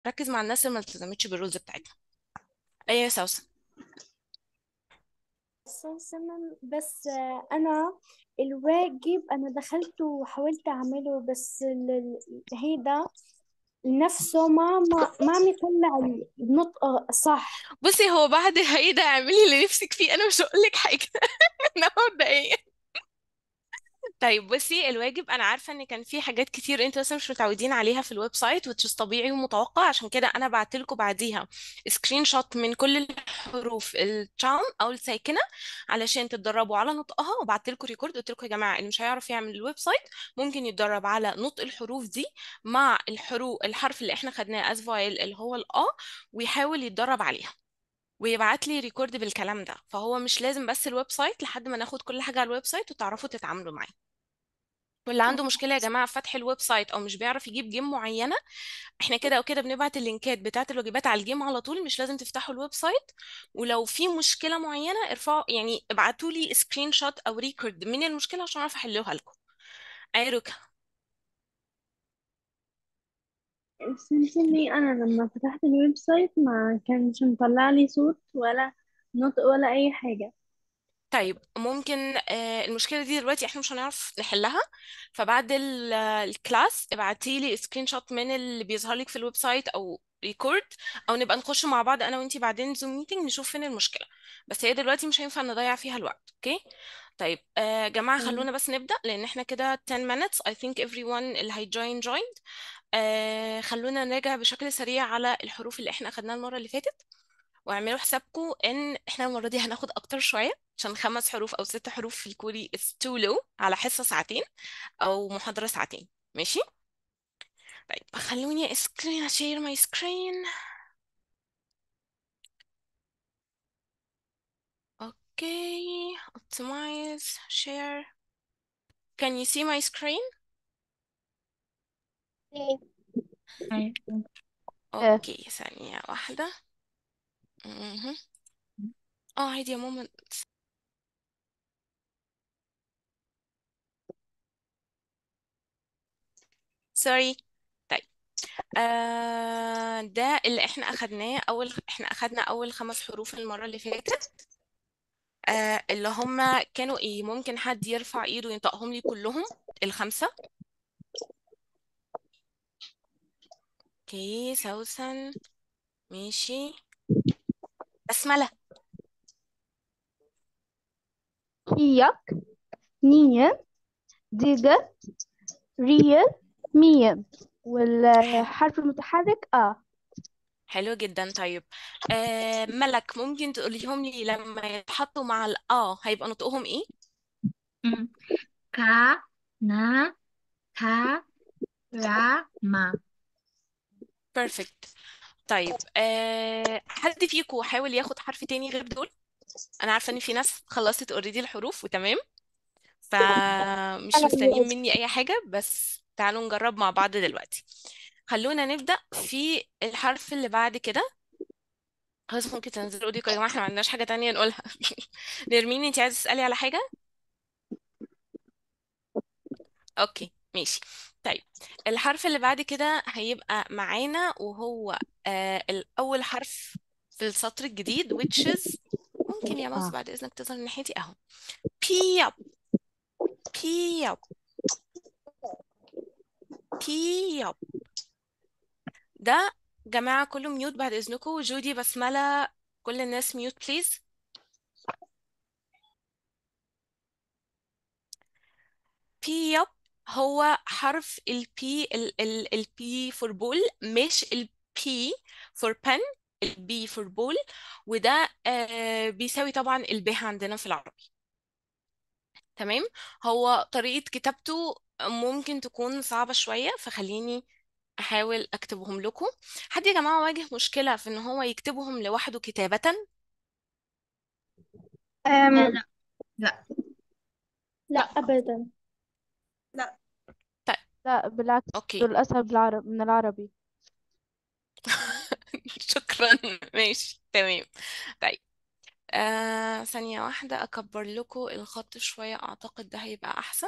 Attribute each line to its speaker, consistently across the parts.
Speaker 1: ركز مع الناس اللي ما التزمتش بالرولز بتاعتها ايه يا سوسن
Speaker 2: أساسا بس آه، أنا الواجب أنا دخلت وحاولت أعمله بس ال- ال- هيدا نفسه ما ما ما عم يطلع النطق صح
Speaker 1: بصي هو بعد هيدا اعملي اللي نفسك فيه انا مش هقول لك حاجه انا مبدئيا طيب بصي الواجب انا عارفه ان كان في حاجات كتير انتوا لسه مش متعودين عليها في الويب سايت وتش طبيعي ومتوقع عشان كده انا بعت لكم بعديها سكرين شوت من كل الحروف التشاون او الساكنه علشان تتدربوا على نطقها وبعت لكم ريكورد قلت لكم يا جماعه اللي مش هيعرف يعمل الويب سايت ممكن يتدرب على نطق الحروف دي مع الحروف الحرف اللي احنا خدناه از فايل اللي هو الأ ويحاول يتدرب عليها ويبعت لي ريكورد بالكلام ده فهو مش لازم بس الويب سايت لحد ما ناخد كل حاجه على الويب سايت وتعرفوا تتعاملوا معاه واللي عنده مشكلة يا جماعة في فتح الويب سايت أو مش بيعرف يجيب جيم معينة احنا كده أو كده بنبعت اللينكات بتاعة الواجبات على الجيم على طول مش لازم تفتحوا الويب سايت ولو في مشكلة معينة ارفعوا يعني ابعتوا لي سكرين شوت أو ريكورد من المشكلة عشان أعرف أحلها لكم أي ركا
Speaker 3: سنتني أنا لما فتحت الويب سايت ما كانش مطلع لي صوت ولا نطق ولا أي حاجة
Speaker 1: طيب ممكن آه، المشكلة دي دلوقتي احنا مش هنعرف نحلها فبعد ال- آه، الكلاس ابعتي لي سكرين شوت من اللي بيظهر لك في الويب سايت او ريكورد او نبقى نخش مع بعض انا وانتي بعدين زوم ميتنج نشوف فين المشكلة بس هي دلوقتي مش هينفع نضيع فيها الوقت اوكي طيب آه جماعة
Speaker 3: تمام
Speaker 1: خلونا بس نبدأ لأن احنا كده 10 minutes I think everyone اللي هيجوين joined آه خلونا نراجع بشكل سريع على الحروف اللي احنا أخدناها المرة اللي فاتت واعملوا حسابكم ان احنا المره دي هناخد اكتر شويه عشان خمس حروف او ست حروف في الكوري is too low على حصه ساعتين او محاضره ساعتين ماشي طيب خلوني سكرين شير ماي سكرين اوكي optimize share can you see my screen
Speaker 4: أيوة.
Speaker 1: اوكي ثانيه واحده مهم. اه عادي يا ماما سوري طيب آه ده اللي احنا اخدناه اول احنا اخدنا اول خمس حروف المره اللي فاتت آه اللي هم كانوا ايه ممكن حد يرفع ايده وينطقهم لي كلهم الخمسة اوكي سوسن ماشي بسملة
Speaker 4: كياك نية ديدة رية مية والحرف المتحرك آ
Speaker 1: حلو جدا طيب آه ملك ممكن تقوليهم لي لما يتحطوا مع الآ هيبقى نطقهم ايه
Speaker 5: 음, 가, 나, 다, 라, 마.
Speaker 1: perfect طيب آه حد فيكم حاول ياخد حرف تاني غير دول انا عارفة ان في ناس خلصت اوريدي الحروف وتمام فمش
Speaker 2: أنا
Speaker 1: مستنيين مني اي حاجة بس تعالوا نجرب مع بعض دلوقتي خلونا نبدأ في الحرف اللي بعد كده خلاص ممكن تنزلوا ايديكم يا جماعة احنا ما عندناش حاجة تانية نقولها نرمين انت عايزة تسألي على حاجة اوكي ماشي طيب الحرف اللي بعد كده هيبقى معانا وهو آه الأول حرف في السطر الجديد which is ممكن يا ماوس
Speaker 4: آه
Speaker 1: بعد إذنك تظهر من ناحيتي أهو بياب بياب بياب ده جماعة كله ميوت بعد إذنكم جودي بسملة كل الناس ميوت بليز بياب هو حرف ال P ال ال ال P for bull مش ال P for pen ال B for bull وده آه بيساوي طبعا ال ب عندنا في العربي تمام هو طريقة كتابته ممكن تكون صعبة شوية فخليني أحاول أكتبهم لكم حد يا جماعة واجه مشكلة في إن هو يكتبهم لوحده كتابة
Speaker 5: لا
Speaker 2: أم
Speaker 5: لا لا
Speaker 2: لا أبدا
Speaker 1: طيب
Speaker 4: لا بالعكس
Speaker 1: أوكي
Speaker 4: دول أسهل بالعرب من العربي
Speaker 1: شكرا ماشي تمام طيب آه ثانية واحدة أكبر لكم الخط شوية أعتقد ده هيبقى أحسن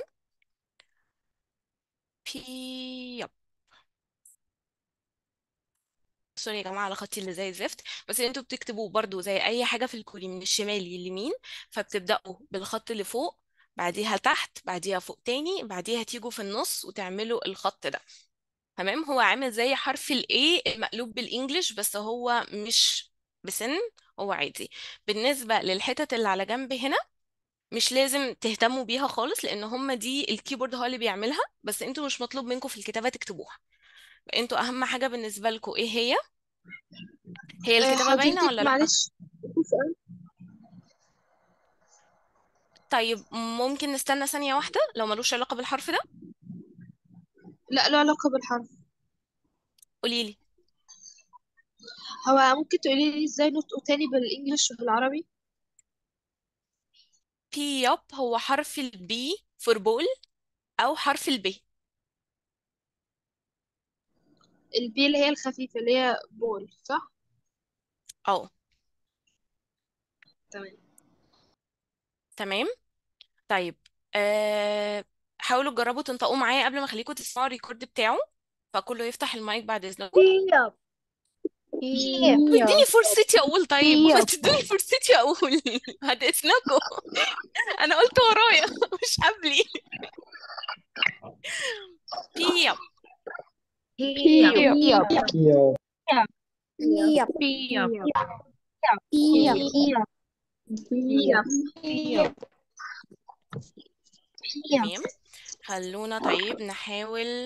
Speaker 1: بي يب سوري يا جماعة على خطي اللي زي الزفت بس انتوا بتكتبوه برضو زي اي حاجة في الكوري من الشمال لليمين فبتبدأوا بالخط اللي فوق بعديها تحت بعديها فوق تاني بعديها تيجوا في النص وتعملوا الخط ده تمام هو عامل زي حرف ال A مقلوب بالانجلش بس هو مش بسن هو عادي بالنسبة للحتت اللي على جنب هنا مش لازم تهتموا بيها خالص لان هم دي الكيبورد هو اللي بيعملها بس انتوا مش مطلوب منكم في الكتابة تكتبوها انتوا اهم حاجة بالنسبة لكم ايه هي هي
Speaker 6: آه،
Speaker 1: الكتابة باينة
Speaker 6: حضرتك
Speaker 1: ولا لا
Speaker 6: معلش في سؤال
Speaker 1: طيب ممكن نستنى ثانية واحدة لو ملوش علاقة بالحرف ده
Speaker 6: لا له علاقة بالحرف
Speaker 1: قوليلي
Speaker 6: هو ممكن تقولي لي ازاي نطقه تاني بالانجلش وبالعربي
Speaker 1: بي يب هو حرف البي فور بول او حرف البي
Speaker 6: البي اللي هي الخفيفة اللي هي بول صح
Speaker 1: اه
Speaker 6: تمام
Speaker 1: تمام طيب أه... حاولوا تجربوا تنطقوا معايا قبل ما اخليكم تسمعوا الريكورد بتاعه فكله يفتح المايك بعد اذنكم
Speaker 3: يب
Speaker 1: طب اديني فرصتي اقول طيب
Speaker 4: يب.
Speaker 1: ما تدوني فرصتي اقول بعد اذنكم انا قلت ورايا مش قبلي بي يب
Speaker 5: هي
Speaker 4: يب
Speaker 2: يب
Speaker 3: يب
Speaker 2: يب
Speaker 6: هي
Speaker 1: تمام خلونا طيب نحاول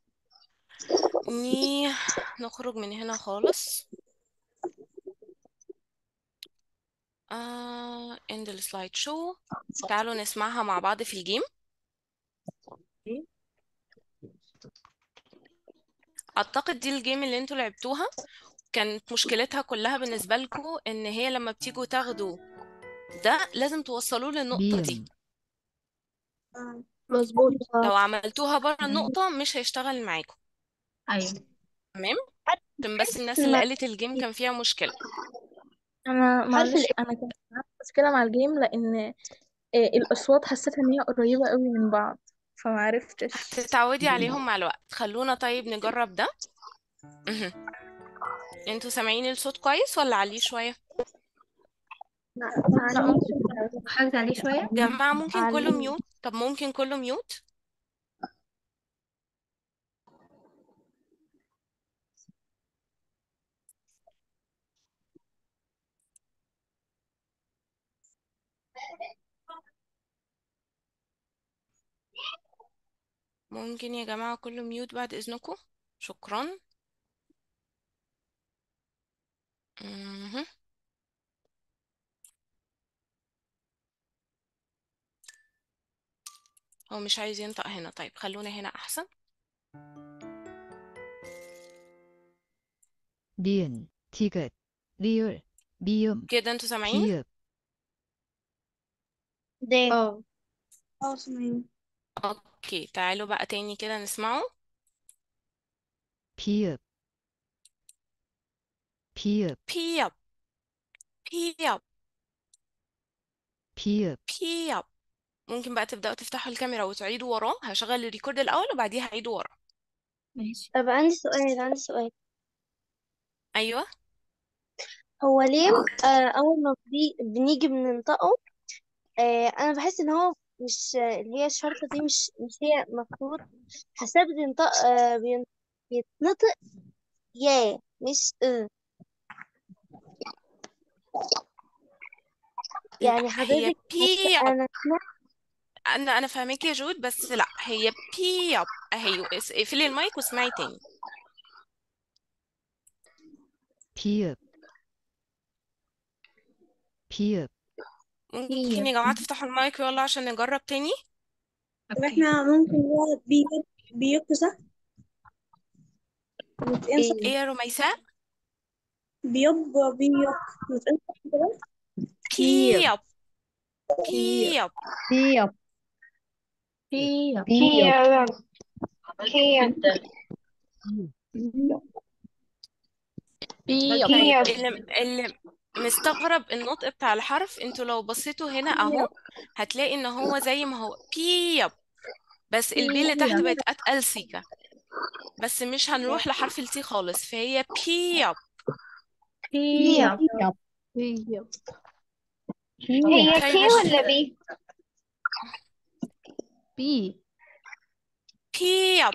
Speaker 1: ني نخرج من هنا خالص آه end السلايد شو تعالوا نسمعها مع بعض في الجيم اعتقد دي الجيم اللي انتوا لعبتوها كانت مشكلتها كلها بالنسبة لكم ان هي لما بتيجوا تاخدوا ده لازم توصلوه للنقطة دي
Speaker 5: بيم
Speaker 6: مظبوط
Speaker 1: لو عملتوها بره النقطة مش هيشتغل معاكم
Speaker 5: ايوه
Speaker 1: تمام عشان بس الناس اللي قالت الجيم كان فيها مشكلة
Speaker 7: انا
Speaker 2: حرف
Speaker 7: معلش
Speaker 2: ال
Speaker 7: انا كان عندي مشكله مع الجيم لان آه، الاصوات حسيتها ان هي قريبه قوي من بعض فما عرفتش
Speaker 1: هتتعودي عليهم مع الوقت خلونا طيب نجرب ده مهم. انتوا سامعين الصوت كويس ولا عليه شوية
Speaker 5: حاجة عليه شوية
Speaker 1: جماعة ممكن كله
Speaker 4: عليه.
Speaker 1: ميوت طب ممكن كله ميوت ممكن يا جماعة كله ميوت بعد إذنكم شكرا مهم. هو مش عايز ينطق هنا طيب خلونا هنا أحسن
Speaker 8: 니은, 디귿, 리을, 미음,
Speaker 1: كده انتوا سامعين
Speaker 8: 비읍,
Speaker 2: ده
Speaker 6: اه اه سامعين
Speaker 1: اوكي تعالوا بقى تاني كده نسمعه
Speaker 8: 비읍, 비읍,
Speaker 1: بياب بياب
Speaker 8: 비읍,
Speaker 1: بياب ممكن بقى تبدأوا تفتحوا الكاميرا وتعيدوا وراه هشغل الريكورد الأول وبعديها هعيدوا وراه
Speaker 5: ماشي
Speaker 2: طب عندي سؤال عندي سؤال
Speaker 1: أيوه
Speaker 2: هو ليه آه أول ما بي- بنيجي بننطقه آه أنا بحس إن هو مش اللي هي الشرطة دي مش مش هي المفروض حساب بينطق آه بين- بيتنطق يا مش اه
Speaker 1: لا
Speaker 2: يعني
Speaker 1: هي
Speaker 2: حضرتك
Speaker 1: بياب
Speaker 2: أنا
Speaker 1: أنا أنا فاهمك يا جود بس لا هي بياب أهي اس- اقفلي المايك واسمعي تاني
Speaker 8: 비읍, 비읍,
Speaker 1: ممكن
Speaker 5: هي
Speaker 1: يا جماعة تفتحوا المايك يلا عشان نجرب تاني
Speaker 6: طب
Speaker 5: اوكي
Speaker 6: احنا ممكن نقعد بيوك بيوك صح نتقين صح
Speaker 2: ايه
Speaker 1: ايه يا رميساء
Speaker 6: بيوب بيوك نتقين صح كده
Speaker 1: بياب بياب
Speaker 4: بيب
Speaker 5: هي
Speaker 4: بيب
Speaker 5: هي
Speaker 3: بيب
Speaker 1: طيب اللي اللي مستغرب النطق بتاع الحرف انتوا لو بصيتوا هنا اهو هتلاقي ان هو زي ما هو بياب بس البي اللي تحت بقت اتقل سيكا بس مش هنروح لحرف التي خالص فهي بيب
Speaker 5: بيب
Speaker 4: هي
Speaker 5: هي
Speaker 1: طيب
Speaker 5: كي
Speaker 1: هش...
Speaker 5: ولا بي
Speaker 4: بي
Speaker 1: بيب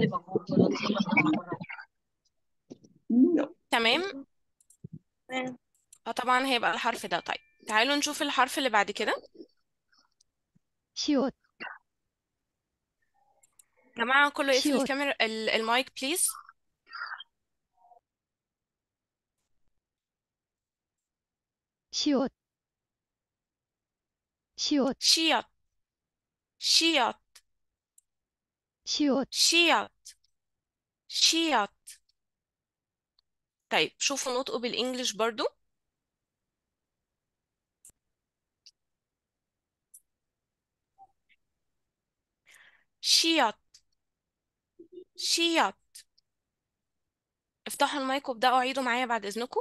Speaker 1: تمام فطبعا هيبقى الحرف ده طيب تعالوا نشوف الحرف اللي بعد كده
Speaker 8: 시옷
Speaker 1: جماعة كله يقفل
Speaker 8: 시옷
Speaker 1: الكاميرا ال- المايك بليز
Speaker 8: 시옷 시옷
Speaker 1: شيط شيط
Speaker 8: 시옷
Speaker 1: شيط شيط طيب شوفوا نطقه بالانجلش برضو شيط شيط افتحوا المايك وابدأوا عيدوا معايا بعد اذنكم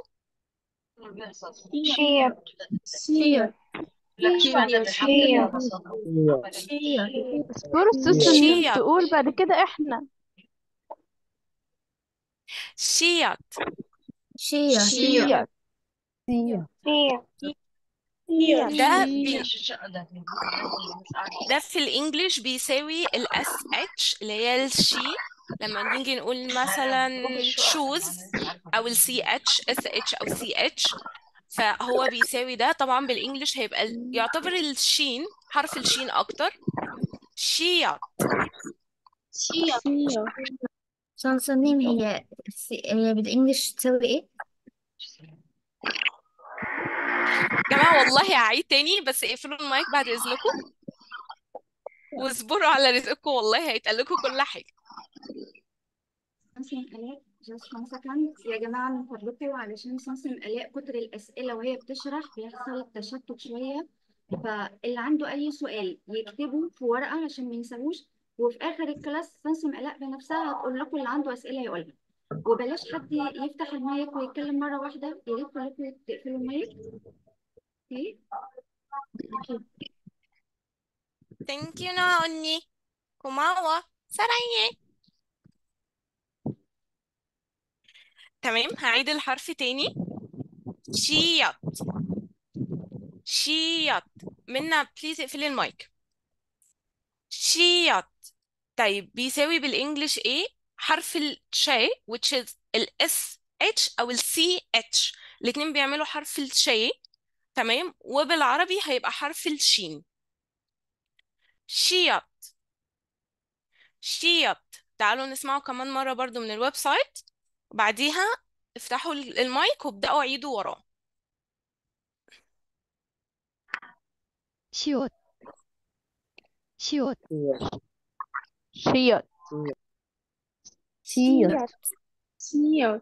Speaker 5: شيب
Speaker 7: سير
Speaker 5: شيب شيب شيب
Speaker 4: اصبروا السيستم
Speaker 1: شيط
Speaker 4: تقول بعد كده احنا
Speaker 1: شيط
Speaker 5: شيب
Speaker 4: شيط
Speaker 5: شيب
Speaker 1: ده بي ده في الانجليش بيساوي الاس اتش اللي هي الشي لما نيجي نقول مثلا شوز او السي اتش اس اتش او سي اتش فهو بيساوي ده طبعا بالانجليش هيبقى ال- يعتبر الشين حرف الشين اكتر شيط
Speaker 5: شيب
Speaker 7: سير
Speaker 5: صنصنين هي هي بالانجلش تسوي ايه؟
Speaker 1: جماعة والله هعيد تاني بس اقفلوا المايك بعد اذنكم واصبروا على رزقكم والله هيتقال لكم كل حاجة
Speaker 9: سمسم آلاء just one second يا جماعة من فضلكم علشان سمسم آلاء كتر الأسئلة وهي بتشرح بيحصل تشتت شوية فاللي عنده أي سؤال يكتبه في ورقة عشان ما ينساهوش وفي آخر الكلاس سمسم آلاء بنفسها هتقول لكم اللي عنده أسئلة يقولها وبلاش حد يفتح المايك ويتكلم مرة واحدة يا ريت كلكم تقفلوا المايك اوكي
Speaker 1: Thank you نوني كوماوا سراي تمام هعيد الحرف تاني شيط شيط منا بليز اقفلي المايك شيط طيب بيساوي بالانجلش ايه حرف الشي which is ال S H او ال C H الاتنين بيعملوا حرف الشي تمام وبالعربي هيبقى حرف الشين شيط شيط تعالوا نسمعه كمان مرة برضو من الويب سايت وبعديها افتحوا ال- المايك وابدأوا عيدوا وراه
Speaker 8: 시옷 시옷
Speaker 4: شيط
Speaker 3: شيط
Speaker 7: سير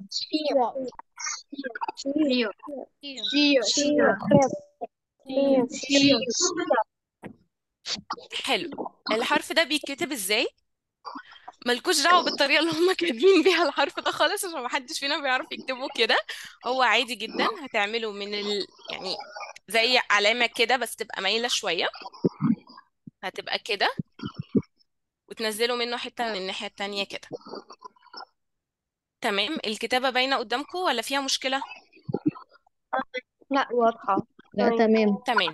Speaker 1: حلو الحرف ده بيتكتب ازاي ملكوش دعوة بالطريقة اللي هم كاتبين بيها الحرف ده خالص عشان محدش فينا بيعرف يكتبه كده هو عادي جدا هتعمله من ال... يعني زي علامة كده بس تبقى مايلة شوية هتبقى كده وتنزلوا منه حتة من الناحية التانية كده تمام الكتابة باينة قدامكم ولا فيها مشكلة
Speaker 2: لا واضحة
Speaker 3: لا تمام
Speaker 1: تمام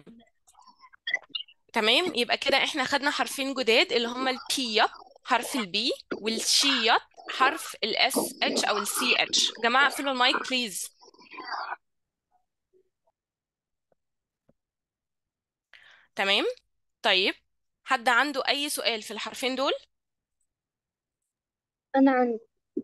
Speaker 1: تمام يبقى كده احنا خدنا حرفين جداد اللي هما البي حرف البي والشي حرف الاس اتش او السي اتش جماعة اقفلوا المايك بليز تمام طيب حد عنده اي سؤال في الحرفين دول
Speaker 3: أنا عندي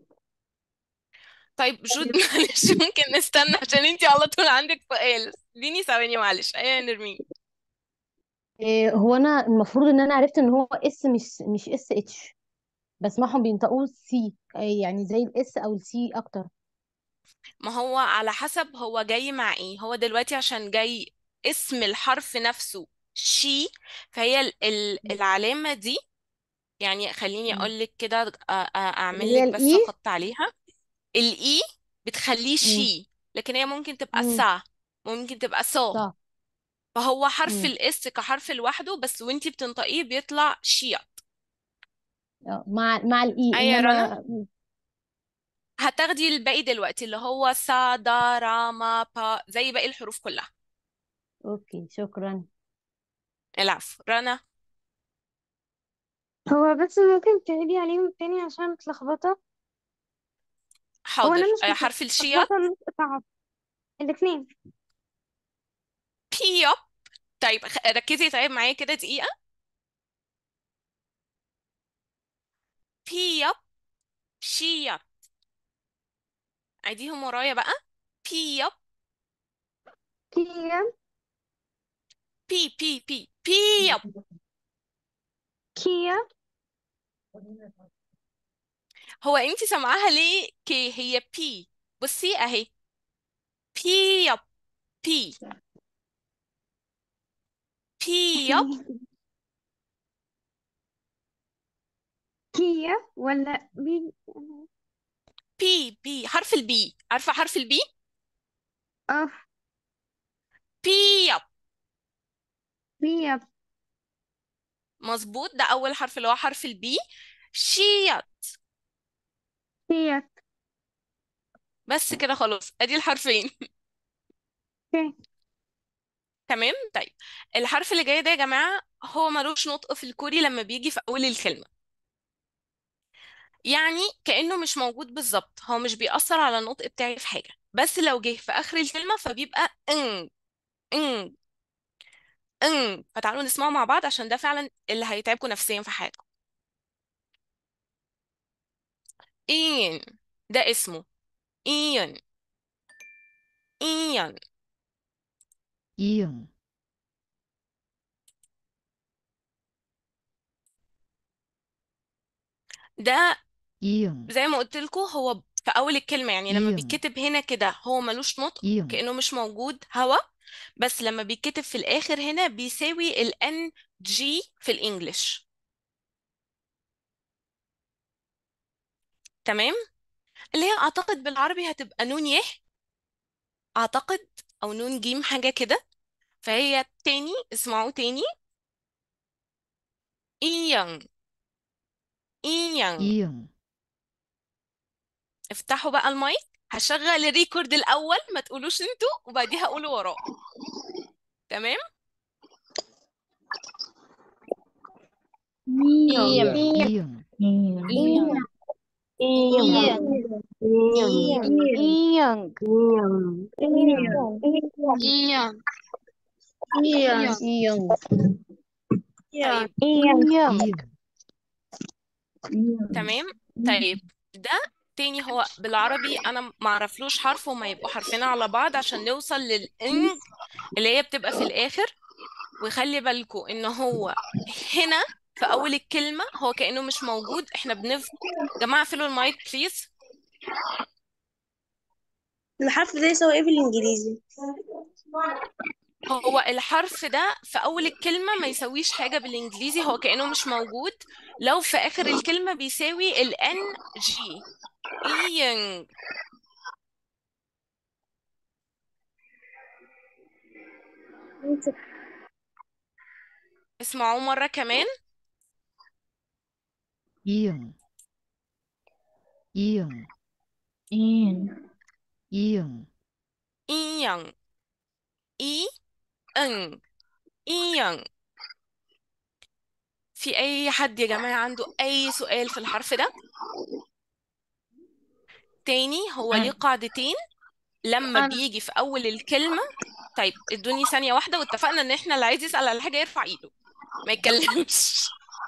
Speaker 1: طيب جود معلش ممكن نستنى عشان انتي على طول عندك سؤال اديني ثواني معلش ايوه يا نرمين
Speaker 3: إيه هو أنا المفروض إن أنا عرفت إن هو اس مش مش اس اتش بسمعهم بينطقوه سي يعني زي الاس أو السي أكتر
Speaker 1: ما هو على حسب هو جاي مع ايه هو دلوقتي عشان جاي اسم الحرف نفسه شي فهي ال- ال- العلامة دي يعني خليني
Speaker 3: مم.
Speaker 1: اقول لك كده أ- أ- اعمل
Speaker 3: اللي هي
Speaker 1: لك بس
Speaker 3: الإي
Speaker 1: خط عليها الاي بتخليه
Speaker 3: مم.
Speaker 1: شي لكن هي ممكن تبقى
Speaker 3: مم.
Speaker 1: سا ممكن تبقى صا
Speaker 3: صح
Speaker 1: فهو حرف
Speaker 3: مم.
Speaker 1: الاس كحرف لوحده بس وانتي بتنطقيه بيطلع شيط
Speaker 3: اه مع مع الاي
Speaker 1: اي يا رنا
Speaker 3: انما
Speaker 1: هتاخدي الباقي دلوقتي اللي هو سا دا را ما با زي باقي الحروف كلها
Speaker 3: اوكي شكرا
Speaker 1: العفو رنا
Speaker 10: هو بس ممكن تعيدي عليهم تاني عشان متلخبطة هو
Speaker 1: حاضر
Speaker 10: أنا مش
Speaker 1: آه،
Speaker 10: متلخبطة
Speaker 1: حرف الشياط
Speaker 10: النطق صعب الاتنين
Speaker 1: بيوب طيب خ- ركزي طيب معايا كده دقيقة بيوب شياط عيديهم ورايا بقى بيوب
Speaker 10: كيا
Speaker 1: بي بي بي بيوب
Speaker 10: كيا
Speaker 1: هو انتي سامعاها ليه كي هي بي بصي اهي بيوب بي بيوب
Speaker 10: كيا ولا بي
Speaker 1: بي بي حرف البي عارفة حرف البي
Speaker 10: اه
Speaker 1: بيوب
Speaker 10: بيا
Speaker 1: مظبوط ده أول حرف اللي هو حرف البي شيط
Speaker 10: كيا
Speaker 1: بس كده خلاص ادي الحرفين
Speaker 10: اوكي
Speaker 1: تمام طيب الحرف اللي جاي ده يا جماعة هو ملوش نطق في الكوري لما بيجي في أول الكلمة يعني كأنه مش موجود بالظبط هو مش بيأثر على النطق بتاعي في حاجة بس لو جه في آخر الكلمة فبيبقى ان ان ان فتعالوا نسمعه مع بعض عشان ده فعلا اللي هيتعبكم نفسيا في حياتكم إين ده اسمه إين إين
Speaker 8: 이응,
Speaker 1: ده
Speaker 8: 이응,
Speaker 1: زي ما قلت لكم هو في أول الكلمة يعني لما
Speaker 8: 이응,
Speaker 1: بيتكتب هنا كده هو ملوش نطق
Speaker 8: 이응,
Speaker 1: كأنه مش موجود هوا بس لما بيتكتب في الآخر هنا بيساوي ال N G في الإنجليش تمام اللي هي أعتقد بالعربي هتبقى نون يه أعتقد أو نون جيم حاجة كده فهي تاني اسمعوا تاني إيان إيان
Speaker 8: 이응,
Speaker 1: افتحوا بقى المايك هشغل الريكورد الأول ما تقولوش انتوا وبعديها قولوا وراه تمام
Speaker 10: إيم
Speaker 8: 이응,
Speaker 10: إيم
Speaker 3: إيان
Speaker 10: إيم
Speaker 3: إيان
Speaker 10: إيم
Speaker 3: إيان
Speaker 6: إيان
Speaker 10: إيم
Speaker 3: إيان
Speaker 1: طيب
Speaker 10: إيم
Speaker 8: 이응,
Speaker 1: تمام طيب ده تاني هو بالعربي انا ما اعرفلوش حرف وما يبقوا حرفين على بعض عشان نوصل للإنج اللي هي بتبقى في الآخر وخلي بالكوا ان هو هنا في اول الكلمة هو كأنه مش موجود احنا بنف جماعة فيلوا المايك بليز
Speaker 11: الحرف ده يساوي ايه بالانجليزي
Speaker 1: هو الحرف ده في اول الكلمة ما يسويش حاجة بالانجليزي هو كأنه مش موجود لو في اخر الكلمة بيساوي ال N G إينج اسمعوه مرة كمان
Speaker 8: 이응, 이응,
Speaker 10: إيم
Speaker 8: 이응,
Speaker 1: إينج إي إن إينج في أي حد يا جماعة عنده أي سؤال في الحرف ده تاني هو ليه قاعدتين لما
Speaker 6: أنا
Speaker 1: بيجي في أول الكلمة طيب ادوني ثانية واحدة واتفقنا إن إحنا اللي عايز يسأل على حاجة يرفع إيده ما يتكلمش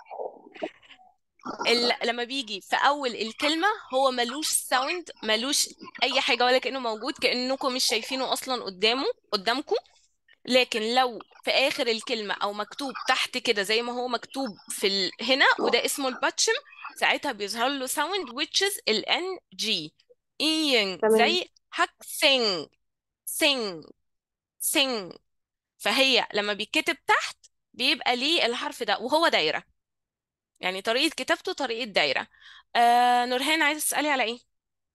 Speaker 1: ال... لما بيجي في أول الكلمة هو ملوش ساوند ملوش أي حاجة ولا كأنه موجود كأنكم مش شايفينه أصلا قدامه قدامكم لكن لو في آخر الكلمة أو مكتوب تحت كده زي ما هو مكتوب في ال... هنا وده اسمه الباتشم ساعتها بيظهر له ساوند which is ال NG إين
Speaker 11: تمام
Speaker 1: زي هك sing sing sing فهي لما بيتكتب تحت بيبقى ليه الحرف ده وهو دايرة يعني طريقة كتابته طريقة دايرة آه نورهان عايزة تسألي على ايه؟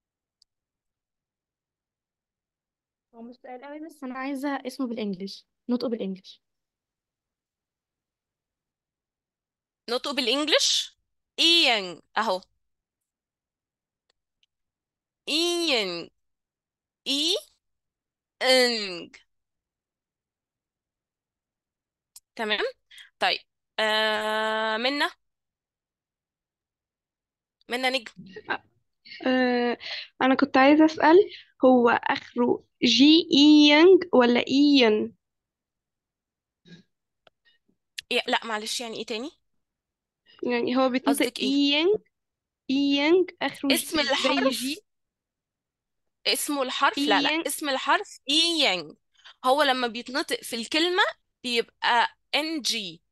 Speaker 12: هو مش سؤال قوي بس انا عايزه اسمه بالانجلش نطقه بالانجلش
Speaker 1: نطقه بالإنجلش إيان أهو إيان إي إنج تمام طيب آه منا منا نجم
Speaker 6: آه أنا كنت عايزة أسأل هو آخره جي إيينج ولا إيين
Speaker 1: إيه لا معلش يعني ايه تاني
Speaker 6: يعني هو بيتنطق
Speaker 1: قصدك ايه
Speaker 6: إيينج إيينج آخره ج-
Speaker 1: اسم
Speaker 6: زي
Speaker 1: الحرف
Speaker 6: جي
Speaker 1: اسمه الحرف لا لا
Speaker 6: إيينج
Speaker 1: اسم الحرف إيان هو لما بيتنطق في الكلمة بيبقى ان جي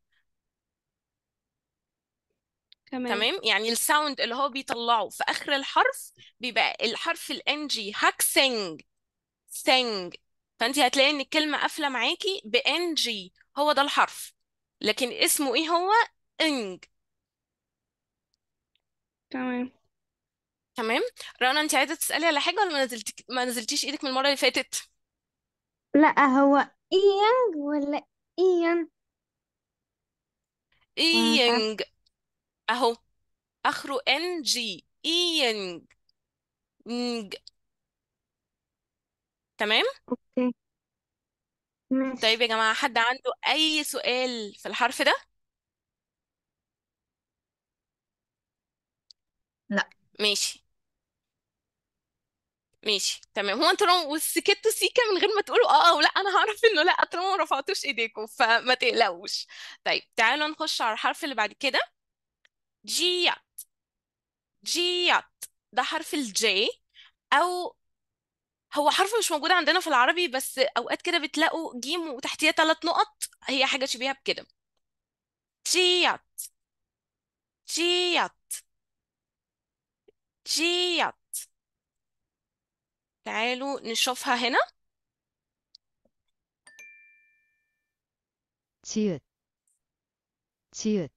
Speaker 6: تمام
Speaker 1: تمام يعني الساوند اللي هو بيطلعه في آخر الحرف بيبقى الحرف الان جي هاكسنج سنج فانت هتلاقي ان الكلمة قافلة معاكي بان جي هو ده الحرف لكن اسمه ايه هو انج
Speaker 6: تمام
Speaker 1: تمام رنا انت عايزة تسألي على حاجة ولا ما نزلت ما نزلتيش ايدك من المرة اللي فاتت
Speaker 10: لا هو إيانج ولا إيان أنا مش عارفة
Speaker 1: اينج اهو اخره ان جي اينج نج تمام
Speaker 10: أوكي
Speaker 1: طيب
Speaker 10: ماشي
Speaker 1: يا جماعة حد عنده اي سؤال في الحرف ده
Speaker 5: لا
Speaker 1: ماشي ماشي تمام هو انتوا لو سكتوا سيكا من غير ما تقولوا اه او لا انا هعرف انه لا طالما ما رفعتوش ايديكم فما تقلقوش طيب تعالوا نخش على الحرف اللي بعد كده جيات جيات ده حرف الجي او هو حرف مش موجود عندنا في العربي بس اوقات كده بتلاقوا جيم وتحتيها ثلاث نقط هي حاجة شبيهة بكده جيات جيات جيات تعالوا نشوفها هنا
Speaker 8: 지읒, 지읒,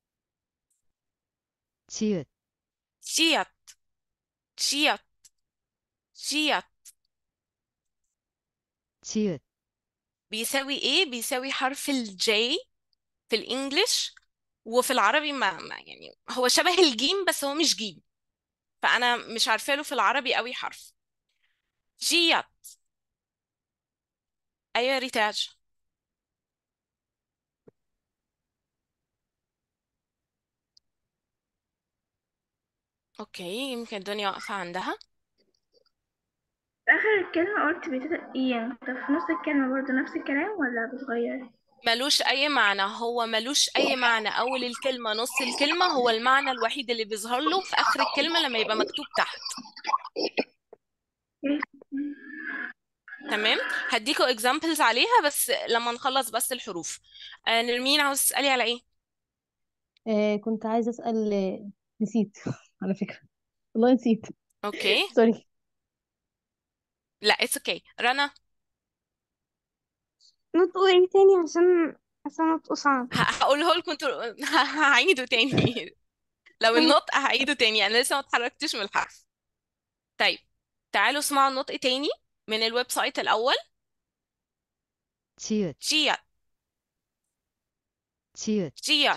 Speaker 8: 지읒,
Speaker 1: جيات جيات جيات
Speaker 8: 지읒,
Speaker 1: بيساوي ايه بيساوي حرف الجي في الانجليش وفي العربي ما, ما يعني هو شبه الجيم بس هو مش جيم فانا مش عارفه له في العربي قوي حرف جيات ايوه يا ريتاج اوكي يمكن الدنيا واقفه عندها
Speaker 13: في آخر الكلمة قلت بتبقى إيه طب في نص الكلمة برضه نفس الكلام ولا بتغير؟
Speaker 1: ملوش اي معنى هو ملوش اي معنى اول الكلمه نص الكلمه هو المعنى الوحيد اللي بيظهر له في اخر الكلمه لما يبقى مكتوب تحت تمام هديكوا examples عليها بس لما نخلص بس الحروف آه نرمين عاوز تسألي على ايه
Speaker 3: آه كنت عايزة أسأل آه، نسيت على فكرة والله نسيت
Speaker 1: اوكي
Speaker 3: سوري
Speaker 1: لا it's okay رنا
Speaker 10: نطقوا ايه تاني عشان عشان نطقوا صعب
Speaker 1: ه- هقوله لكم انتوا هعيده تاني لو النطق هعيده تاني انا لسه ما اتحركتش من الحرف طيب تعالوا اسمعوا النطق تاني من الويب سايت الاول
Speaker 8: 지읒,
Speaker 1: جيات
Speaker 8: 지읒,
Speaker 1: جيات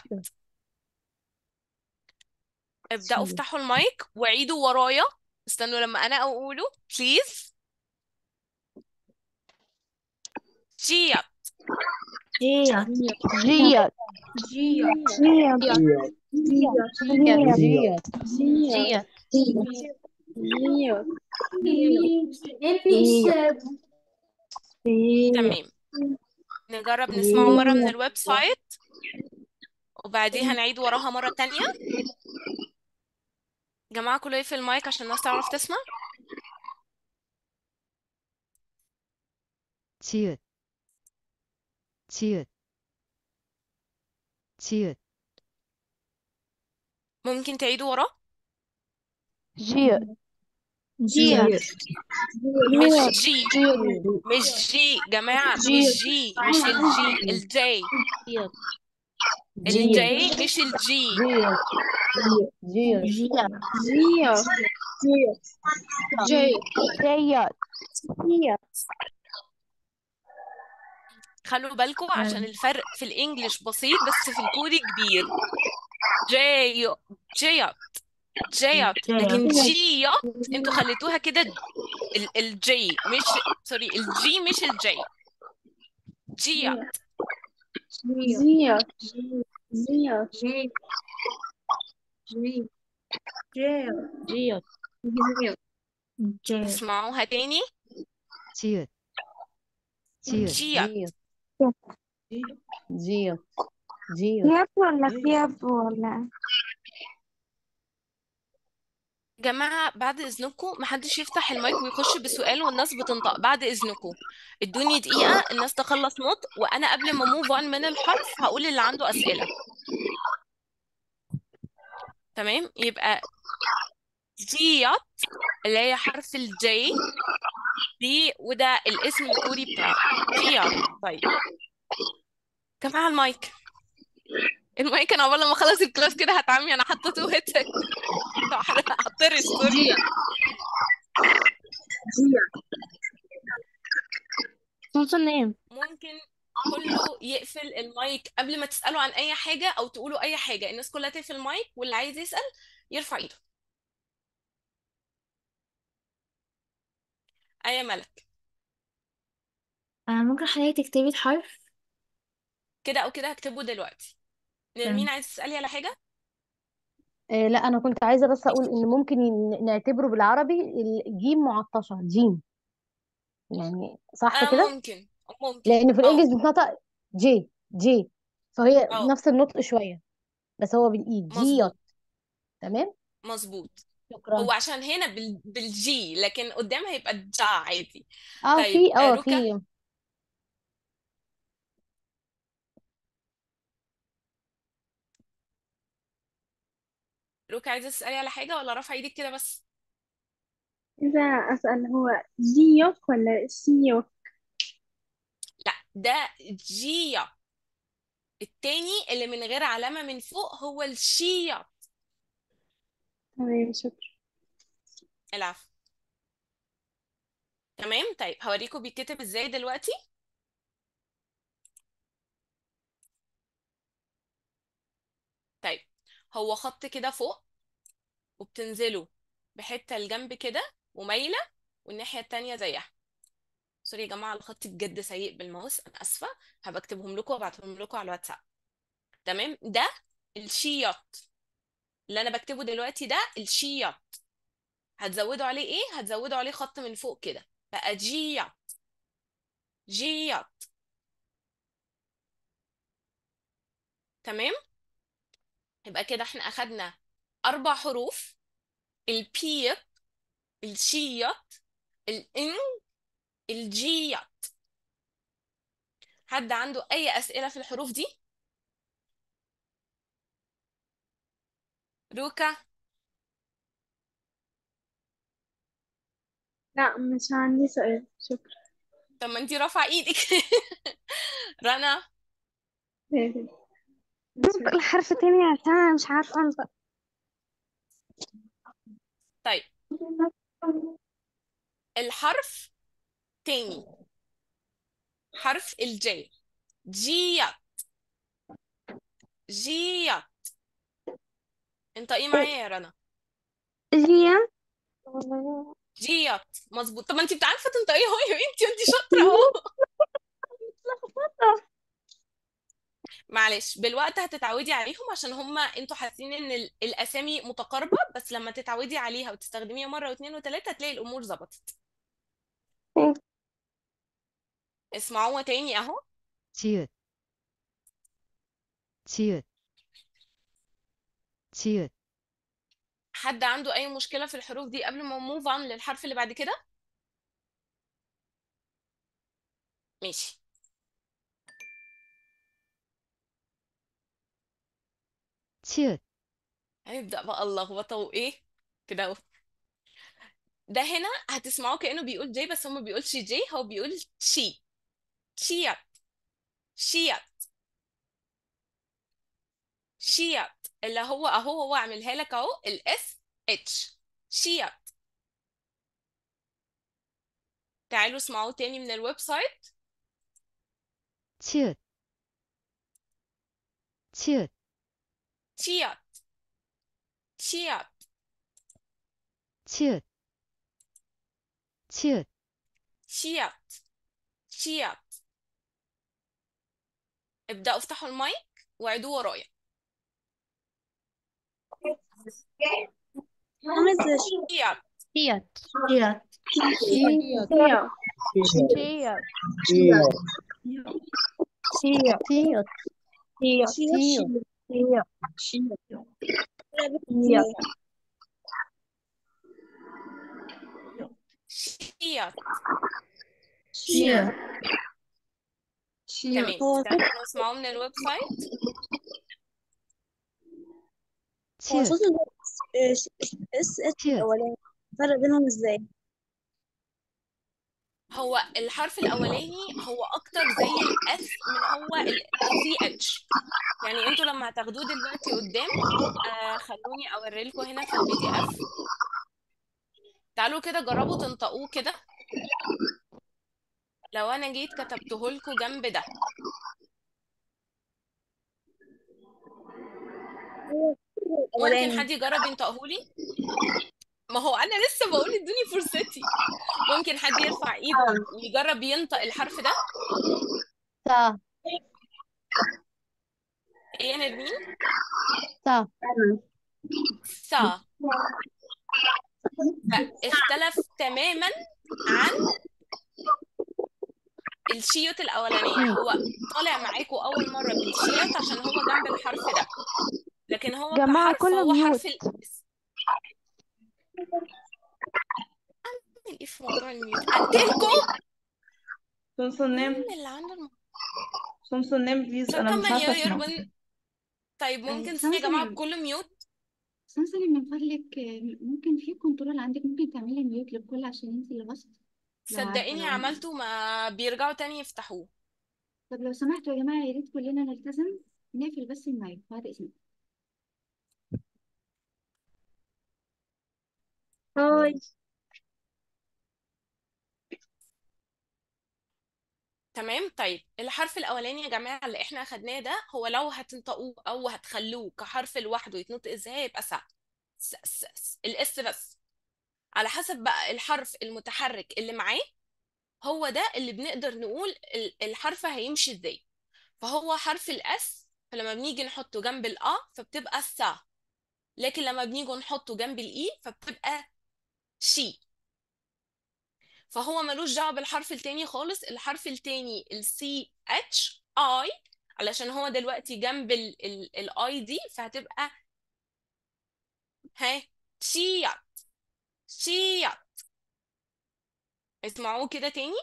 Speaker 1: ابدأوا
Speaker 3: جيات
Speaker 1: افتحوا المايك وعيدوا ورايا استنوا لما انا اقوله بليز جيات
Speaker 5: جيات
Speaker 4: جيت
Speaker 10: جيات
Speaker 2: جيات
Speaker 10: جيات
Speaker 3: جيات
Speaker 5: جيات
Speaker 11: جيات
Speaker 1: تمام نجرب نسمعه مرة من الويب سايت وبعديها نعيد وراها مرة تانية جماعة كله يقفل المايك عشان الناس تعرف تسمع
Speaker 8: 지읒, 지읒, 지읒,
Speaker 1: ممكن تعيدوا وراه
Speaker 4: جيت
Speaker 10: جيات
Speaker 1: مش جي مش جي جماعة مش جي مش الجي الجي
Speaker 3: جيات
Speaker 1: الجي مش الجي
Speaker 3: جيات جيات
Speaker 10: جيات
Speaker 11: جيات جي
Speaker 4: جيت
Speaker 10: جيات
Speaker 1: خلوا بالكم عشان الفرق في الانجليش بسيط بس في الكوري كبير جيوت جيوت جيوت لكن جيوت انتوا خليتوها كده ال- الجي مش سوري الجي مش الجي جيوت
Speaker 11: زيوت زيوت
Speaker 5: جي جي جي
Speaker 3: جيوت
Speaker 5: جي
Speaker 1: اسمعوها تاني
Speaker 8: 지읒 지읒
Speaker 1: جيوت
Speaker 3: جيوت جيوت جيوت
Speaker 10: كياب ولا كياب ولا
Speaker 1: جماعة بعد إذنكم محدش يفتح المايك ويخش بسؤال والناس بتنطق بعد إذنكم ادوني دقيقة الناس تخلص نطق وأنا قبل ما موف اون من الحرف هقول اللي عنده أسئلة تمام يبقى جيوت اللي هي حرف الجي دي وده الاسم الكوري بتاعه جيوت طيب جماعة المايك المايك انا اول ما اخلص الكلاس كده هتعمي انا حاطه تو هيدسет هطرش سوري
Speaker 12: What's your name?
Speaker 1: ممكن كله يقفل المايك قبل ما تسألوا عن أي حاجة أو تقولوا أي حاجة الناس كلها تقفل المايك واللي عايز يسأل يرفع إيده أي ملك
Speaker 5: آه ممكن حضرتك تكتبي الحرف
Speaker 1: كده أو كده هكتبه دلوقتي نرمين
Speaker 5: تمام
Speaker 1: عايز تسألي على حاجة
Speaker 3: آه لا انا كنت عايزه بس اقول ان ممكن ين- نعتبره بالعربي الجيم معطشه جيم يعني صح
Speaker 1: آه
Speaker 3: كده
Speaker 1: ممكن ممكن
Speaker 3: لان في
Speaker 1: اه
Speaker 3: الانجليزي بتنطق جي جي فهي
Speaker 1: اه
Speaker 3: نفس النطق شويه بس هو بالايد
Speaker 1: مظبوط
Speaker 3: جيوت تمام
Speaker 1: مظبوط هو
Speaker 3: شكرا
Speaker 1: عشان هنا بال... بالجي لكن قدام هيبقى جا عادي
Speaker 3: اه
Speaker 1: طيب
Speaker 3: في
Speaker 1: آه
Speaker 3: اه
Speaker 1: روكا
Speaker 3: في
Speaker 1: روكا عايزة تسألي على حاجة ولا رافعة ايدك كده بس
Speaker 11: إذا أسأل هو زيوك ولا سيوك
Speaker 1: لا ده جيا التاني اللي من غير علامة من فوق هو الشيا
Speaker 11: تمام شكرا
Speaker 1: العفو تمام طيب هوريكم بيتكتب ازاي دلوقتي طيب هو خط كده فوق وبتنزله بحتة الجنب كده ومايلة والناحية التانية زيها سوري يا جماعة الخط بجد سيء بالماوس أنا آسفة هبقى أكتبهم لكم وأبعتهم لكم على الواتساب تمام ده الشياط اللي أنا بكتبه دلوقتي ده الشياط هتزودوا عليه إيه؟ هتزودوا عليه خط من فوق كده بقى جياط جياط تمام يبقى كده احنا أخدنا أربع حروف البيب الشياط الإن الجياط حد عنده أي أسئلة في الحروف دي؟ روكا
Speaker 11: لا مش عندي سؤال شكرا
Speaker 1: طب ما انتي رافعة ايدك رنا
Speaker 10: نطق الحرف تاني عشان أنا مش عارفة أنطق
Speaker 1: طيب الحرف تاني حرف الجي جيات جيات انطقي معايا يا رنا
Speaker 10: جيم
Speaker 1: جيات مظبوط طب ما انتي بتعرفي تنطقي اهو يا بنتي انتي شاطرة اهو معلش بالوقت هتتعودي عليهم عشان هما انتوا حاسين ان ال- الاسامي متقاربة بس لما تتعودي عليها وتستخدميها مرة واثنين وثلاثة هتلاقي الامور ظبطت اسمعوها تاني اهو
Speaker 8: 지읒 지읒 지읒
Speaker 1: حد عنده اي مشكلة في الحروف دي قبل ما موف on للحرف اللي بعد كده ماشي
Speaker 8: 치읓
Speaker 1: هنبدأ بقى اللخبطة وايه كده اهو ده هنا هتسمعوه كأنه بيقول جي بس هو ما بيقولش جي هو بيقول شي شيات شيات شيات اللي هو اهو هو عاملها لك اهو الاس اتش شيات تعالوا اسمعوه تاني من الويب سايت
Speaker 8: 치읓 치읓
Speaker 1: 치읓 치읓
Speaker 8: 치읓 치읓
Speaker 1: 치읓 치읓 ابدأوا افتحوا المايك وعدوا ورايا 치읓
Speaker 12: شيت
Speaker 9: شيت
Speaker 10: سيا
Speaker 4: شيت
Speaker 10: سيا
Speaker 3: تيوت
Speaker 10: سيا
Speaker 3: تيوت
Speaker 10: سيا
Speaker 1: شيت
Speaker 9: شيت
Speaker 1: تمام تعالوا نسمعوا من الويب سايت
Speaker 8: 치읓
Speaker 10: اس اس
Speaker 8: 치읓
Speaker 10: الاولاني فرق بينهم ازاي
Speaker 1: هو الحرف الأولاني هو أكتر زي الأس من هو السي اتش يعني انتوا لما هتاخدوه دلوقتي قدام آه خلوني أوري لكم هنا في البي دي اف تعالوا كده جربوا تنطقوه كده لو أنا جيت كتبته لكم جنب ده ممكن
Speaker 10: الاولاني
Speaker 1: حد يجرب ينطقه لي ما هو أنا لسه بقول ادوني فرصتي ممكن حد يرفع ايده ويجرب ينطق الحرف ده
Speaker 3: تا
Speaker 1: ايه يا نرمين
Speaker 3: تا
Speaker 1: سا اختلف تماما عن الشيوت الأولانية هو طالع معاكم أول مرة بالشيوت عشان هو جنب الحرف ده لكن هو
Speaker 4: جماعة
Speaker 1: كحرف
Speaker 4: كله
Speaker 1: هو حرف
Speaker 4: ميوت
Speaker 1: ال... أعمل ايه في موضوع الميوت قلتلكوا
Speaker 14: سمسم نام
Speaker 1: مين اللي عنده الم...
Speaker 14: سمسم نام بليز
Speaker 1: طب
Speaker 14: انا مش
Speaker 1: كمان
Speaker 14: عارفه
Speaker 1: يا
Speaker 14: اسمع
Speaker 1: يربن طيب
Speaker 9: آه،
Speaker 1: ممكن تسيبي يا جماعة
Speaker 9: سمسم
Speaker 1: بكل ميوت
Speaker 9: سمسم من فضلك آه، ممكن في كنترول عندك ممكن تعملي ميوت للكل عشان انت اللي بس لو عارفة
Speaker 1: صدقيني
Speaker 9: لو
Speaker 1: عملته ما بيرجعوا تاني يفتحوه
Speaker 9: طب لو سمحتوا يا جماعة يا ريت كلنا نلتزم نقفل بس المايك بعد إذنك
Speaker 10: هاي
Speaker 1: تمام طيب الحرف الاولاني يا جماعه اللي احنا اخدناه ده هو لو هتنطقوه او هتخلوه كحرف لوحده يتنطق ازاي هيبقى سا س س س الاس بس على حسب بقى الحرف المتحرك اللي معاه هو ده اللي بنقدر نقول ال- الحرف هيمشي ازاي فهو حرف الاس فلما بنيجي نحطه جنب الأ فبتبقى سا لكن لما بنيجي نحطه جنب الإي فبتبقى شي فهو ملوش دعوة بالحرف التاني خالص الحرف التاني السي اتش اي علشان هو دلوقتي جنب الاي دي فهتبقى ها شيات شيات اسمعوه كده تاني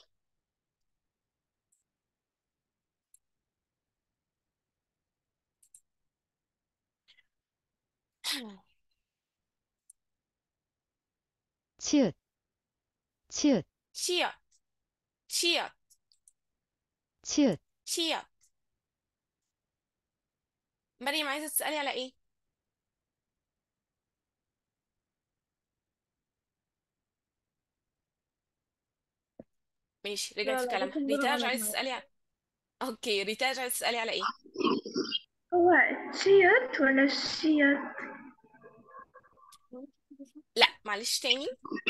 Speaker 8: 치읓 치읓
Speaker 1: شيات شيات
Speaker 8: 치읓
Speaker 1: شيات مريم عايزة تسألي على ايه ماشي رجعت
Speaker 11: لا
Speaker 1: في
Speaker 11: لا
Speaker 1: كلامها
Speaker 11: ممكن نقول
Speaker 1: ريتاج
Speaker 11: غلط
Speaker 1: عايزة
Speaker 11: معايا
Speaker 1: تسألي على اوكي ريتاج عايزة تسألي على ايه
Speaker 13: هو تشيت ولا شيت
Speaker 1: لا معلش تاني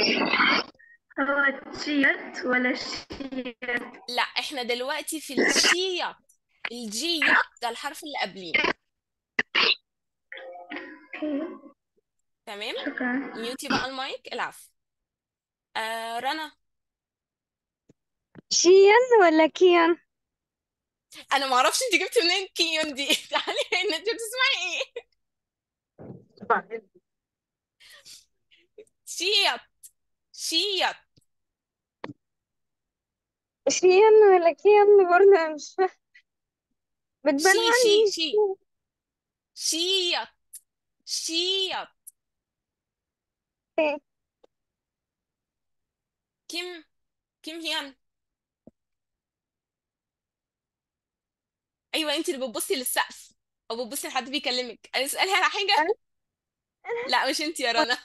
Speaker 13: هو تشيت ولا شيت
Speaker 1: لا احنا دلوقتي في الشيات الجيوت ده الحرف اللي قبليه
Speaker 13: اوكي
Speaker 1: تمام
Speaker 13: شكرا
Speaker 1: ميوتي بقى المايك العفو آه رنا
Speaker 10: شيان ولا كيان
Speaker 1: انا ما اعرفش انت جبتي منين كيون دي تعالي هنا انت بتسمعي ايه شيط شيط
Speaker 10: شيان ولا كيان برضه أنا مش فاهمة بتبان
Speaker 1: شي شي
Speaker 10: عني
Speaker 1: شي شيط شيط كم كم هيان ايوه انت اللي بتبصي للسقف او بتبصي لحد بيكلمك انا اسالي على حاجه لا مش انت يا رنا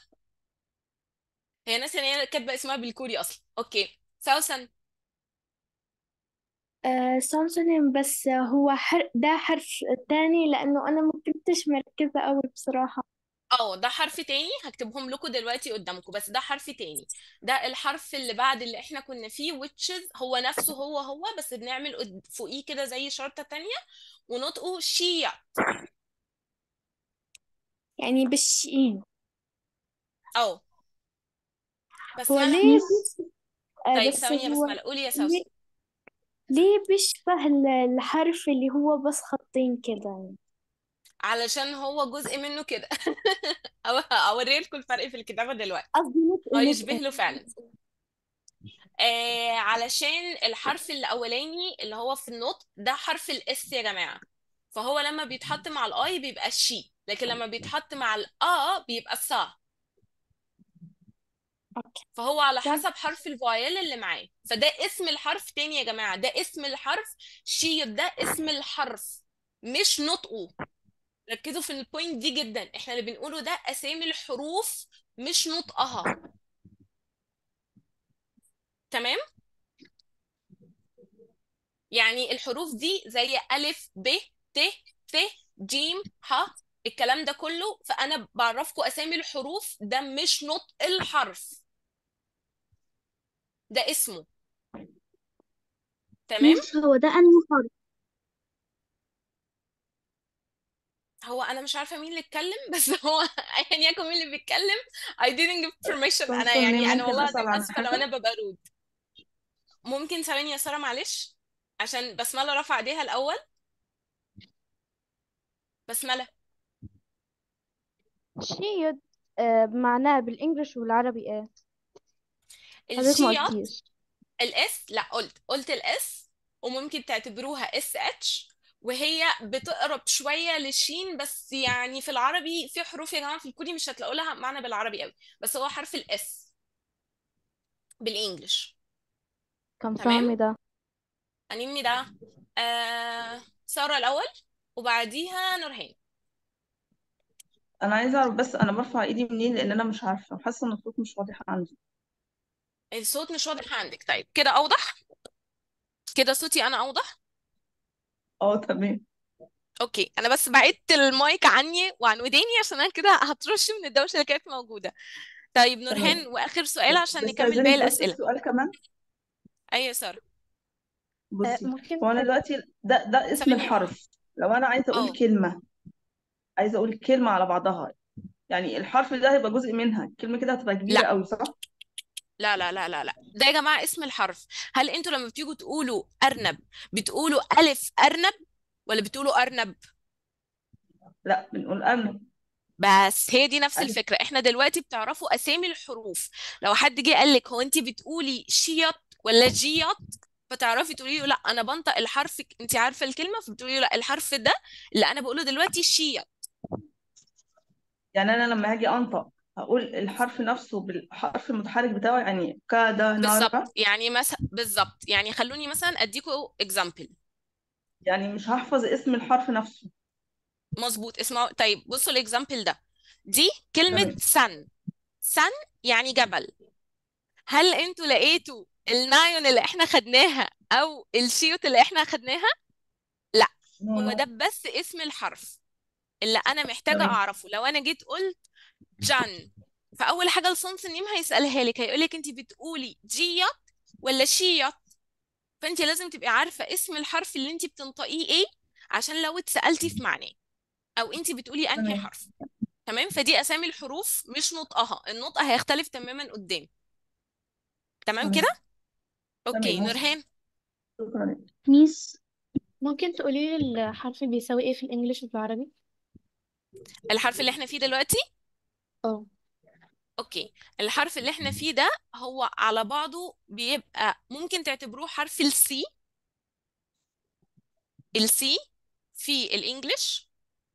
Speaker 1: هي ناس هي كاتبه اسمها بالكوري اصلا اوكي سوسن
Speaker 2: آه سونسونيم بس هو حر... ده حرف تاني لأنه أنا ما كنتش مركزة أوي بصراحة
Speaker 1: اه ده حرف تاني هكتبهم لكم دلوقتي قدامكم بس ده حرف تاني ده الحرف اللي بعد اللي احنا كنا فيه which is هو نفسه هو هو بس بنعمل قد- فوقيه كده زي شرطة تانية ونطقه شيا
Speaker 2: يعني بالشين
Speaker 1: اه
Speaker 2: هو
Speaker 1: بسملة
Speaker 2: ليه بس... آه
Speaker 1: طيب
Speaker 2: بس
Speaker 1: ثواني يا
Speaker 2: هو
Speaker 1: بسملة قولي يا
Speaker 2: ليه,
Speaker 1: سوسو
Speaker 2: ليه بيشبه ال- الحرف اللي هو بس خطين كده
Speaker 1: علشان هو جزء منه كده أو اوري لكم الفرق في الكتابة دلوقتي
Speaker 2: قصدي نطق
Speaker 1: اه
Speaker 2: نطق
Speaker 1: يشبه له فعلا آه علشان الحرف الاولاني اللي هو في النطق ده حرف الاس يا جماعة فهو لما بيتحط مع الاي بيبقى الشي لكن لما بيتحط مع الآ بيبقى الصا
Speaker 2: أوكي
Speaker 1: فهو على
Speaker 2: طب
Speaker 1: حسب حرف الفايل اللي معاه فده اسم الحرف تاني يا جماعة ده اسم الحرف شي ده اسم الحرف مش نطقه ركزوا في البوينت دي جدا احنا اللي بنقوله ده اسامي الحروف مش نطقها تمام يعني الحروف دي زي ألف ب ت ث جيم ح الكلام ده كله فأنا بعرفكم أسامي الحروف ده مش نطق الحرف ده اسمه تمام
Speaker 10: ميس هو ده أنهي حرف
Speaker 1: هو أنا مش عارفة مين اللي اتكلم بس هو أيا يكن مين اللي بيتكلم I didn't give permission أنا
Speaker 14: سونسون
Speaker 1: يعني أنا
Speaker 14: ممكن
Speaker 1: والله
Speaker 14: أسأل
Speaker 1: العظيم
Speaker 14: عن
Speaker 1: آسفة لو
Speaker 14: حاجة
Speaker 1: أنا ببقى رود ممكن ثواني يا سارة معلش عشان بسملة رفع ايديها الأول بسملة
Speaker 4: شيد آه بمعناه بالإنجليش والعربي ايه حضرتك ما
Speaker 1: الشياط
Speaker 4: قلتيش
Speaker 1: الاس لا قلت قلت الاس وممكن تعتبروها اس اتش وهي بتقرب شويه للشين بس يعني في العربي في حروف يا جماعه في الكوري مش هتلاقوا لها معنى بالعربي قوي بس هو حرف الاس بالانجلش
Speaker 4: كم
Speaker 1: تمام
Speaker 4: سامي ده
Speaker 1: انمي ده آه ساره الاول وبعديها نورهان
Speaker 14: أنا عايزة أعرف بس أنا برفع إيدي منين لأن أنا مش عارفة حاسة إن الصوت مش واضح عندي
Speaker 1: الصوت مش واضح عندك طيب كده اوضح كده صوتي انا اوضح
Speaker 14: أه تمام
Speaker 1: اوكي انا بس بعدت المايك عني وعن وداني عشان انا كده هترش من الدوشه اللي كانت موجوده طيب نورهان
Speaker 14: تمام
Speaker 1: واخر سؤال عشان نكمل باقي
Speaker 14: بستأذنك بس
Speaker 1: الاسئله
Speaker 14: السؤال كمان
Speaker 1: ايوه يا ساره
Speaker 12: آه،
Speaker 14: بصي
Speaker 12: ممكن
Speaker 14: هو أنا دلوقتي ده ده اسم
Speaker 1: ثواني
Speaker 14: الحرف لو أنا عايزة أقول
Speaker 1: اه
Speaker 14: كلمة عايزة أقول كلمة على بعضها يعني الحرف ده هيبقى جزء منها الكلمة كده هتبقى كبيرة
Speaker 1: لا
Speaker 14: قوي صح؟
Speaker 1: لا لا لا لا لا ده يا جماعه اسم الحرف هل انتوا لما بتيجوا تقولوا ارنب بتقولوا الف ارنب ولا بتقولوا ارنب
Speaker 14: لا بنقول أرنب
Speaker 1: بس هي دي نفس
Speaker 14: ألف
Speaker 1: الفكره احنا دلوقتي بتعرفوا اسامي الحروف لو حد جه قال لك هو انت بتقولي شيط ولا جيط فتعرفي تقولي له لا انا بنطق الحرف انت عارفه الكلمه فبتقولي له لا الحرف ده اللي انا بقوله دلوقتي شيط
Speaker 14: يعني أنا لما هاجي أنطق هقول الحرف نفسه بالحرف المتحرك بتاعه يعني كادا نارا
Speaker 1: بالظبط يعني مثلا بالظبط يعني خلوني مثلا اديكوا اكزامبل
Speaker 14: يعني مش هحفظ اسم الحرف نفسه
Speaker 1: مظبوط اسمعوا طيب بصوا الاكزامبل ده دي كلمة
Speaker 14: تمام
Speaker 1: سن سن يعني جبل هل انتوا لقيتوا النايون اللي احنا خدناها او الشيوت اللي احنا خدناها لا
Speaker 14: نو
Speaker 1: هو
Speaker 14: نو
Speaker 1: ده بس اسم الحرف اللي انا محتاجة
Speaker 14: تمام
Speaker 1: اعرفه لو انا جيت قلت جان فاول حاجة الصنص النيم هيسألها لك هيقولك انت بتقولي جيوت ولا شيوت فانت لازم تبقي عارفة اسم الحرف اللي انت بتنطقيه ايه عشان لو اتسألتي في معناه او انت بتقولي انهي
Speaker 14: تمام
Speaker 1: حرف تمام فدي اسامي الحروف مش نطقها النطق هيختلف تماما قدام تمام كده
Speaker 14: تمام
Speaker 1: اوكي
Speaker 14: تمام وصل
Speaker 1: نورهان
Speaker 14: شكرا
Speaker 12: ميس ممكن تقولي لي الحرف بيساوي ايه في الانجليش وفي العربي
Speaker 1: الحرف اللي احنا فيه دلوقتي
Speaker 12: اه
Speaker 1: اوكي الحرف اللي احنا فيه ده هو على بعضه بيبقى ممكن تعتبروه حرف السي السي في الانجليش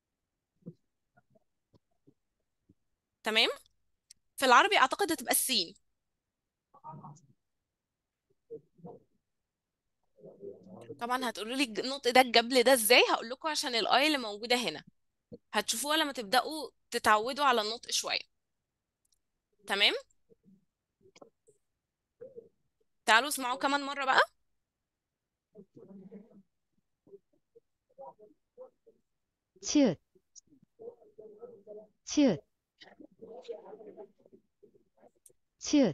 Speaker 1: تمام في العربي اعتقد هتبقى السين طبعا هتقولوا لي النطق ده الجبل ده ازاي هقول لكم عشان الاي اللي موجوده هنا هتشوفوها لما تبداوا تتعودوا على النطق شويه تمام تعالوا اسمعوا كمان مره بقى
Speaker 8: 치읓, 치읓, 치읓,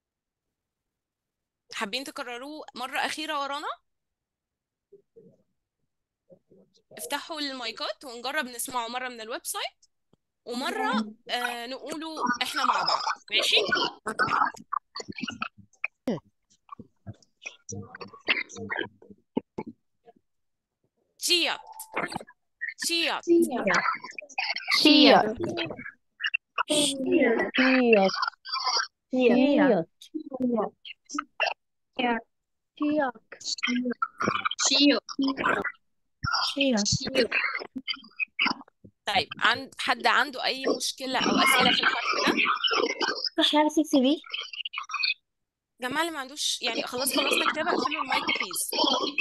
Speaker 1: حابين تكرروه مرة أخيرة ورانا افتحوا المايكات ونجرب نسمعه مرة من الويب سايت ومرة آه نقوله احنا مع بعض ماشي شيط شيط
Speaker 3: شيط
Speaker 2: شيط
Speaker 3: شيط
Speaker 2: شياك
Speaker 9: شيو
Speaker 2: شياك
Speaker 1: طيب عند حد عنده أي مشكلة أو أسئلة في الحرف ده
Speaker 5: صح يعني 6 بي
Speaker 1: جماعة اللي ما عندوش يعني خلاص خلصنا كتابة اقفلوا المايك بليز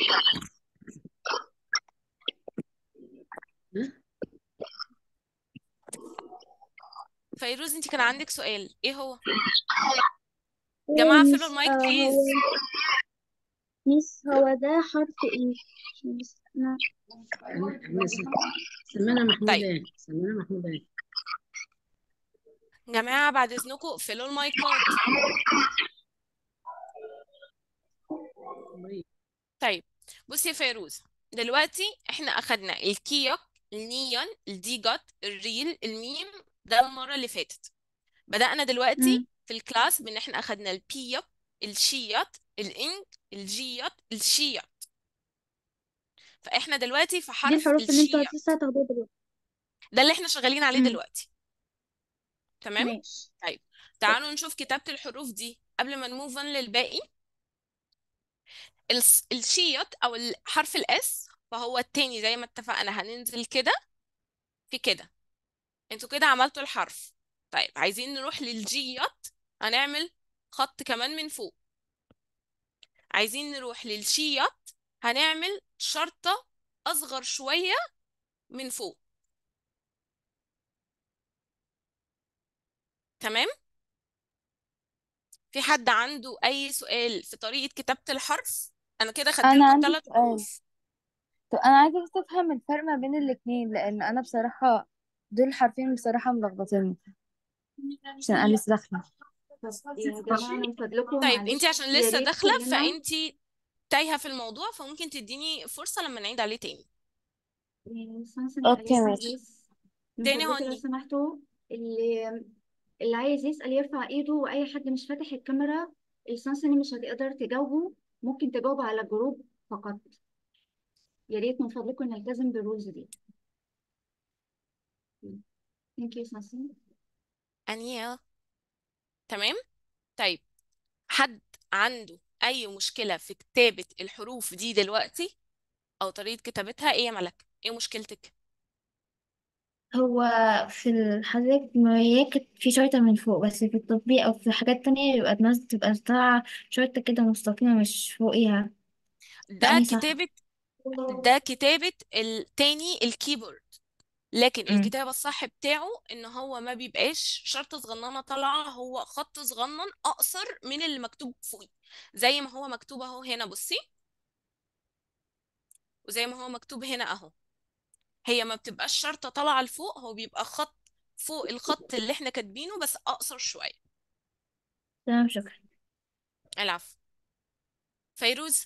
Speaker 1: فيروز انت كان عندك سؤال ايه هو جماعة
Speaker 2: ميس
Speaker 1: اقفلوا المايك
Speaker 2: آه
Speaker 1: بليز
Speaker 2: هو ميس هو ده حرف ايه ميس انا
Speaker 15: سمينا محمود
Speaker 1: طيب
Speaker 15: ايه سمينا محمود ايه
Speaker 1: جماعة بعد اذنكم اقفلوا المايكات طيب بصي يا فيروز دلوقتي احنا اخدنا الكيوك النيون الديجوت الريل الميم ده المرة اللي فاتت بدأنا دلوقتي
Speaker 2: مم.
Speaker 1: في الكلاس بان احنا اخدنا البيوك الشيوت الانج الجيوت الشيوت فاحنا دلوقتي في
Speaker 2: دي
Speaker 1: حرف
Speaker 2: الحروف اللي انتوا
Speaker 1: الشيوت
Speaker 2: لسه هتاخدوها دلوقتي
Speaker 1: ده اللي احنا شغالين عليه
Speaker 2: مم.
Speaker 1: دلوقتي تمام
Speaker 2: ماشي
Speaker 1: طيب تعالوا نشوف كتابة الحروف دي قبل ما نموف on للباقي الس- الشيوت او الحرف الاس فهو التاني زي ما اتفقنا هننزل كده في كده انتوا كده عملتوا الحرف طيب عايزين نروح للجيوت هنعمل خط كمان من فوق عايزين نروح للشيوت هنعمل شرطة أصغر شوية من فوق تمام في حد عنده أي سؤال في طريقة كتابة الحرف أنا كده خدت
Speaker 16: انا
Speaker 1: لكم
Speaker 16: عندي
Speaker 1: ثلاث
Speaker 16: سؤال
Speaker 1: حروف
Speaker 16: طب انا عايزه بس افهم الفرق ما بين الاتنين لان انا بصراحه دول الحرفين بصراحه ملخبطيني عشان انا لسه داخله
Speaker 9: يا جماعة من فضلكم
Speaker 1: طيب انت
Speaker 9: معلش
Speaker 1: عشان
Speaker 9: يا
Speaker 1: لسه
Speaker 9: ريت
Speaker 1: داخلة
Speaker 9: كلنا
Speaker 1: فانت تايهة في الموضوع فممكن تديني فرصة لما نعيد عليه تاني
Speaker 9: يعني سمسم
Speaker 16: اوكي
Speaker 9: أليس
Speaker 16: ماشي
Speaker 9: بليز من
Speaker 1: تاني
Speaker 9: فضلكم لو
Speaker 1: هوني
Speaker 9: سمحتوا اللي اللي عايز يسأل يرفع ايده واي حد مش فاتح الكاميرا السمسمي مش هتقدر تجاوبه ممكن تجاوب على الجروب فقط يا ريت من فضلكم نلتزم بالرولز دي ثانك يو سمسم
Speaker 1: أنيا تمام طيب حد عنده أي مشكلة في كتابة الحروف دي دلوقتي أو طريقة كتابتها إيه يا ملك؟ إيه مشكلتك؟
Speaker 5: هو في الحاجات ما كانت في شرطة من فوق بس في التطبيق أو في حاجات تانية بيبقى الناس تبقى طالعة شرطة كده مستقيمة مش فوقيها
Speaker 1: ده
Speaker 5: فأنهي صح؟
Speaker 1: كتابة ده كتابة التاني الكيبورد لكن
Speaker 5: مم.
Speaker 1: الكتابة الصح بتاعه إن هو ما بيبقاش شرطة صغننة طالعة هو خط صغنن أقصر من اللي مكتوب فوقيه زي ما هو مكتوب أهو هنا بصي وزي ما هو مكتوب هنا أهو هي ما بتبقاش شرطة طالعة لفوق هو بيبقى خط فوق الخط اللي احنا كاتبينه بس أقصر شوية
Speaker 5: تمام شكرا
Speaker 1: العفو فيروز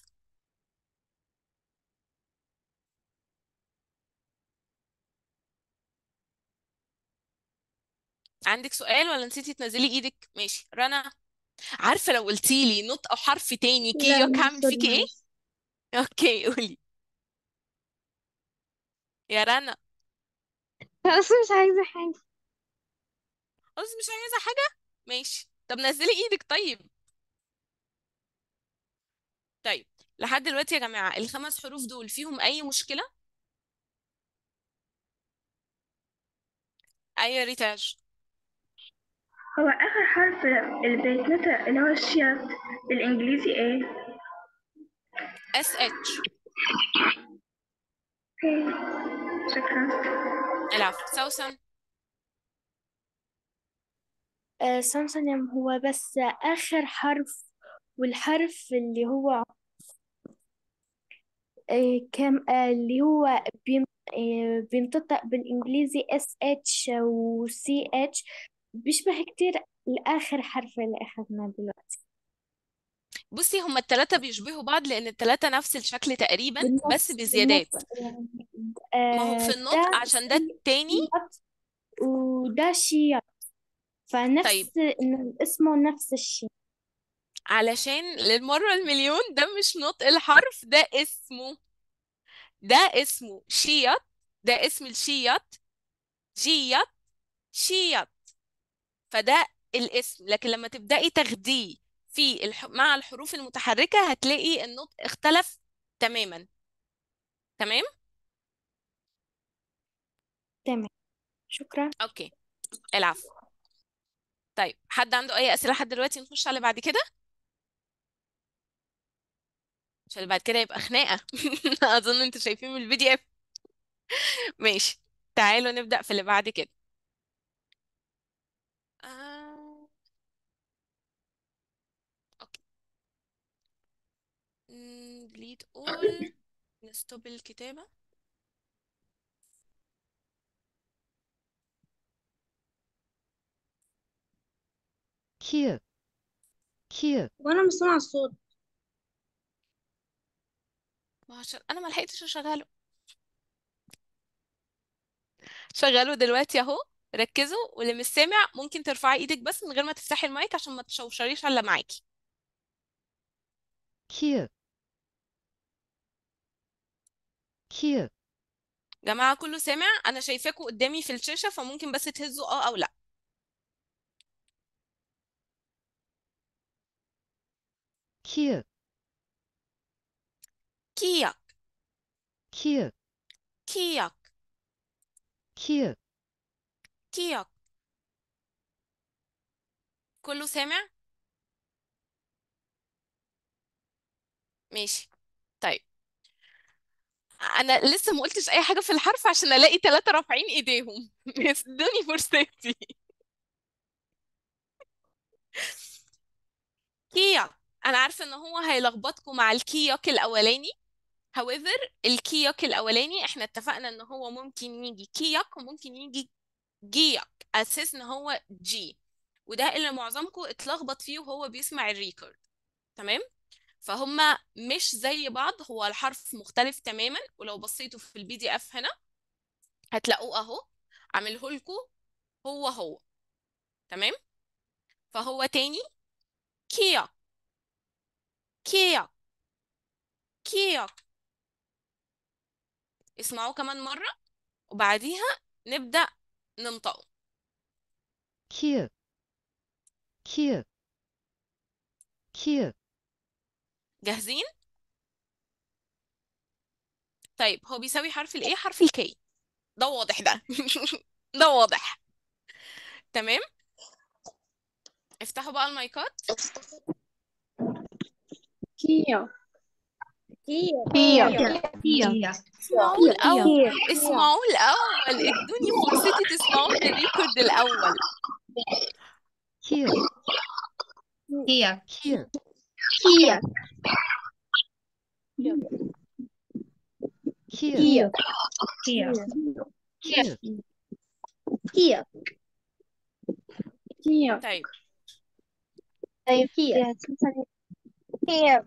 Speaker 1: عندك سؤال ولا نسيتي تنزلي ايدك ماشي رنا عارفة لو قلتيلي نطق أو حرف تاني
Speaker 2: لا
Speaker 1: كيوك
Speaker 2: ميس
Speaker 1: هعمل
Speaker 2: سوري
Speaker 1: فيكي ايه
Speaker 2: معلش
Speaker 1: اوكي قولي يا رنا
Speaker 10: بس مش عايزة حاجة
Speaker 1: خلاص مش عايزة حاجة ماشي طب نزلي ايدك طيب طيب لحد دلوقتي يا جماعة الخمس حروف دول فيهم أي مشكلة أي يا ريتاج
Speaker 13: هو آخر حرف اللي بيتنطق اللي هو الشياط بالإنجليزي ايه؟
Speaker 1: اس اتش
Speaker 13: اوكي شكرا
Speaker 1: العفو سوسن
Speaker 2: آه سامسونج هو بس آخر حرف والحرف اللي هو آه، كم آه، اللي هو بين- آه، بينطق بالإنجليزي اس اتش و سي اتش بيشبه كتير الآخر حرف اللي أخذناه دلوقتي
Speaker 1: بصي هما التلاتة بيشبهوا بعض لأن التلاتة نفس الشكل تقريبا بس
Speaker 2: بالنص
Speaker 1: بزيادات
Speaker 2: بالنص يعني
Speaker 1: ما هو
Speaker 2: آه،
Speaker 1: في النطق
Speaker 2: ده
Speaker 1: عشان ده
Speaker 2: سي
Speaker 1: التاني
Speaker 2: شياط وده شياط
Speaker 1: طيب
Speaker 2: فنفس إنه اسمه نفس الشيء
Speaker 1: علشان للمرة المليون ده مش نطق الحرف ده اسمه ده اسمه شيط ده اسم الشيط جيط شيط فده الاسم لكن لما تبدأي تاخديه في الح... مع الحروف المتحركة هتلاقي النطق اختلف تماما تمام
Speaker 2: تمام شكرا
Speaker 1: اوكي العفو طيب حد عنده اي اسئلة لحد دلوقتي نخش على اللي بعد كده عشان اللي بعد كده يبقى خناقة اظن انتوا شايفين من البي دي اف ماشي تعالوا نبدأ في اللي بعد كده آه... اوكي delete all نستوب الكتابة
Speaker 8: Q Q
Speaker 10: وانا مش سامعة الصوت
Speaker 1: ما عشان انا ما لحقتش اشغله شغله دلوقتي اهو ركزوا واللي مش سامع ممكن ترفعي ايدك بس من غير ما تفتحي المايك عشان ما تشوشريش على اللي معاكي
Speaker 8: Q Q
Speaker 1: جماعة كله سامع انا شايفاكوا قدامي في الشاشة فممكن بس تهزوا اه او لا
Speaker 8: Q
Speaker 1: كياك
Speaker 8: Q
Speaker 1: كياك
Speaker 8: Q
Speaker 1: كياك كله سامع ماشي طيب انا لسه ما قلتش اي حاجة في الحرف عشان الاقي ثلاثة رافعين ايديهم ادوني فرصتي كياك انا عارفة ان هو هيلخبطكم مع الكياك الاولاني however الكياك الاولاني احنا اتفقنا ان هو ممكن يجي كياك وممكن يجي جياك اساس ان هو جي وده اللي معظمكم اتلخبط فيه وهو بيسمع الريكورد تمام فهم مش زي بعض هو الحرف مختلف تماما ولو بصيتوا في البي دي اف هنا هتلاقوه اهو عامله لكم هو هو تمام فهو تاني كياك كياك كياك اسمعوه كمان مرة وبعديها نبدأ ننطقه
Speaker 8: Q Q Q
Speaker 1: جاهزين طيب هو بيساوي حرف الايه حرف الكي ده واضح ده ده واضح تمام افتحوا بقى المايكات
Speaker 11: كيا
Speaker 10: كيا
Speaker 11: كيا
Speaker 10: كيا
Speaker 1: اسمعوه الأول اسمعوه الأول ادوني فرصتي تسمعوه من الريكورد الأول
Speaker 8: Q
Speaker 5: كيا
Speaker 8: Q
Speaker 10: كيا
Speaker 8: Q
Speaker 10: كيا
Speaker 5: كيا
Speaker 8: Q
Speaker 10: كيا
Speaker 11: كيا
Speaker 1: طيب
Speaker 10: طيب كيا كيا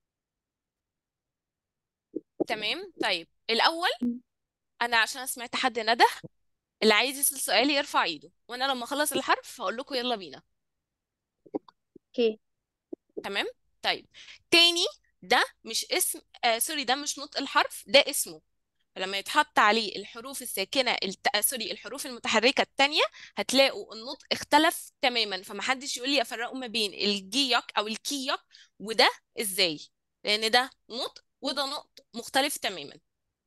Speaker 1: تمام طيب الأول أنا عشان سمعت حد نده اللي عايز يسأل سؤال يرفع ايده وأنا لما أخلص الحرف هقول لكم يلا بينا
Speaker 10: اوكي
Speaker 1: تمام طيب تاني ده مش اسم آه سوري ده مش نطق الحرف ده اسمه فلما يتحط عليه الحروف الساكنة الت... آه، سوري الحروف المتحركة التانية هتلاقوا النطق اختلف تماما فمحدش يقول لي افرقوا ما بين الجيك او الكيك وده ازاي لان ده نطق وده نطق مختلف تماما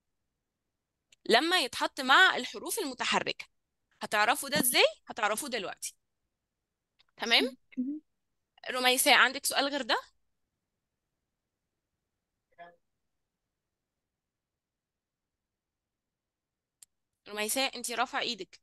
Speaker 1: لما يتحط مع الحروف المتحركة هتعرفوا ده ازاي هتعرفوه دلوقتي تمام رميساء عندك سؤال غير ده رميساء انتي رافعة ايدك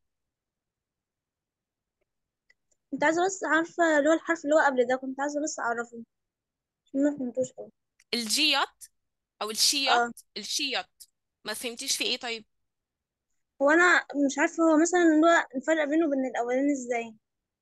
Speaker 10: كنت عايزة بس عارفة اللي هو الحرف اللي هو قبل ده كنت عايزة بس أعرفه عشان ما فهمتوش أوي
Speaker 1: الجيات او
Speaker 15: اه
Speaker 1: الشيط الشيط ما فهمتيش في ايه طيب
Speaker 15: هو انا مش عارفه هو مثلا اللي هو الفرق بينه وبين الاولاني ازاي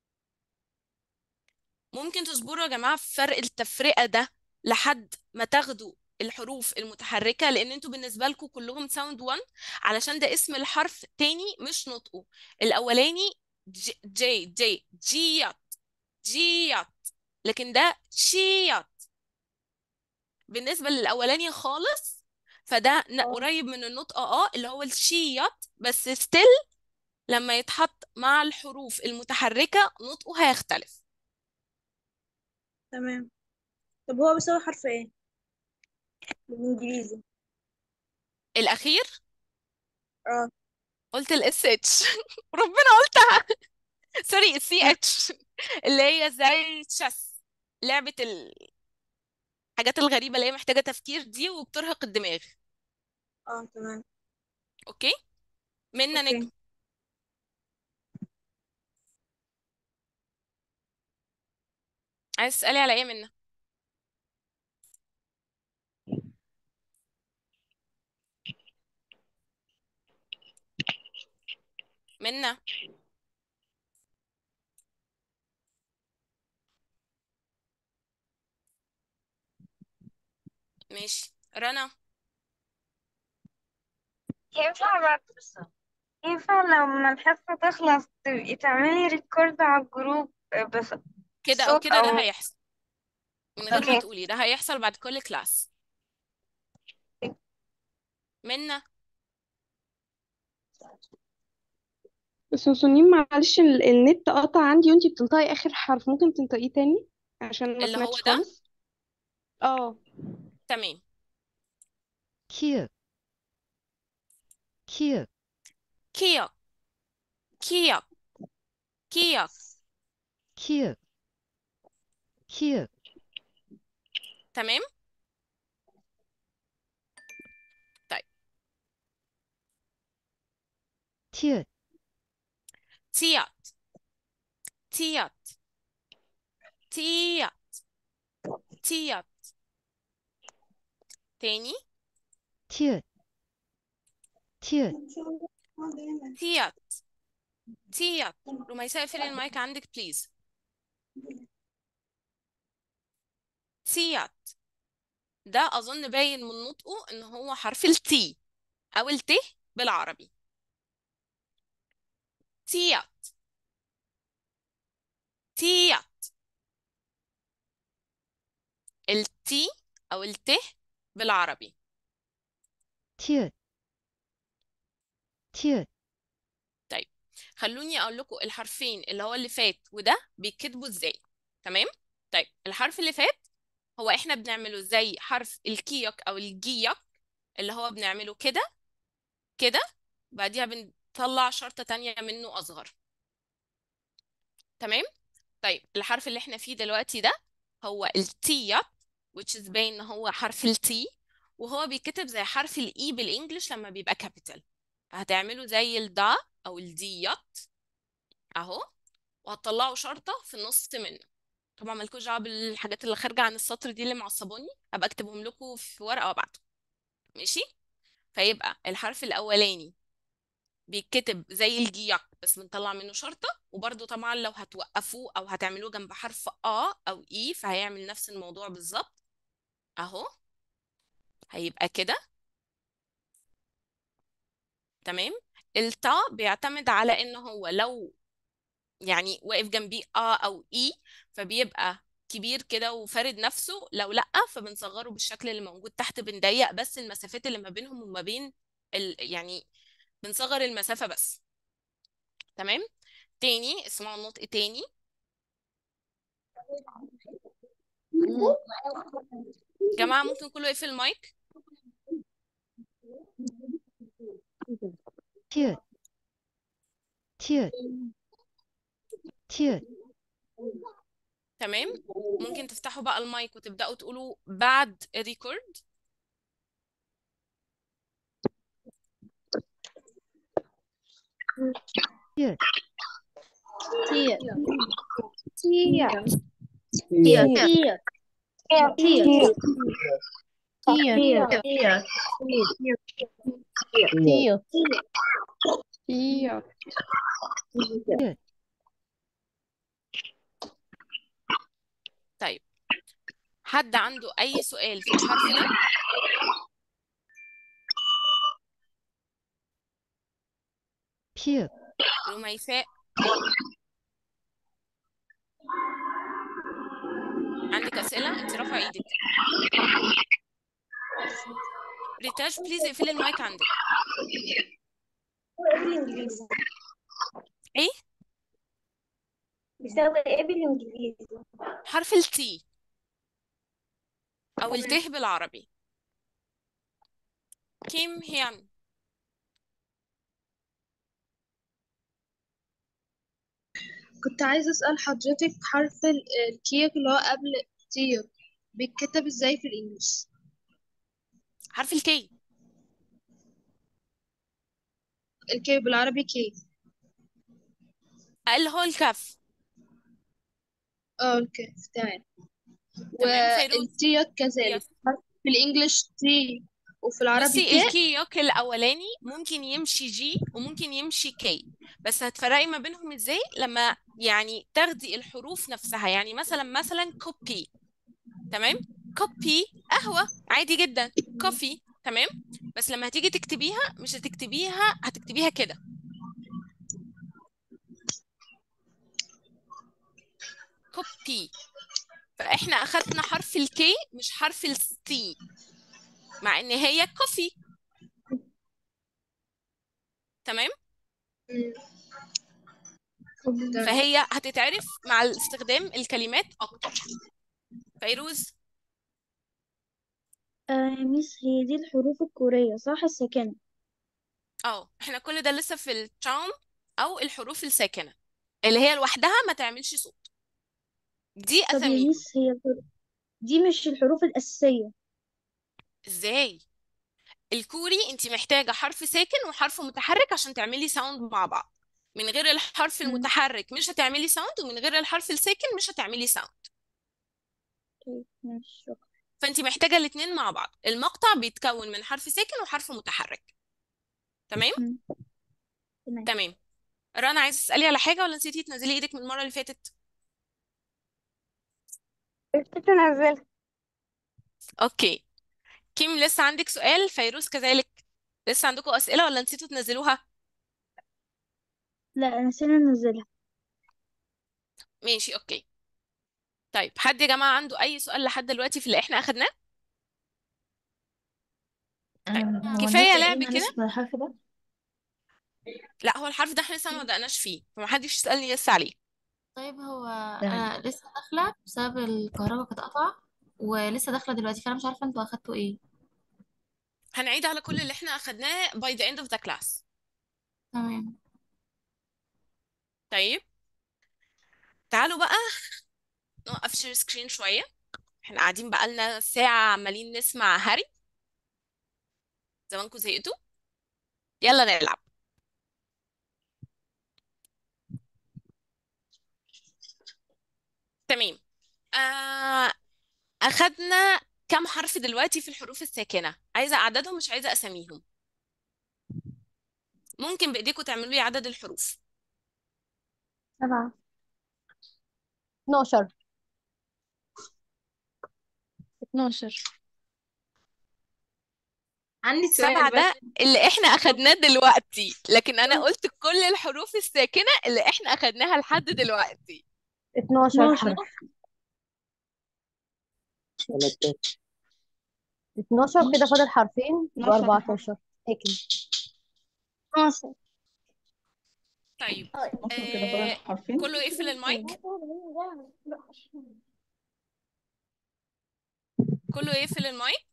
Speaker 1: ممكن تصبروا يا جماعة في فرق التفرقة ده لحد ما تاخدوا الحروف المتحركة لأن انتوا بالنسبة لكم كلهم ساوند 1 علشان ده اسم الحرف تاني مش نطقه الأولاني ج- جي جي جيط جيط لكن ده شيط بالنسبة للأولاني خالص فده ن-
Speaker 15: اه
Speaker 1: قريب من النطق اه اللي هو الشيط بس ستيل لما يتحط مع الحروف المتحركة نطقه هيختلف
Speaker 15: تمام طب هو بيساوي حرف ايه بالانجليزي
Speaker 1: الأخير
Speaker 15: اه
Speaker 1: قلت الاس اتش ربنا قلتها سوري السي اتش اللي هي زي تشس لعبة الحاجات الغريبة اللي هي محتاجة تفكير دي وبترهق الدماغ
Speaker 15: اه تمام
Speaker 1: اوكي منا نجم
Speaker 15: اوكي
Speaker 1: عايز تسألي على ايه منا منا ماشي رنا
Speaker 10: ينفع بعد ينفع لما الحصة تخلص تبقي تعملي ريكورد على الجروب بس
Speaker 1: كده او
Speaker 10: صوت
Speaker 1: كده ده
Speaker 10: أو
Speaker 1: هيحصل من غير ما
Speaker 10: اوكي
Speaker 1: تقولي ده هيحصل بعد كل كلاس منا
Speaker 6: بس سنين معلش ال- النت قطع عندي وانتي بتنطقي آخر حرف ممكن تنطقيه تاني عشان ما
Speaker 1: اللي هو
Speaker 6: سمعتش
Speaker 1: ده
Speaker 6: خالص اه
Speaker 1: تمام
Speaker 8: Kill. Kill.
Speaker 1: كيوك كيوك كيوك
Speaker 8: Kill. Kill.
Speaker 1: تمام طيب
Speaker 8: Till.
Speaker 1: تيات تيات تيات تيات تاني
Speaker 8: Till. Till.
Speaker 1: تيات تيات رميساء اقفلي المايك عندك بليز تيات ده اظن باين من نطقه ان هو حرف التي او الت بالعربي تيات تيات التي او الت بالعربي
Speaker 8: Till. Till.
Speaker 1: طيب خلوني اقول لكم الحرفين اللي هو اللي فات وده بيتكتبوا ازاي تمام طيب الحرف اللي فات هو احنا بنعمله زي حرف الكيوك او الجيوك اللي هو بنعمله كده كده بعديها بنطلع شرطة تانية منه اصغر تمام طيب الحرف اللي احنا فيه دلوقتي ده هو التيات which is باين ان هو حرف التي وهو بيتكتب زي حرف الاي بالانجلش لما بيبقى كابيتال هتعملوا زي الدا او الديات اهو وهتطلعوا شرطة في النص منه طبعا مالكوش دعوة بالحاجات اللي خارجة عن السطر دي اللي معصبوني هبقى اكتبهم لكم في ورقة وابعتهم ماشي فيبقى الحرف الاولاني بيتكتب زي الجياك بس بنطلع منه شرطة وبرده طبعا لو هتوقفوه او هتعملوه جنب حرف ا او اي فهيعمل نفس الموضوع بالظبط اهو هيبقى كده تمام التا بيعتمد على ان هو لو يعني واقف جنبيه ا او اي فبيبقى كبير كده وفارد نفسه لو لا فبنصغره بالشكل اللي موجود تحت بنضيق بس المسافات اللي ما بينهم وما بين ال... يعني بنصغر المسافة بس تمام تاني اسمعوا النطق تاني جماعة ممكن كله يقفل المايك
Speaker 8: Till. Till. Till.
Speaker 1: تمام ممكن تفتحوا بقى المايك وتبدأوا تقولوا بعد الريكورد
Speaker 8: Till.
Speaker 2: تيا
Speaker 4: تيا
Speaker 2: تيا
Speaker 4: تيا
Speaker 2: تيا
Speaker 4: تيا
Speaker 3: تير
Speaker 5: تير
Speaker 3: تير
Speaker 5: تير
Speaker 3: تير
Speaker 6: تير
Speaker 8: تير
Speaker 1: طيب حد عنده أي سؤال في الحرف ده
Speaker 8: بير
Speaker 1: رميساء عندك أسئلة انت رافعة ايدك ريتاج بليز اقفلي المايك عندك
Speaker 15: ايه بالانجليزي
Speaker 1: ايه
Speaker 15: بيساوي ايه بالانجليزي
Speaker 1: حرف التي او الته بالعربي كيم هيان
Speaker 17: كنت عايزة أسأل حضرتك حرف ال- الكيك اللي هو قبل تير بيتكتب ازاي في الإنجليش
Speaker 1: حرف الكي
Speaker 17: الكي بالعربي كي
Speaker 1: اللي هو الكاف
Speaker 17: اه اوكي تمام
Speaker 1: تمام فيروز
Speaker 17: والتيك كذلك
Speaker 1: يس
Speaker 17: حرف في الإنجليش تي وفي العربي
Speaker 1: بصي
Speaker 17: كي
Speaker 1: الكيوك الاولاني ممكن يمشي جي وممكن يمشي كي بس هتفرقي ما بينهم ازاي لما يعني تاخدي الحروف نفسها يعني مثلا مثلا كوبي تمام كوبي قهوة عادي جدا كوفي تمام بس لما هتيجي تكتبيها مش هتكتبيها هتكتبيها كده كوبي فاحنا اخدنا حرف الكي مش حرف السي مع ان هي كوفي تمام
Speaker 17: تمام
Speaker 1: فهي هتتعرف مع استخدام الكلمات اكتر فيروز
Speaker 4: آه ميس هي دي الحروف الكورية صح الساكنة
Speaker 1: اه احنا كل ده لسه في التشام او الحروف الساكنة اللي هي لوحدها ما تعملش صوت دي
Speaker 4: طب يا
Speaker 1: اساميهم
Speaker 4: ميس هي الحروف دي مش الحروف الأساسية
Speaker 1: ازاي الكوري انت محتاجة حرف ساكن وحرف متحرك عشان تعملي ساوند مع بعض من غير الحرف
Speaker 4: مم.
Speaker 1: المتحرك مش هتعملي ساوند ومن غير الحرف الساكن مش هتعملي ساوند
Speaker 4: طيب ماشي شكرا
Speaker 1: فانت محتاجة الاتنين مع بعض المقطع بيتكون من حرف ساكن وحرف متحرك تمام
Speaker 4: مم. تمام
Speaker 1: تمام رنا عايزة تسألي على حاجة ولا نسيتي تنزلي ايدك من المرة اللي فاتت
Speaker 10: نسيت انزلها
Speaker 1: اوكي كيم لسه عندك سؤال فيروز كذلك لسه عندكم أسئلة ولا نسيتوا تنزلوها
Speaker 4: لا نسينا ننزلها
Speaker 1: ماشي اوكي طيب حد يا جماعة عنده أي سؤال لحد دلوقتي في اللي احنا أخدناه طيب
Speaker 5: أم، هو
Speaker 1: كفاية
Speaker 5: النطق ايه
Speaker 1: لعب
Speaker 5: معلش
Speaker 1: كده
Speaker 5: بالحرف ده
Speaker 1: لا هو الحرف ده احنا لسه ما بدأناش فيه فمحدش يسألني لسه عليه
Speaker 18: طيب هو
Speaker 5: تمام
Speaker 18: انا لسه داخله بسبب الكهرباء كانت قطع ولسه داخله دلوقتي فانا مش عارفه انتوا اخدتوا ايه
Speaker 1: هنعيد على كل اللي احنا أخدناه by the end of the class
Speaker 18: تمام
Speaker 1: طيب تعالوا بقى نوقف شير سكرين شوية احنا قاعدين بقالنا ساعة عمالين نسمع هاري زمانكم زهقتوا يلا نلعب تمام آه أخدنا كم حرف دلوقتي في الحروف الساكنة عايزة أعدادهم مش عايزة أساميهم ممكن بإيديكم تعملوا لي عدد الحروف
Speaker 11: سبعة
Speaker 3: 12
Speaker 11: اتناشر
Speaker 7: عندي
Speaker 1: سبعة
Speaker 7: سؤال
Speaker 1: ده
Speaker 7: بس
Speaker 1: اللي احنا أخدناه دلوقتي لكن أنا قلت كل الحروف الساكنة اللي احنا أخدناها لحد دلوقتي
Speaker 3: 12
Speaker 4: 12
Speaker 3: حرف 12 كده فاضل حرفين يبقى
Speaker 11: 12 حرف
Speaker 3: 14 ساكن
Speaker 15: 12
Speaker 1: طيب
Speaker 14: اصلا كده فاضل
Speaker 1: آه
Speaker 14: حرفين
Speaker 1: كله يقفل المايك كله يقفل المايك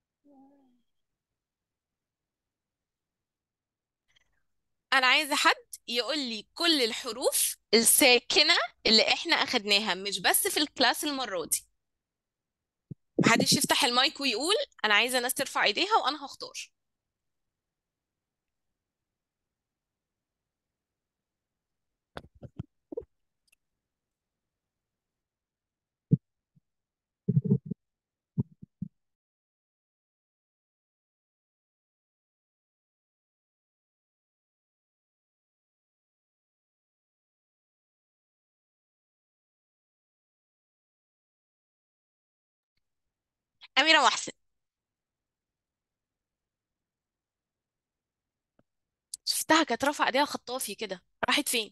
Speaker 1: أنا عايزة حد يقول لي كل الحروف الساكنة اللي احنا أخدناها مش بس في الكلاس المرة دي محدش يفتح المايك ويقول أنا عايزة ناس ترفع إيديها وأنا هختار أميرة محسن شفتها كانت رافعة ايديها خطافي كده راحت فين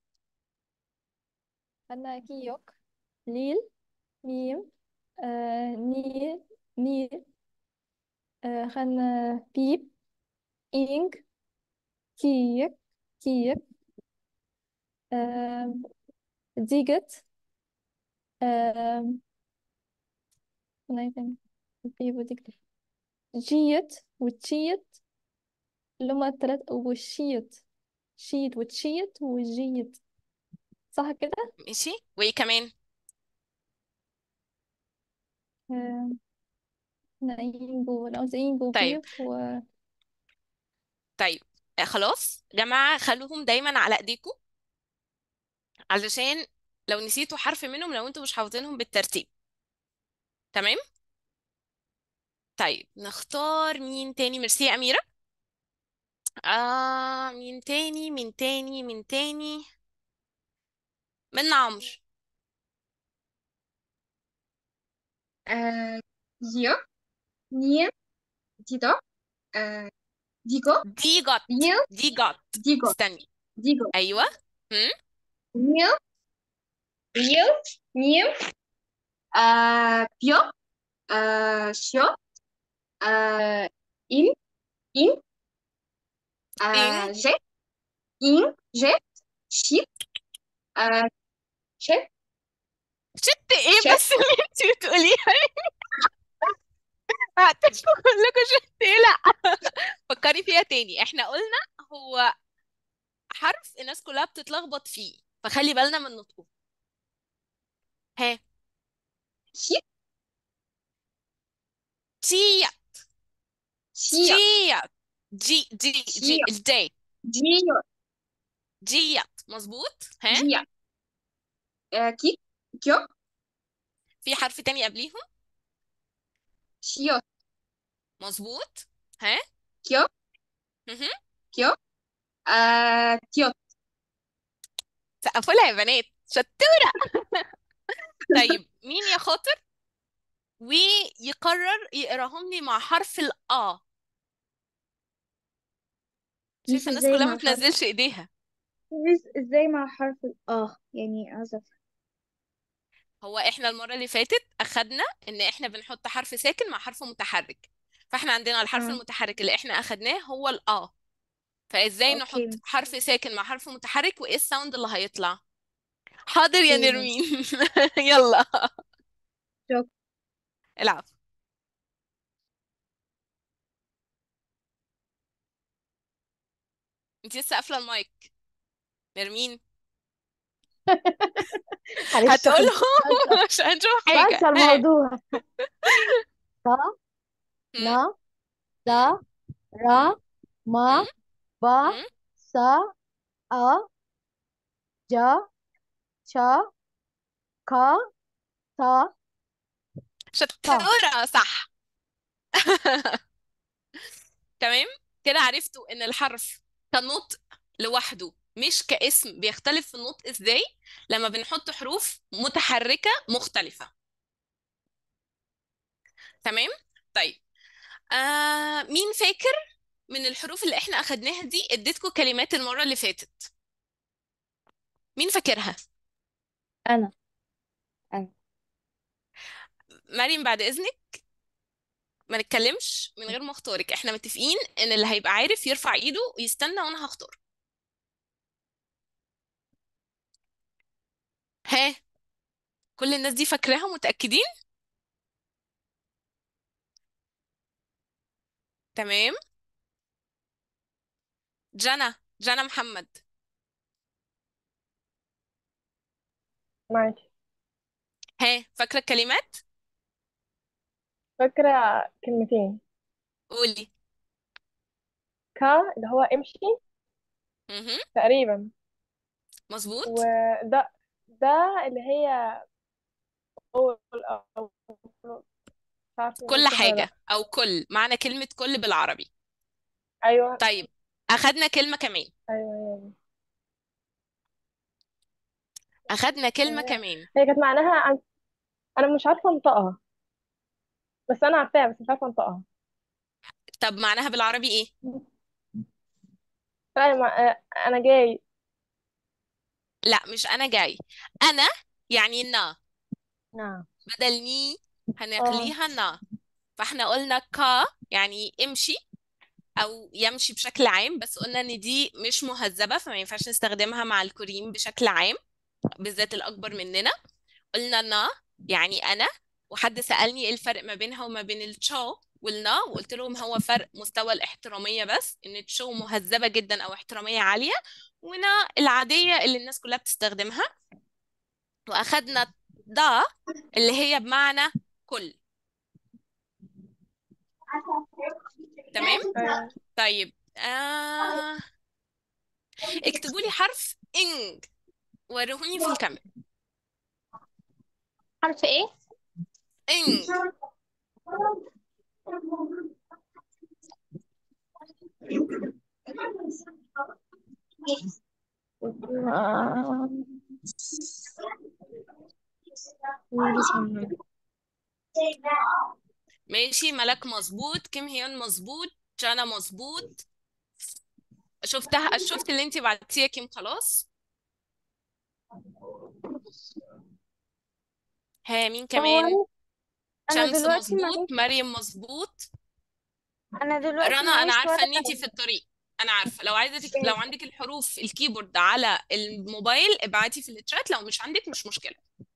Speaker 11: خدنا كيوك ليل ميم آه نيل نيل آه خدنا بيب إينج كيك كيك آه ديجت آه خدنا ايه تاني بيب وديجت جيت وتشيت اللي هما التلات والشيت شيت وتشيت وجيت صح كده؟
Speaker 1: ماشي وايه كمان
Speaker 11: آه ناينجو ولا زينجو
Speaker 1: طيب
Speaker 11: بيب و
Speaker 1: طيب آه، خلاص جماعة خلوهم دايما على ايديكم علشان لو نسيتوا حرف منهم لو انتوا مش حافظينهم بالترتيب تمام طيب نختار مين تاني ميرسي يا أميرة آه مين تاني مين تاني مين تاني من عمرو
Speaker 19: آه زيو نيم ديدو آه ديجو
Speaker 1: دي جت
Speaker 19: نيل
Speaker 1: دي جت
Speaker 19: ديجو
Speaker 1: استني
Speaker 19: ديجو
Speaker 1: ايوه هم
Speaker 19: نيل نيل نيم آه بيو آه شيو آه إن إن آه
Speaker 1: إن
Speaker 19: جي إن جي شيت آه شيت
Speaker 1: شت ايه
Speaker 19: شيت
Speaker 1: بس اللي انت بتقوليها هتفكوا كلكم شت ايه لا فكري فيها تاني احنا قلنا هو حرف الناس كلها بتتلخبط فيه فخلي بالنا من نطقه ها
Speaker 19: شيت
Speaker 1: تيا
Speaker 19: شيا
Speaker 1: جيا جي جي جي
Speaker 19: شيا
Speaker 1: الجي
Speaker 19: جيو
Speaker 1: جيت مظبوط ها
Speaker 19: جيا آه كي كيو
Speaker 1: في حرف تاني قبليهم
Speaker 19: شيو
Speaker 1: مظبوط ها
Speaker 19: كيو
Speaker 1: مهم.
Speaker 19: كيو آه تيو
Speaker 1: سقفوا لها يا بنات شطورة طيب مين يا خاطر ويقرر يقراهم لي مع حرف الآ
Speaker 4: مش
Speaker 1: شايفة الناس
Speaker 4: ازاي
Speaker 1: كلها ما
Speaker 4: مع حرف
Speaker 1: بتنزلش ايديها
Speaker 4: مش ازاي مع حرف الآه يعني عايزة
Speaker 1: هو احنا المرة اللي فاتت اخدنا ان احنا بنحط حرف ساكن مع حرف متحرك فاحنا عندنا الحرف
Speaker 4: اه
Speaker 1: المتحرك اللي احنا اخدناه هو الآ فازاي نحط
Speaker 4: اوكي
Speaker 1: حرف ساكن مع حرف متحرك وايه الساوند اللي هيطلع حاضر يا
Speaker 4: اوكي ماشي
Speaker 1: نرمين يلا
Speaker 4: شكرا
Speaker 1: العب انت لسه قافلة المايك نرمين
Speaker 3: معلش
Speaker 1: هتقولهم
Speaker 3: بنسى
Speaker 1: عشان نشوف حاجة
Speaker 3: بنسى
Speaker 1: ها
Speaker 3: الموضوع تا
Speaker 1: هم؟
Speaker 3: نا دا را
Speaker 1: هم؟
Speaker 3: ما
Speaker 1: هم؟
Speaker 3: با
Speaker 1: هم؟
Speaker 3: سا أ جا شا كا تا تا
Speaker 1: شطورة صح تمام كده عرفتوا ان الحرف كنطق لوحده مش كاسم بيختلف في النطق ازاي لما بنحط حروف متحركة مختلفة تمام طيب آه مين فاكر من الحروف اللي احنا اخدناها دي اديتكم كلمات المرة اللي فاتت مين فاكرها
Speaker 16: أنا أنا
Speaker 1: مريم بعد اذنك ما نتكلمش من غير ما اختارك احنا متفقين ان اللي هيبقى عارف يرفع ايده ويستنى وانا هختار ها كل الناس دي فاكراها متأكدين تمام جنى جنى محمد
Speaker 20: معاكي
Speaker 1: ها فاكرة الكلمات
Speaker 20: فاكرة كلمتين
Speaker 1: قولي
Speaker 20: كا اللي هو امشي
Speaker 1: مهم.
Speaker 20: تقريبا
Speaker 1: مظبوط
Speaker 20: وده ده اللي هي أول أو مش عارفة
Speaker 1: كل
Speaker 20: نسيتها ولا لأ
Speaker 1: حاجة أو كل معنى كلمة كل بالعربي
Speaker 20: أيوه
Speaker 1: طيب أخدنا كلمة كمان
Speaker 20: أيوه هي دي.
Speaker 1: أخدنا كلمة
Speaker 20: هي
Speaker 1: كمان
Speaker 20: هي كانت معناها أن- أنا مش عارفة أنطقها بس انا عارفاها بس مش عارفه انطقها
Speaker 1: طب معناها بالعربي ايه
Speaker 20: لا ما... آه، انا جاي
Speaker 1: لا مش انا جاي انا يعني نا
Speaker 3: نعم
Speaker 1: بدل ني
Speaker 20: اه
Speaker 1: هنخليها نا فاحنا قلنا كا يعني امشي او يمشي بشكل عام بس قلنا ان دي مش مهذبة فما ينفعش نستخدمها مع الكوريين بشكل عام بالذات الاكبر مننا قلنا نا يعني انا وحد سألني ايه الفرق ما بينها وما بين التشو والنا وقلت لهم هو فرق مستوى الاحترامية بس ان التشو مهذبة جدا او احترامية عالية ونا العادية اللي الناس كلها بتستخدمها واخدنا دا اللي هي بمعنى كل تمام
Speaker 20: ايوه
Speaker 1: طيب آه... اكتبوا لي حرف انج ورهوني في الكاميرا
Speaker 10: حرف ايه
Speaker 1: انج ماشي ملك مظبوط كيم هيون مظبوط جانا مظبوط شفتها شفت اللي انت بعتيه يا كيم خلاص ها مين
Speaker 10: هو
Speaker 1: كمان
Speaker 10: انا أنا
Speaker 1: شمس
Speaker 10: دلوقتي
Speaker 1: مظبوط
Speaker 10: معيش
Speaker 1: مريم مظبوط
Speaker 10: انا دلوقتي
Speaker 1: رنا انا
Speaker 10: معيش
Speaker 1: عارفه ان
Speaker 10: ورقة
Speaker 1: انت في الطريق انا عارفه لو عايزه تك... لو عندك الحروف الكيبورد على الموبايل ابعتي في الشات لو مش عندك مش مشكله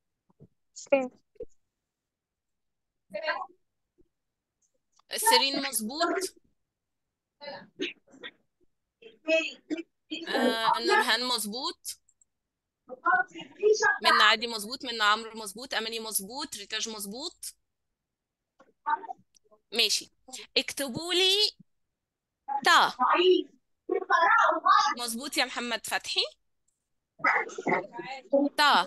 Speaker 1: سيرين مظبوط آه نورهان مظبوط منا عادي مظبوط منا عمرو مظبوط اماني مظبوط ريتاج مظبوط ماشي اكتبوا لي تا مظبوط يا محمد فتحي تا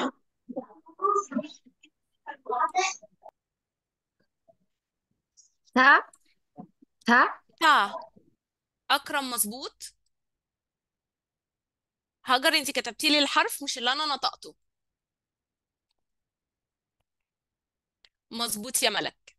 Speaker 5: تا تا
Speaker 1: تا اكرم مظبوط هاجر انت كتبتي لي الحرف مش اللي انا نطقته مظبوط يا ملك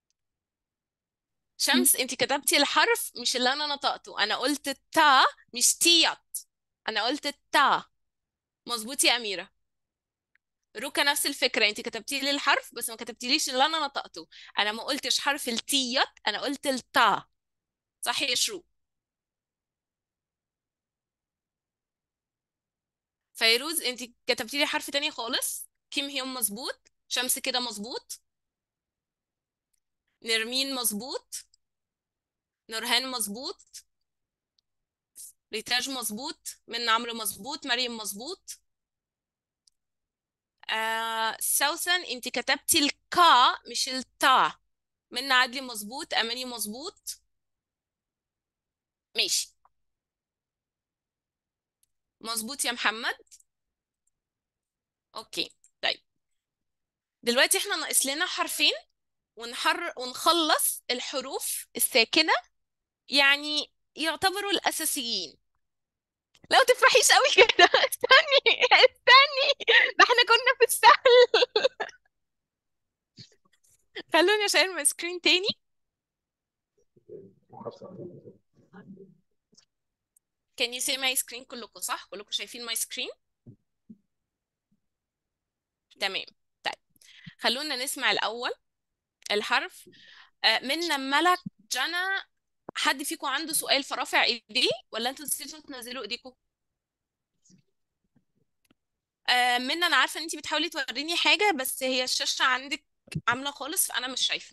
Speaker 1: شمس انت كتبتي الحرف مش اللي انا نطقته انا قلت تا مش تيات انا قلت تا مظبوط يا اميره روكا نفس الفكره انت كتبتي لي الحرف بس ما كتبتيليش اللي انا نطقته انا ما قلتش حرف التيات انا قلت التا صح يا شروق فيروز انت كتبتي لي حرف تاني خالص كيم هيون مظبوط شمس كده مظبوط نرمين مظبوط نورهان مظبوط ريتاج مظبوط من عمرو مظبوط مريم مظبوط آه سوسن انت كتبتي الكا مش التا من عدلي مظبوط اماني مظبوط ماشي مظبوط يا محمد اوكي طيب دلوقتي احنا ناقص لنا حرفين ونحر ونخلص الحروف الساكنة يعني يعتبروا الأساسيين لو تفرحيش قوي كده استني استني ده احنا كنا في السهل خلوني اشيل ماي سكرين تاني Can you see my screen كلكم صح؟ كلكم شايفين my screen؟ تمام طيب خلونا نسمع الأول الحرف آه، منا ملك جنى حد فيكم عنده سؤال فرافع ايديه ولا انتوا نسيتوا تنزلوا ايديكم؟ آه، منا انا عارفه ان انت بتحاولي توريني حاجه بس هي الشاشه عندك عامله خالص فانا مش شايفه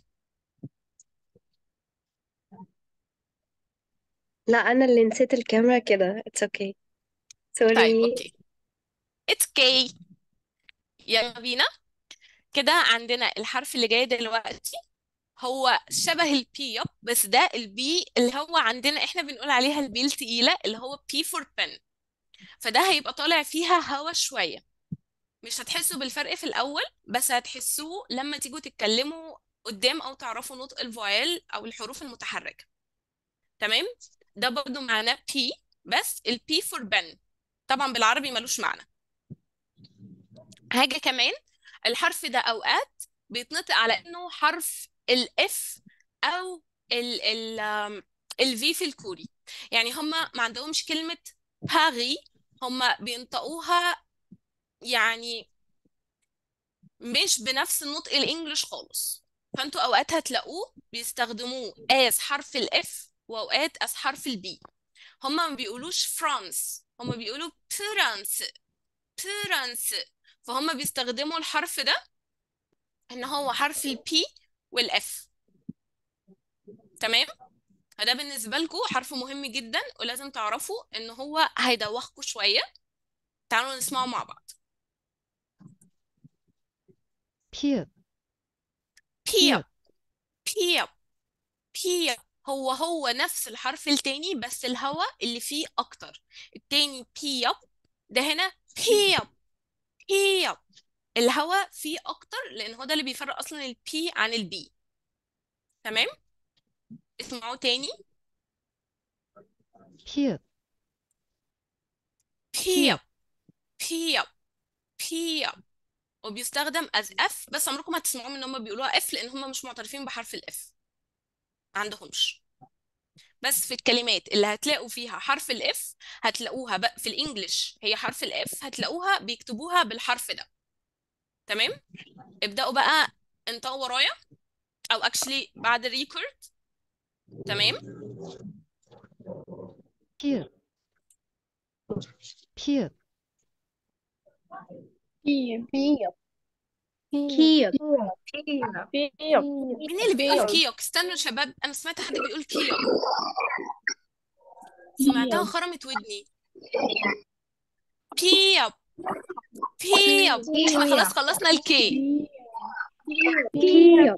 Speaker 21: لا انا اللي نسيت الكاميرا كده it's okay
Speaker 1: طيب
Speaker 21: سوري
Speaker 1: اوكي اتس okay. يلا بينا كده عندنا الحرف اللي جاي دلوقتي هو شبه البي يب بس ده البي اللي هو عندنا احنا بنقول عليها البي التقيلة اللي هو بي فور بن فده هيبقى طالع فيها هوا شوية مش هتحسوا بالفرق في الأول بس هتحسوه لما تيجوا تتكلموا قدام أو تعرفوا نطق الفويل أو الحروف المتحركة تمام ده برضو معناه بي بس البي فور بن طبعا بالعربي ملوش معنى حاجة كمان الحرف ده أوقات بيتنطق على إنه حرف الاف او ال ال الفي في الكوري يعني هما ما عندهمش كلمة باري هما بينطقوها يعني مش بنفس النطق الانجليش خالص فانتوا اوقات هتلاقوه بيستخدموه as حرف الاف واوقات as حرف البي هما ما بيقولوش فرانس هما بيقولوا فرانس فرانس فهم بيستخدموا الحرف ده ان هو حرف البي والاف تمام فده بالنسبة لكم حرف مهم جدا ولازم تعرفوا ان هو هيدوخكم شوية تعالوا نسمعه مع بعض
Speaker 8: pure
Speaker 1: بيب بيب بيب هو هو نفس الحرف التاني بس الهواء اللي فيه اكتر التاني بيب ده هنا بيب بيب الهواء فيه اكتر لان هو ده اللي بيفرق اصلا البي عن البي تمام اسمعوا تاني
Speaker 8: pure
Speaker 1: بيب بيب بيب وبيستخدم as f بس عمركم هتسمعوهم ان هم بيقولوها f لان هم مش معترفين بحرف الاف ما عندهمش بس في الكلمات اللي هتلاقوا فيها حرف الاف هتلاقوها بقى في الانجليش هي حرف الاف هتلاقوها بيكتبوها بالحرف ده تمام ابدأوا بقى انطقوا ورايا او اكشلي بعد الريكورد تمام
Speaker 8: pure pure
Speaker 11: بيب
Speaker 4: بيب
Speaker 11: بيب
Speaker 4: بيب
Speaker 1: مين اللي بيقول كيوك استنوا يا شباب انا سمعت حد بيقول كيوك سمعتها خرمت ودني بيب بيب احنا خلاص خلصنا الكي
Speaker 4: بيب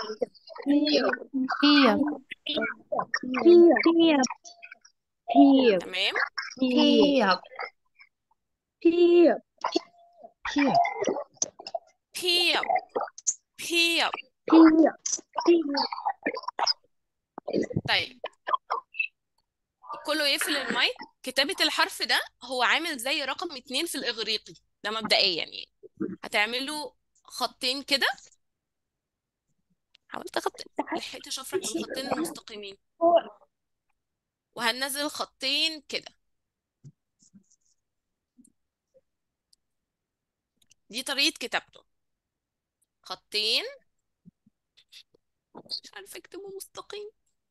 Speaker 11: بيب
Speaker 4: بيب بيب
Speaker 1: تمام
Speaker 4: بيب بيب
Speaker 8: pure
Speaker 1: بيب بيب
Speaker 4: بيب
Speaker 1: طيب كله يقفل المايك كتابة الحرف ده هو عامل زي رقم اتنين في الإغريقي ده مبدئيا يعني هتعملوا خطين كده حاولت أخط لحقتش أفرق الخطين المستقيمين وهننزل خطين كده دي طريقة كتابته خطين مش عارفة اكتبه مستقيم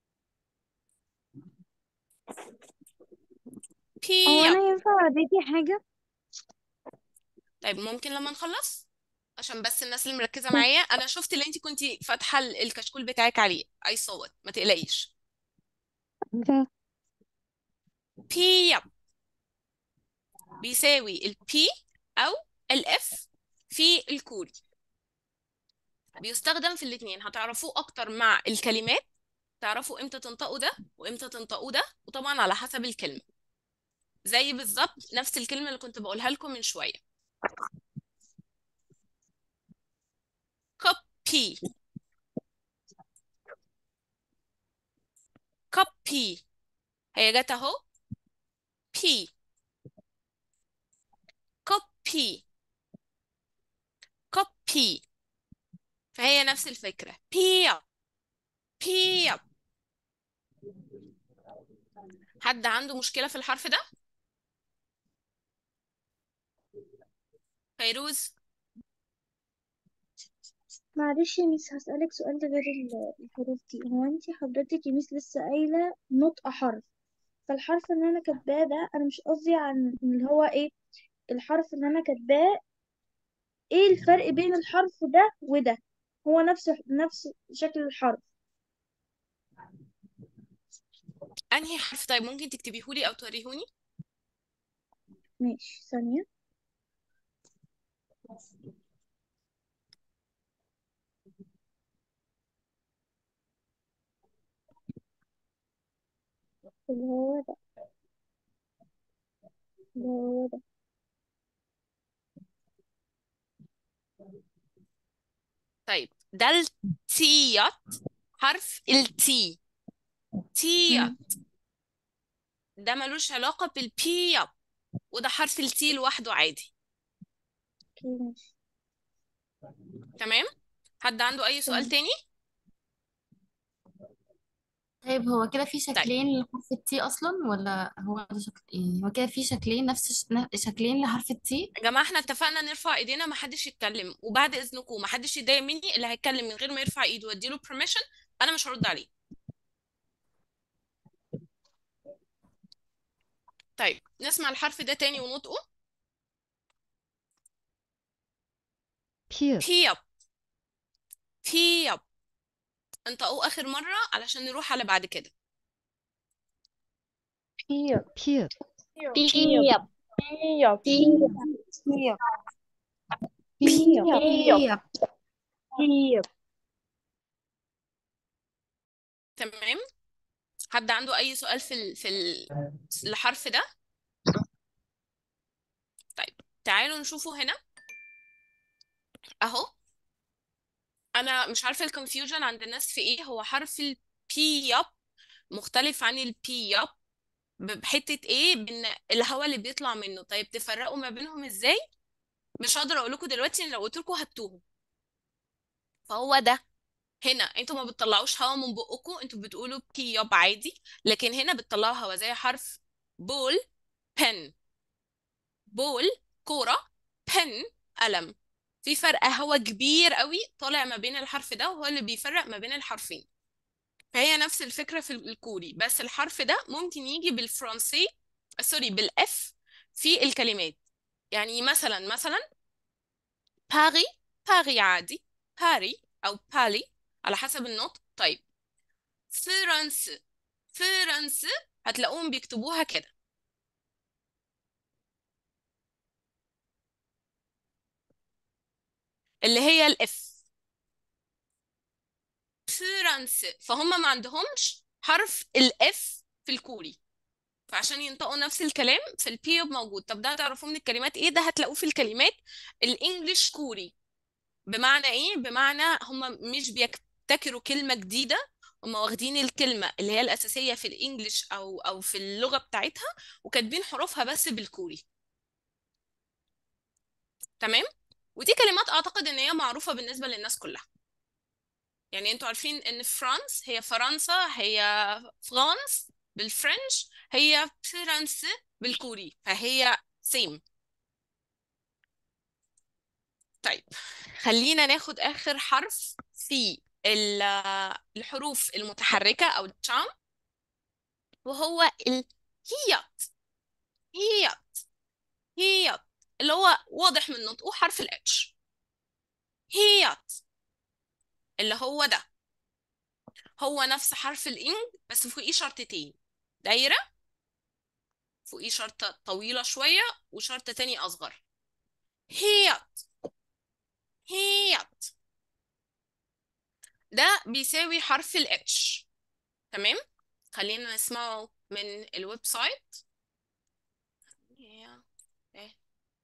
Speaker 4: هو
Speaker 1: بيب
Speaker 4: انا ينفع اوريكي حاجة
Speaker 1: طيب ممكن لما نخلص عشان بس الناس اللي مركزة معايا انا شفت اللي انت كنتي فاتحة ال- الكشكول بتاعك عليه اي صوت ما تقلقيش بيب بيساوي البي او الاف في الكوري بيستخدم في الاتنين هتعرفوه اكتر مع الكلمات تعرفوا امتى تنطقوا ده وامتى تنطقوا ده وطبعا على حسب الكلمة زي بالظبط نفس الكلمة اللي كنت بقولها لكم من شوية copy copy هي جت اهو P copy copy فهي نفس الفكرة بي بي حد عنده مشكلة في الحرف ده فيروز
Speaker 2: معلش يا ميس هسألك سؤال غير ال- الحروف دي هو انتي حضرتك يا ميس لسه قايلة نطق حرف فالحرف اللي انا كاتباه ده انا مش قصدي عن اللي هو ايه الحرف اللي انا كاتباه ايه الفرق بين الحرف ده وده هو نفس نفس شكل الحرف
Speaker 1: انهي حرف طيب ممكن تكتبيهولي او توريهوني
Speaker 2: ماشي ثانية اللي هو ده اللي هو ده
Speaker 1: طيب ده التيات حرف التي تيات ده ملوش علاقة بالبي وده حرف التي لوحده عادي
Speaker 2: اوكي ماشي
Speaker 1: تمام حد عنده اي سؤال
Speaker 2: تمام
Speaker 1: تاني
Speaker 18: طيب هو كده في شكلين لحرف التي اصلا ولا هو ده شكل ايه هو كده في شكلين نفس ش... ن- شكلين لحرف التي
Speaker 1: يا جماعة احنا اتفقنا نرفع ايدينا ما حدش يتكلم وبعد اذنكم ما حدش يتضايق مني اللي هيتكلم من غير ما يرفع ايده واديله permission انا مش هرد عليه طيب نسمع الحرف ده تاني ونطقه
Speaker 8: Pip.
Speaker 1: بيب بيب انطقوه اخر مرة علشان نروح على بعد كده
Speaker 8: Pip.
Speaker 20: بيب
Speaker 10: بيب
Speaker 20: بيب
Speaker 10: بيب
Speaker 20: بيب
Speaker 10: بيب
Speaker 20: بيب
Speaker 1: تمام حد عنده اي سؤال في ال... في ال... الحرف ده طيب تعالوا نشوفه هنا اهو انا مش عارفه الكونفيوجن عند الناس في ايه هو حرف البي يب مختلف عن البي يب بحته ايه بان الهواء اللي بيطلع منه طيب تفرقوا ما بينهم ازاي مش هقدر اقول لكم دلوقتي لو قلت لكم هتوه فهو ده هنا انتوا ما بتطلعوش هوا من بقكم انتوا بتقولوا بي يب عادي لكن هنا بتطلعوا هوا زي حرف بول بن بول كوره بن قلم في فرق هوا كبير قوي طالع ما بين الحرف ده وهو اللي بيفرق ما بين الحرفين فهي نفس الفكرة في الكوري بس الحرف ده ممكن يجي بالفرنسي سوري بالاف في الكلمات يعني مثلا مثلا باري باري عادي باري او بالي على حسب النطق طيب فرنسا فرنسا هتلاقوهم بيكتبوها كده اللي هي الاف فرنسا فهم ما عندهمش حرف الاف في الكوري فعشان ينطقوا نفس الكلام في البيوب موجود طب ده هتعرفوه من الكلمات ايه ده هتلاقوه في الكلمات الانجليش كوري بمعنى ايه بمعنى هم مش بيبتكروا كلمة جديدة هم واخدين الكلمة اللي هي الأساسية في الإنجليش أو أو في اللغة بتاعتها وكاتبين حروفها بس بالكوري تمام ودي كلمات أعتقد إن هي معروفة بالنسبة للناس كلها يعني انتوا عارفين إن فرانس هي فرنسا هي فرانس بالفرنش هي فرنسا بالكوري فهي سيم طيب خلينا ناخد آخر حرف في ال- الحروف المتحركة أو التشام وهو الهيات هيات هيات اللي هو واضح من نطقه حرف الاتش هيات اللي هو ده هو نفس حرف الإنج بس فوقيه شرطتين دايرة فوقيه شرطة طويلة شوية وشرطة تاني أصغر هيات هيات ده بيساوي حرف الاتش تمام خلينا نسمعه من الويب سايت Yeah. إيه.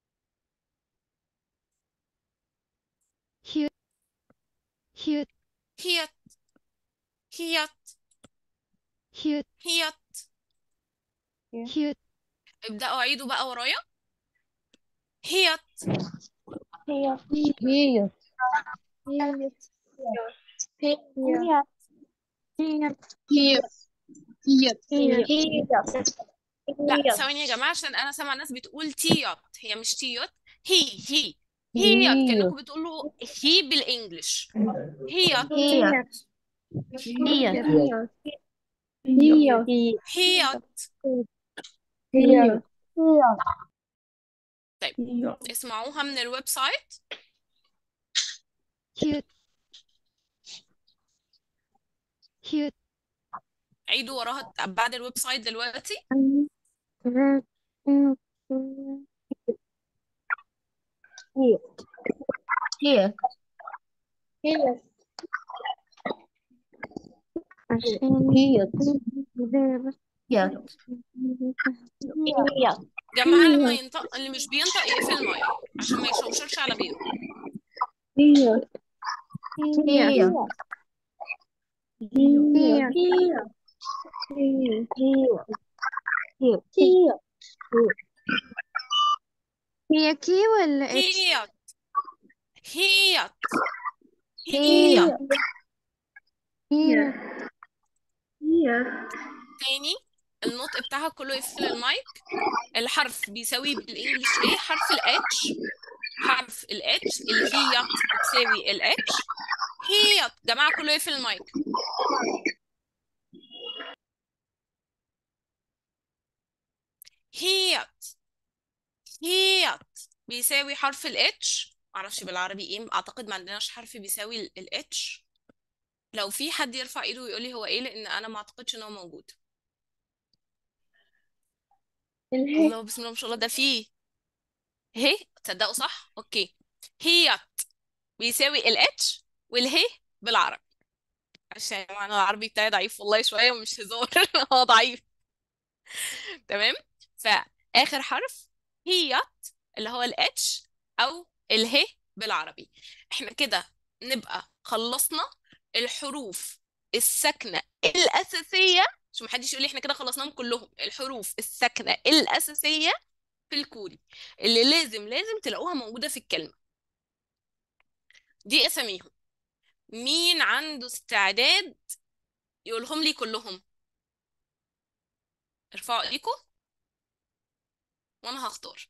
Speaker 8: Here. Here.
Speaker 1: هيت هيت
Speaker 8: Here.
Speaker 1: هيت
Speaker 8: Here.
Speaker 1: ابدأوا عيدوا بقى ورايا هيت
Speaker 20: هي
Speaker 3: هي
Speaker 20: هي
Speaker 10: هي
Speaker 20: هي
Speaker 10: هي هي
Speaker 20: هي
Speaker 1: لا ثواني يا جماعة عشان أنا سامعة ناس بتقول تيوت هي مش تيوت هي هي هيت
Speaker 3: هي
Speaker 1: كأنكم بتقولوا هي بالإنجلش هيت
Speaker 20: هي
Speaker 3: هي
Speaker 20: هي
Speaker 1: هيت
Speaker 20: هي
Speaker 1: طيب اسمعوها من الويب سايت
Speaker 8: Here. Here.
Speaker 1: عيدوا وراها بعد الويب سايت دلوقتي
Speaker 20: هي
Speaker 16: هي
Speaker 20: هي
Speaker 3: هي
Speaker 20: هي
Speaker 16: هي
Speaker 20: هي
Speaker 1: جماعة لما ينطق اللي مش بينطق يقفل المايك عشان ما يشوشرش على غيره
Speaker 20: هي
Speaker 16: هي
Speaker 20: هي هي هي هي
Speaker 4: هي كي ولا اتش
Speaker 1: هيت هيت
Speaker 20: هي
Speaker 1: هيت
Speaker 20: هي
Speaker 13: هي
Speaker 1: تاني النطق بتاعها كله يقفل المايك الحرف بيساوي بالانجلش ايه حرف الاتش حرف الاتش اللي هي بتساوي الاتش هي جماعة كله يقفل المايك هي هي بيساوي حرف الاتش معرفش بالعربي ايه اعتقد ما عندناش حرف بيساوي الاتش لو في حد يرفع ايده ويقول لي هو ايه لان انا ما اعتقدش ان هو موجود
Speaker 20: الهي
Speaker 1: الله بسم الله ما شاء الله ده فيه هي تصدقوا صح اوكي هي بيساوي الاتش والهي بالعربي عشان انا العربي بتاعي ضعيف والله شويه ومش هزار هو ضعيف تمام فاخر حرف هي اللي هو الاتش او الهي بالعربي احنا كده نبقى خلصنا الحروف الساكنه الاساسيه عشان محدش يقول لي احنا كده خلصناهم كلهم الحروف الساكنه الاساسيه في الكوري اللي لازم لازم تلاقوها موجوده في الكلمه دي اساميهم مين عنده استعداد يقولهم لي كلهم ارفعوا ايديكم وانا هختار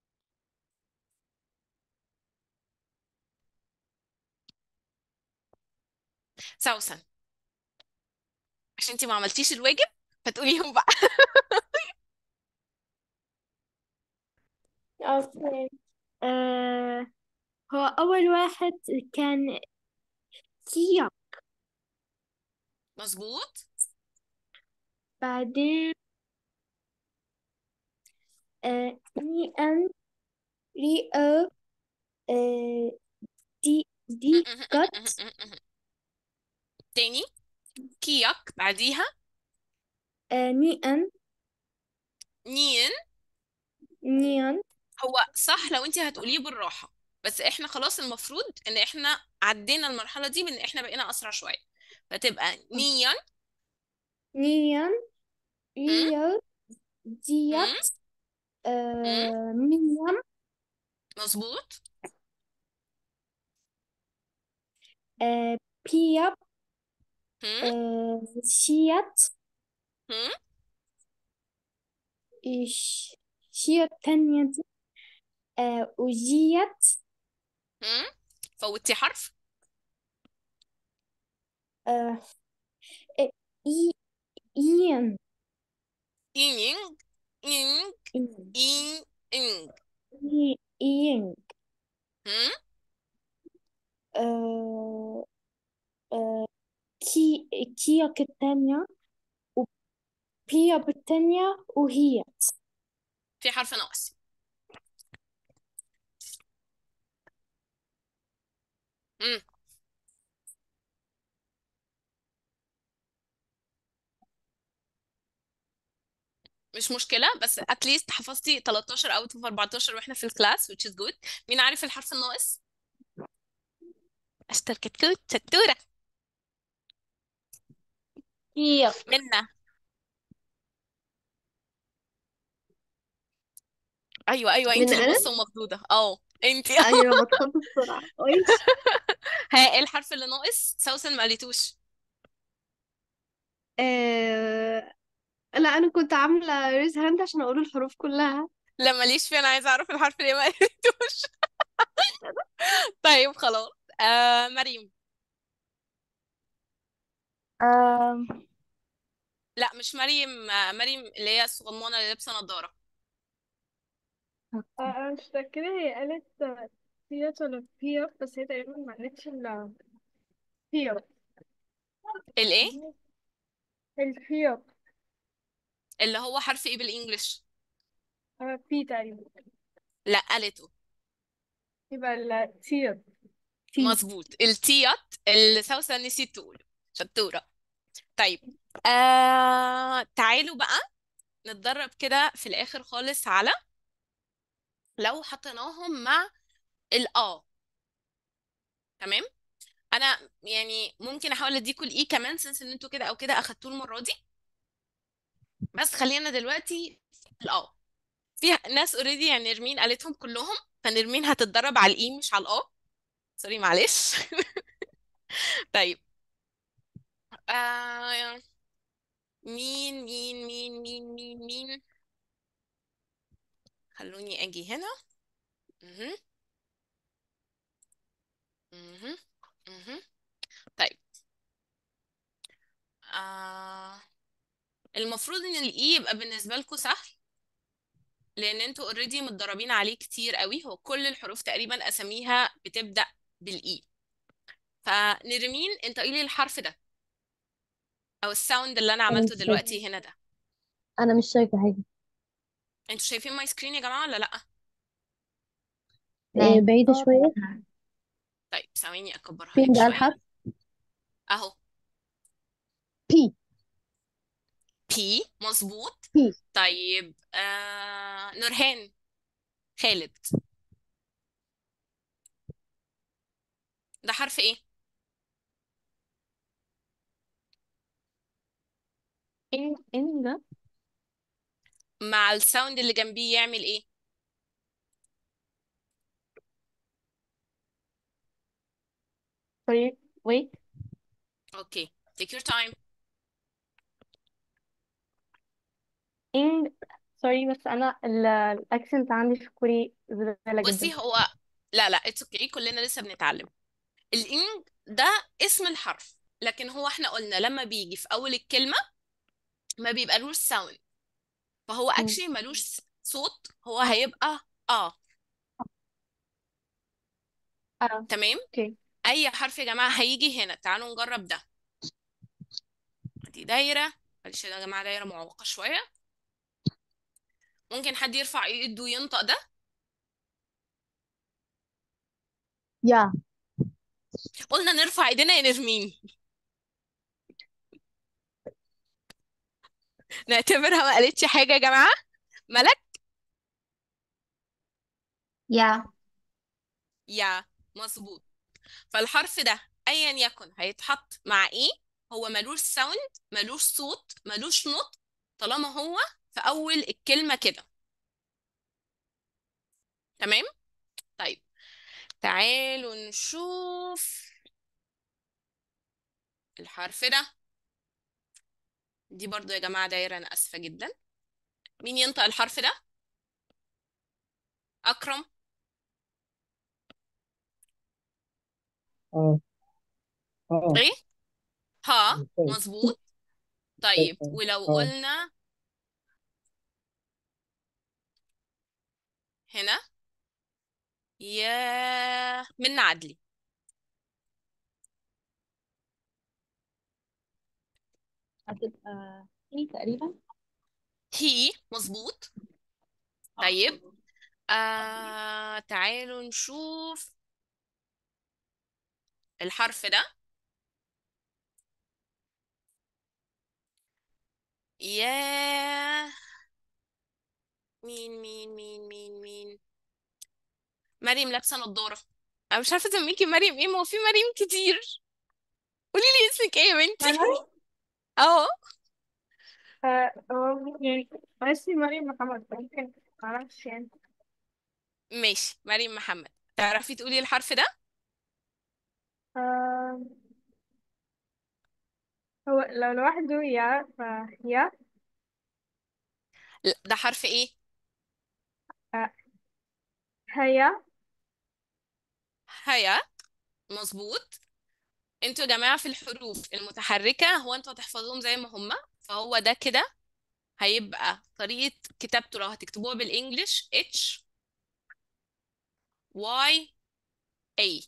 Speaker 1: سوسن عشان انتي ما عملتيش الواجب فتقوليهم بقى
Speaker 2: اوكي آه هو اول واحد كان كيا
Speaker 1: مظبوط
Speaker 2: بعدين آه ني ان ري او آه دي دي كات
Speaker 1: تاني كياك بعديها
Speaker 2: آه ني ان
Speaker 1: نين
Speaker 2: نيان
Speaker 1: هو صح لو انتي هتقوليه بالراحة بس احنا خلاص المفروض ان احنا عدينا المرحلة دي بان احنا بقينا اسرع شوية فتبقى نيان
Speaker 2: نيان
Speaker 1: هم؟
Speaker 2: ريو
Speaker 1: هم؟
Speaker 2: ديات
Speaker 1: هم؟
Speaker 2: آه ميام
Speaker 1: مظبوط
Speaker 2: آه بياب
Speaker 1: هم؟
Speaker 2: آه شيات
Speaker 1: هم؟
Speaker 2: إيش شيات تانية دي آه وجيات
Speaker 1: هم؟ فوتي حرف
Speaker 2: آه إي إي- إيان
Speaker 1: إينينج إينج
Speaker 2: إيان
Speaker 1: إين إنج
Speaker 2: إي- إيان
Speaker 1: هم؟
Speaker 2: آه آه كي كياك التانية وبياب التانية وهيات
Speaker 1: في حرف ناقص هم. مش مشكلة بس اتليست حفظتي 13 اوت اوف 14 واحنا في الكلاس which is good مين عارف الحرف الناقص؟ اشطر كتكوت شطورة
Speaker 20: كيا
Speaker 1: منا ايوه ايوه انت
Speaker 21: من
Speaker 1: اللي
Speaker 21: أنا؟
Speaker 1: باصة ومخضوضة اه انت
Speaker 21: أيوة بتخض بسرعة كويس
Speaker 1: ها ايه الحرف اللي ناقص؟ سوسن ما قالتوش
Speaker 21: آه... لا أنا كنت عاملة ريز هاند عشان أقول الحروف كلها
Speaker 1: لا ماليش فيه انا عايزة اعرف الحرف اللي ما قالتوش طيب خلاص آه مريم
Speaker 4: آم،
Speaker 1: لا مش مريم آه مريم اللي هي الصغنونة اللي لابسة نظارة
Speaker 12: أنا مش متأكدة هي قالت فيات ولا بيا بس هي تقريبا ما قالتش ال بيا
Speaker 1: الايه؟
Speaker 12: الفيا
Speaker 1: اللي هو حرف ايه بالانجلش؟
Speaker 12: بي تقريبا
Speaker 1: لا قالته
Speaker 12: يبقى التيا
Speaker 1: مظبوط التيات اللي سوسن نسيت تقوله شطورة طيب آه تعالوا بقى نتدرب كده في الآخر خالص على لو حطيناهم مع الآ تمام أنا يعني ممكن أحاول أديكوا الإي كمان سنس إن أنتوا كده أو كده أخدتوه المرة دي بس خلينا دلوقتي في الآ في ناس اوريدي يعني نرمين قالتهم كلهم فنرمين هتتدرب على الإي مش على الآ سوري معلش طيب آه مين مين مين مين مين مين خلوني اجي هنا مهم. مهم. مهم. طيب آه. المفروض ان الاي يبقى بالنسبه لكم سهل لان انتوا اوريدي متدربين عليه كتير قوي هو كل الحروف تقريبا اساميها بتبدا بالاي فنرمين انت قولي الحرف ده او الساوند اللي انا
Speaker 3: انا
Speaker 1: عملته
Speaker 3: مش شايفه
Speaker 1: دلوقتي هنا ده
Speaker 3: انا مش شايفه حاجه
Speaker 1: انتوا شايفين ماي سكرين يا جماعه ولا لا
Speaker 3: إيه بعيده
Speaker 16: اه
Speaker 3: شويه
Speaker 1: طيب ثواني اكبرها
Speaker 3: فين
Speaker 1: لك
Speaker 3: بقى
Speaker 1: شويه
Speaker 3: الحرف
Speaker 1: اهو
Speaker 3: بي
Speaker 1: بي مظبوط
Speaker 3: بي
Speaker 1: طيب آه... نورهان خالد ده حرف ايه
Speaker 9: ان ان ده
Speaker 1: مع الساوند اللي جنبيه يعمل ايه
Speaker 9: sorry wait
Speaker 1: اوكي take your time
Speaker 9: ان sorry بس انا ال- الاكسنت عندي في الكوري زبالة
Speaker 1: بصي
Speaker 9: جدا
Speaker 1: هو لا لا اتس اوكي كلنا لسه بنتعلم الانج ده اسم الحرف لكن هو احنا قلنا لما بيجي في اول الكلمة ما بيبقالوش ساوند فهو
Speaker 9: مم.
Speaker 1: اكشلي ملوش صوت هو هيبقى اه
Speaker 9: اه
Speaker 1: تمام
Speaker 9: اوكي
Speaker 1: اي حرف يا جماعة هيجي هنا تعالوا نجرب ده دي دايرة معلش يا جماعة دايرة معوقة شوية ممكن حد يرفع ايده وينطق ده
Speaker 3: يا
Speaker 1: قلنا نرفع ايدينا يا نرمين نعتبرها ما قالتش حاجة يا جماعة ملك
Speaker 5: يا
Speaker 1: يا مظبوط فالحرف ده ايا يكن هيتحط مع ايه هو ملوش ساوند ملوش صوت ملوش نطق طالما هو في اول الكلمة كده تمام طيب تعالوا نشوف الحرف ده دي برضو يا جماعة دايرة انا اسفة جدا مين ينطق الحرف ده اكرم
Speaker 22: اه اه
Speaker 1: ايه ها
Speaker 22: طيب
Speaker 1: مظبوط
Speaker 22: طيب
Speaker 1: طيب ولو
Speaker 22: اه
Speaker 1: قلنا هنا يا من عدلي
Speaker 9: هتبقى ايه تقريبا
Speaker 1: هي مظبوط طيب آه تعالوا نشوف الحرف ده يا مين مين مين مين مين مريم لابسة نضارة انا مش عارفة تسميكي مريم ايه ما هو في مريم كتير قولي لي اسمك ايه يا بنتي
Speaker 12: أنا
Speaker 1: اه
Speaker 12: آه، هو يعني اسمي مريم محمد ممكن معرفش يعني
Speaker 1: ماشي مريم محمد تعرفي تقولي الحرف ده
Speaker 12: آه، هو لو لوحده يا فيا
Speaker 1: لا ده حرف ايه
Speaker 12: آه، هيا
Speaker 1: هيا مظبوط انتوا يا جماعة في الحروف المتحركة هو انتوا هتحفظوهم زي ما هما فهو ده كده هيبقى طريقة كتابته لو هتكتبوها بالانجلش H Y A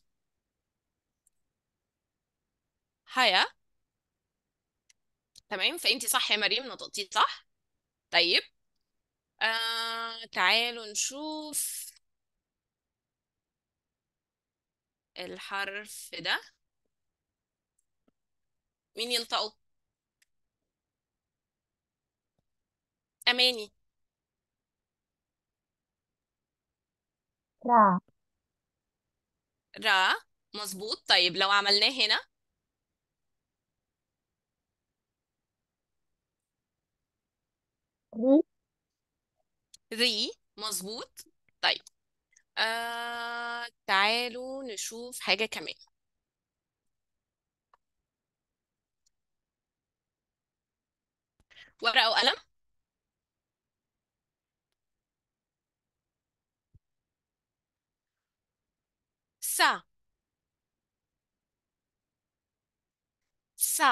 Speaker 1: هيا تمام فانتي صح يا مريم نطقتي صح طيب آه تعالوا نشوف الحرف ده مين ينطقه أماني
Speaker 3: را
Speaker 1: را مظبوط طيب لو عملناه هنا
Speaker 3: ري
Speaker 1: ري مظبوط طيب آه تعالوا نشوف حاجة كمان ورقة وقلم سا سا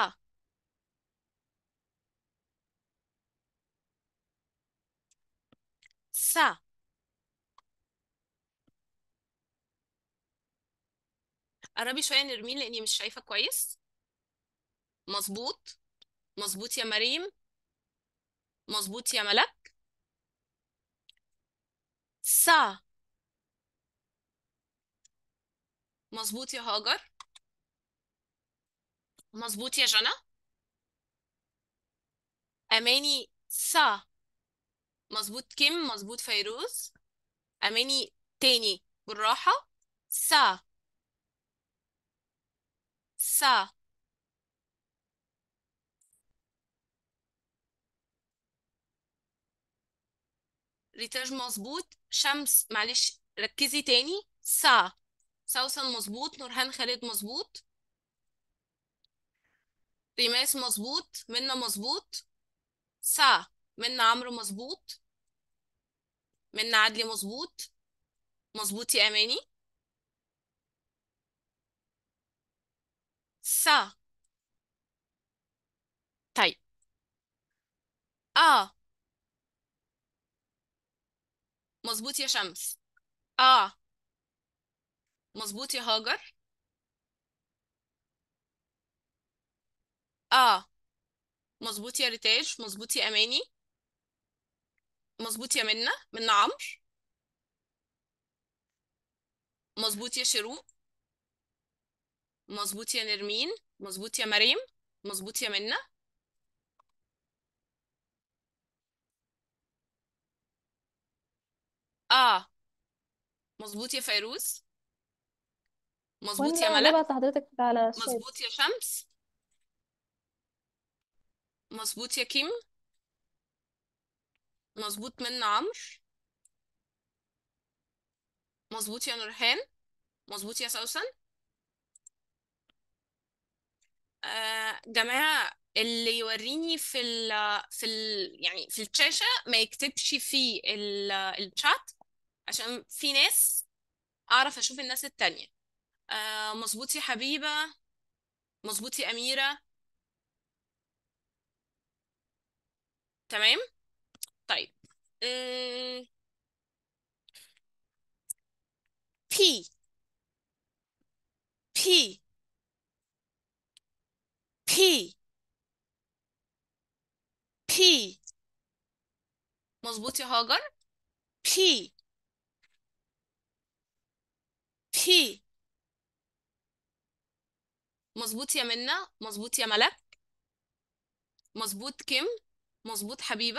Speaker 1: سا قربي شوية نرمين لأني مش شايفة كويس مظبوط مظبوط يا مريم مظبوط يا ملك سا مظبوط يا هاجر مظبوط يا جنى أماني سا مظبوط كيم مظبوط فيروز أماني تاني بالراحة سا سا ريتاج مظبوط شمس معلش ركزي تاني سا سوسن مظبوط نورهان خالد مظبوط ريماس مظبوط منى مظبوط سا منى عمرو مظبوط منى عدلي مظبوط مظبوط يا اماني سا طيب اه مظبوط يا شمس اه مظبوط يا هاجر اه مظبوط يا ريتاج مظبوط يا اماني مظبوط يا منى منى عمرو مظبوط يا شروق مظبوط يا نرمين مظبوط يا مريم مظبوط يا منى اه مظبوط يا فيروز مظبوط يا
Speaker 6: وانا
Speaker 1: ملك
Speaker 6: ببعت لحضرتك على الشات
Speaker 1: مظبوط يا شمس مظبوط يا كيم مظبوط منى عمرو مظبوط يا نورهان مظبوط يا سوسن آه جماعة اللي يوريني في ال في ال يعني في الشاشة ما يكتبش في ال الشات عشان في ناس أعرف أشوف الناس التانية آه مظبوط يا حبيبة مظبوط يا أميرة تمام طيب أم، بي بي بي بي مظبوط يا هاجر بي بي مظبوط يا منى مظبوط يا ملك مظبوط كيم مظبوط حبيبة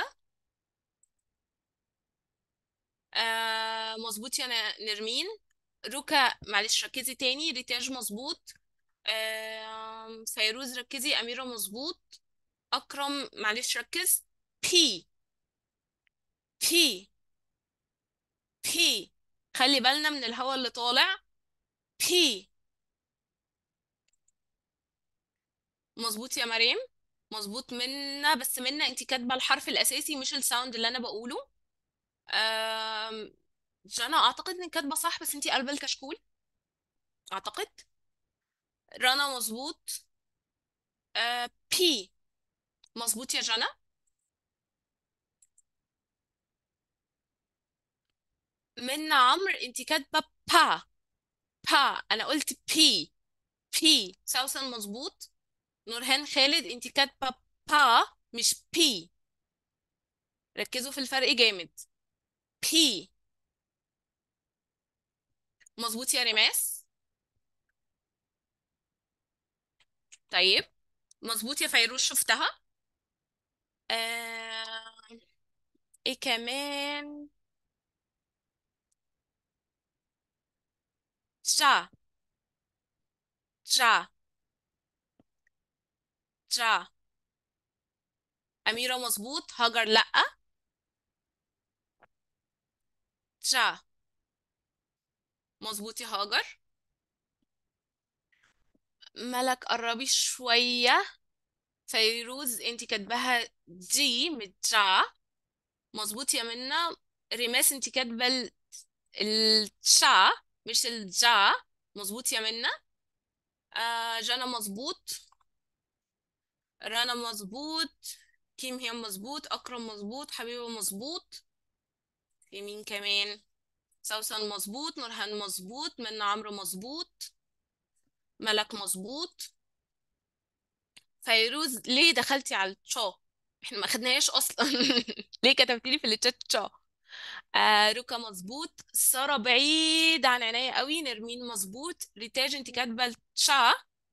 Speaker 1: آه مظبوط يا ن- نرمين روكا معلش ركزي تاني ريتاج مظبوط آه فيروز ركزي أميرة مظبوط أكرم معلش ركز بي بي بي خلي بالنا من الهواء اللي طالع بي مظبوط يا مريم مظبوط منا بس منا انت كاتبه الحرف الاساسي مش الساوند اللي انا بقوله أم... جانا اعتقد انك كاتبه صح بس انت قلب الكشكول اعتقد رنا مظبوط أه... بي مظبوط يا جانا منا عمرو انت كاتبه با با انا قلت بي بي سوسن مظبوط نورهان خالد انت كاتبه با مش بي ركزوا في الفرق جامد بي مظبوط يا ريماس طيب مظبوط يا فيروز شفتها آه... ايه كمان جا جا جا أميرة مظبوط هاجر لأ جا مظبوط يا هاجر ملك قربي شوية فيروز انتي كاتباها جي متجا مظبوط يا منى ريماس انت كاتبه ال- التشا مش الجا مظبوط يا منى آه جانا مظبوط رنا مظبوط كيم هي مظبوط اكرم مظبوط حبيبه مظبوط في مين كمان سوسن مظبوط نورهان مظبوط منى عمرو مظبوط ملك مظبوط فيروز ليه دخلتي على التشا احنا ما خدناهاش اصلا ليه كتبتي لي في الشات تشا آه ركا مظبوط سارة بعيد عن عينيا قوي نرمين مظبوط ريتاج انت كاتبه التشا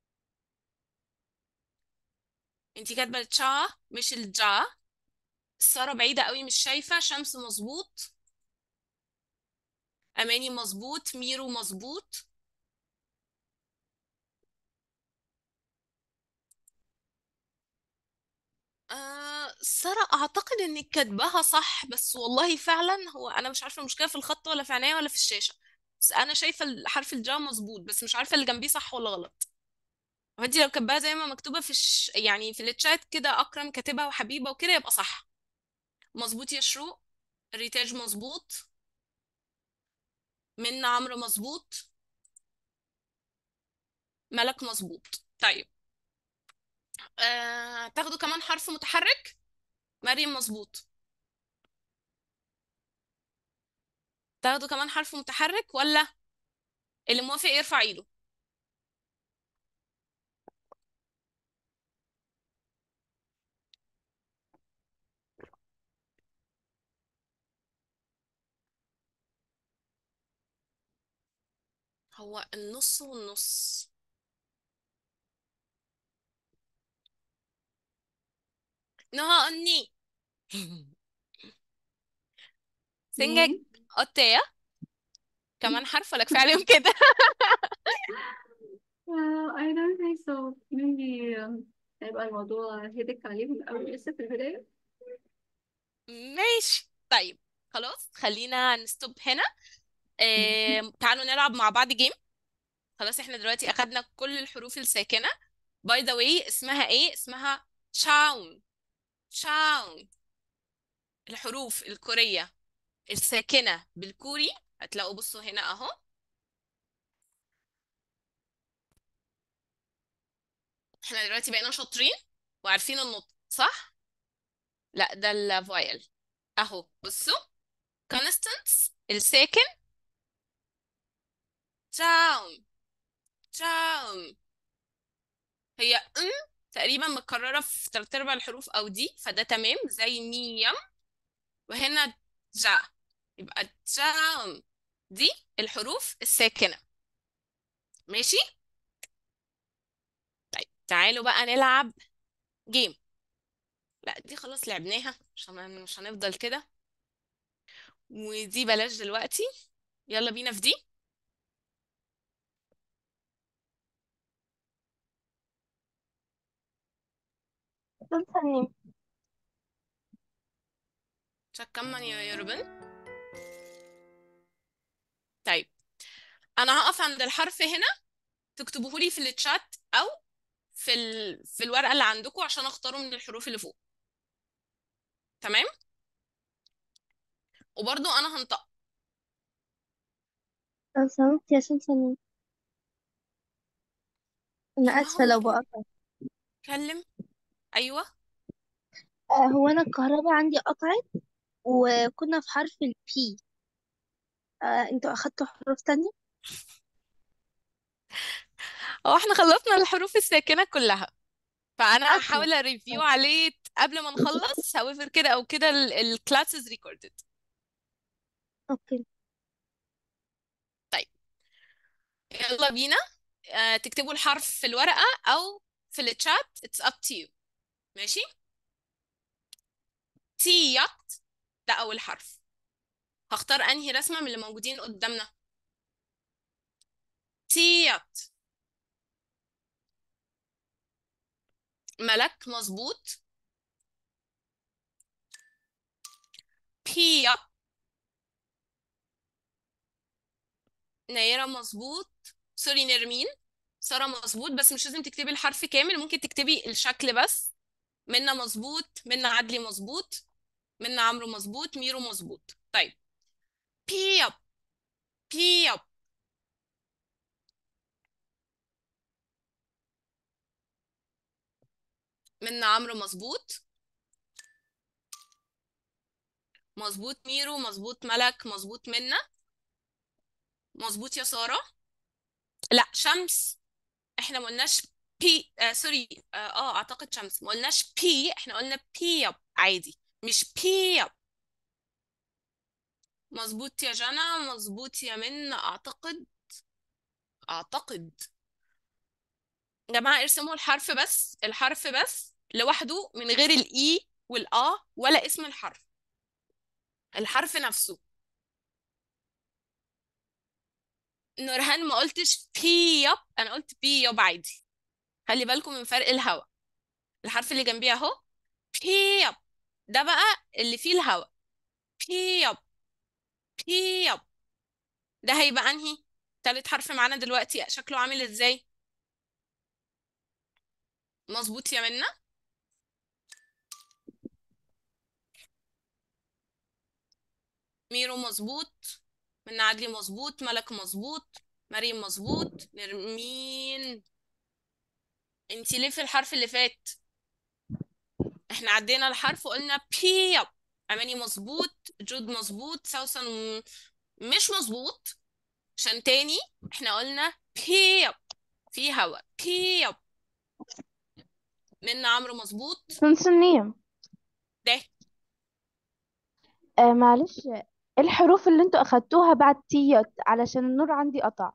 Speaker 1: انت كاتبه التشا مش الجا سارة بعيدة قوي مش شايفة شمس مظبوط أماني مظبوط ميرو مظبوط آه سارة أعتقد إنك كاتباها صح بس والله فعلا هو أنا مش عارفة المشكلة في الخط ولا في عينيا ولا في الشاشة بس أنا شايفة الحرف الجا مظبوط بس مش عارفة اللي جنبيه صح ولا غلط وانتي لو كاتباها زي ما مكتوبة في الش... يعني في التشات كده أكرم كاتبها وحبيبة وكده يبقى صح مظبوط يا شروق ريتاج مظبوط منى عمرو مظبوط ملك مظبوط طيب آه... تاخدوا كمان حرف متحرك مريم مظبوط تاخدوا كمان حرف متحرك ولا اللي موافق يرفع ايده هو النص والنص نهى أني سنجك قطية كمان حرف ولا كفاية عليهم كده
Speaker 6: Well, I don't think so. Maybe um, هيبقى الموضوع هيدك عليهم أوي لسه في البداية.
Speaker 1: ماشي طيب خلاص خلينا نستوب هنا إيه... تعالوا نلعب مع بعض جيم خلاص احنا دلوقتي أخدنا كل الحروف الساكنة باي ذا واي اسمها ايه اسمها تشاون تشاون الحروف الكورية الساكنة بالكوري هتلاقوا بصوا هنا اهو احنا دلوقتي بقينا شاطرين وعارفين النطق صح؟ لا ده الفويل اهو بصوا consonants الساكن تاون تاون هي ان تقريبا متكررة في تلات ارباع الحروف او دي فده تمام زي ميم وهنا جا يبقى تاون دي الحروف الساكنة ماشي؟ طيب تعالوا بقى نلعب جيم لا دي خلاص لعبناها مش هن- مش هنفضل كده ودي بلاش دلوقتي يلا بينا في دي
Speaker 15: 잠깐만요.
Speaker 1: 잠깐만요 여러분 طيب انا هقف عند الحرف هنا تكتبوه لي في التشات او في ال... في الورقة اللي عندكم عشان اختاره من الحروف اللي فوق تمام وبرضو انا هنطق
Speaker 4: لو سمحت يا سمسم أنا
Speaker 1: ما
Speaker 4: آسفة
Speaker 1: هو
Speaker 4: لو
Speaker 1: كده
Speaker 4: بقطع
Speaker 1: اتكلم ايوه
Speaker 4: آه، هو أنا الكهرباء عندي قطعت وكنا في حرف البي آه، انتوا أخدتوا حروف تانية؟
Speaker 1: هو احنا خلصنا الحروف الساكنة كلها فانا
Speaker 4: أوكي
Speaker 1: هحاول اريفيو عليه قبل ما نخلص however كده او كده الكلاس is recorded
Speaker 4: أوكي
Speaker 1: طيب يلا بينا آه، تكتبوا الحرف في الورقة او في الشات it's up to you ماشي تيات ده اول حرف هختار انهي رسمة من اللي موجودين قدامنا تيات ملك مظبوط بيا نيرة مظبوط سوري نرمين سارة مظبوط بس مش لازم تكتبي الحرف كامل ممكن تكتبي الشكل بس منا مظبوط منا عدلي مظبوط منا عمرو مظبوط ميرو مظبوط طيب بيب بيب منا عمرو مظبوط مظبوط ميرو مظبوط ملك مظبوط منا مظبوط يا سارة لا شمس احنا ما قلناش بي آه سوري اه, آه اعتقد شمس ما قلناش بي احنا قلنا بيب عادي مش بيب مظبوط يا جنى مظبوط يا منى اعتقد اعتقد يا جماعة ارسموا الحرف بس الحرف بس لوحده من غير الاي والآ ولا اسم الحرف الحرف نفسه نورهان ما قلتش بيب انا قلت بيب عادي خلي بالكم من فرق الهواء الحرف اللي جنبيه اهو بيب ده بقى اللي فيه الهواء بيب بيب ده هيبقى انهي تالت حرف معانا دلوقتي شكله عامل ازاي مظبوط يا منى ميرو مظبوط منى عدلي مظبوط ملك مظبوط مريم مظبوط نرمين انتي ليه في الحرف اللي فات احنا عدينا الحرف وقلنا بيب اماني مظبوط جود مظبوط سوسن م- مش مظبوط عشان تاني احنا قلنا بيب في هوا بيب من عمرو مظبوط
Speaker 17: سنسنية
Speaker 1: ده
Speaker 17: آه معلش إيه الحروف اللي انتوا اخدتوها بعد تيت علشان النور عندي قطع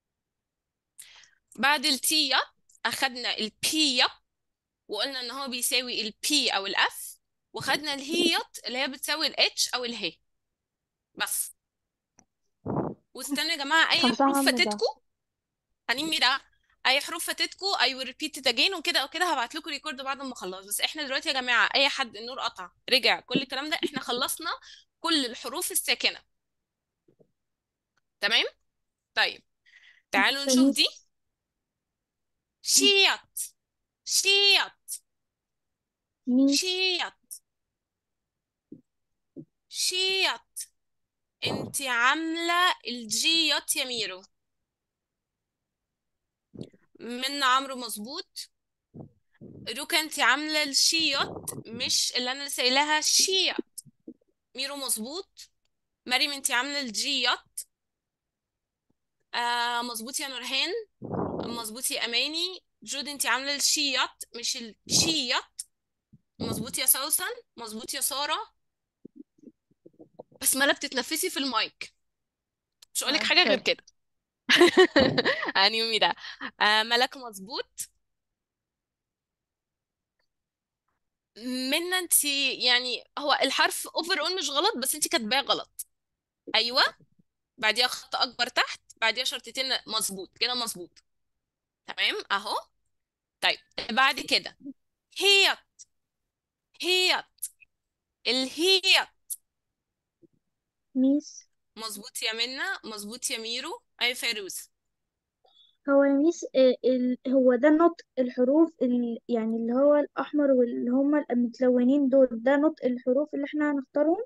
Speaker 1: بعد التي اخدنا البي وقلنا ان هو بيساوي البي او الاف وخدنا الهيت اللي هي بتساوي الاتش او الهي بس واستنوا يا جماعه اي
Speaker 17: خمسة
Speaker 1: حروف
Speaker 17: عم ده
Speaker 1: فاتتكم هنمي ده اي حروف فاتتكم I will repeat it again وكده او كده هبعت لكم ريكورد بعد ما اخلص بس احنا دلوقتي يا جماعه اي حد النور قطع رجع كل الكلام ده احنا خلصنا كل الحروف الساكنه تمام طيب تعالوا نشوف دي شيط شيط
Speaker 17: ميس
Speaker 1: شيط شيط انت عامله الجيوت يا ميرو من عمرو مظبوط روكا انت عامله الشيوت مش اللي انا لسه قايلاها شيوت ميرو مظبوط مريم انت عامله الجيوت آه مظبوط يا نورهان مظبوط يا اماني جود انت عامله الشيوت مش الشيوت مظبوط يا سوسن مظبوط يا ساره بس مالها بتتنفسي في المايك مش هقولك حاجه غير
Speaker 17: سوري
Speaker 1: كده انيومي ده آه ملك مظبوط منا انت يعني هو الحرف اوفر اول مش غلط بس انت كاتباه غلط ايوه بعديها خط اكبر تحت بعديها شرطتين مظبوط كده مظبوط تمام اهو طيب بعد كده هيت هيت الهيت
Speaker 17: ميس
Speaker 1: مظبوط يا منا مظبوط يا ميرو اي فيروز
Speaker 4: هو يا ميس آه، ال... هو ده نطق الحروف ال... يعني اللي هو الأحمر واللي هما المتلونين دول ده نطق الحروف اللي احنا هنختارهم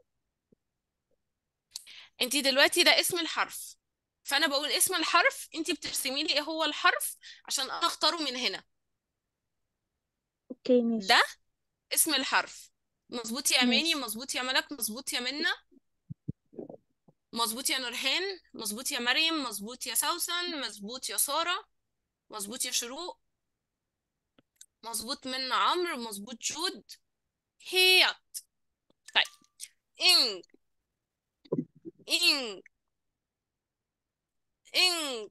Speaker 1: انت دلوقتي ده اسم الحرف فانا بقول اسم الحرف انت بترسمي لي ايه هو الحرف عشان انا اختاره من هنا
Speaker 4: اوكي ماشي
Speaker 1: ده اسم الحرف مظبوط يا اماني
Speaker 4: ماشي
Speaker 1: مظبوط يا ملك مظبوط يا منا مظبوط يا نورهان مظبوط يا مريم مظبوط يا سوسن مظبوط يا سارة مظبوط يا شروق مظبوط منا عمرو مظبوط جود هيت طيب إنج إنج إنج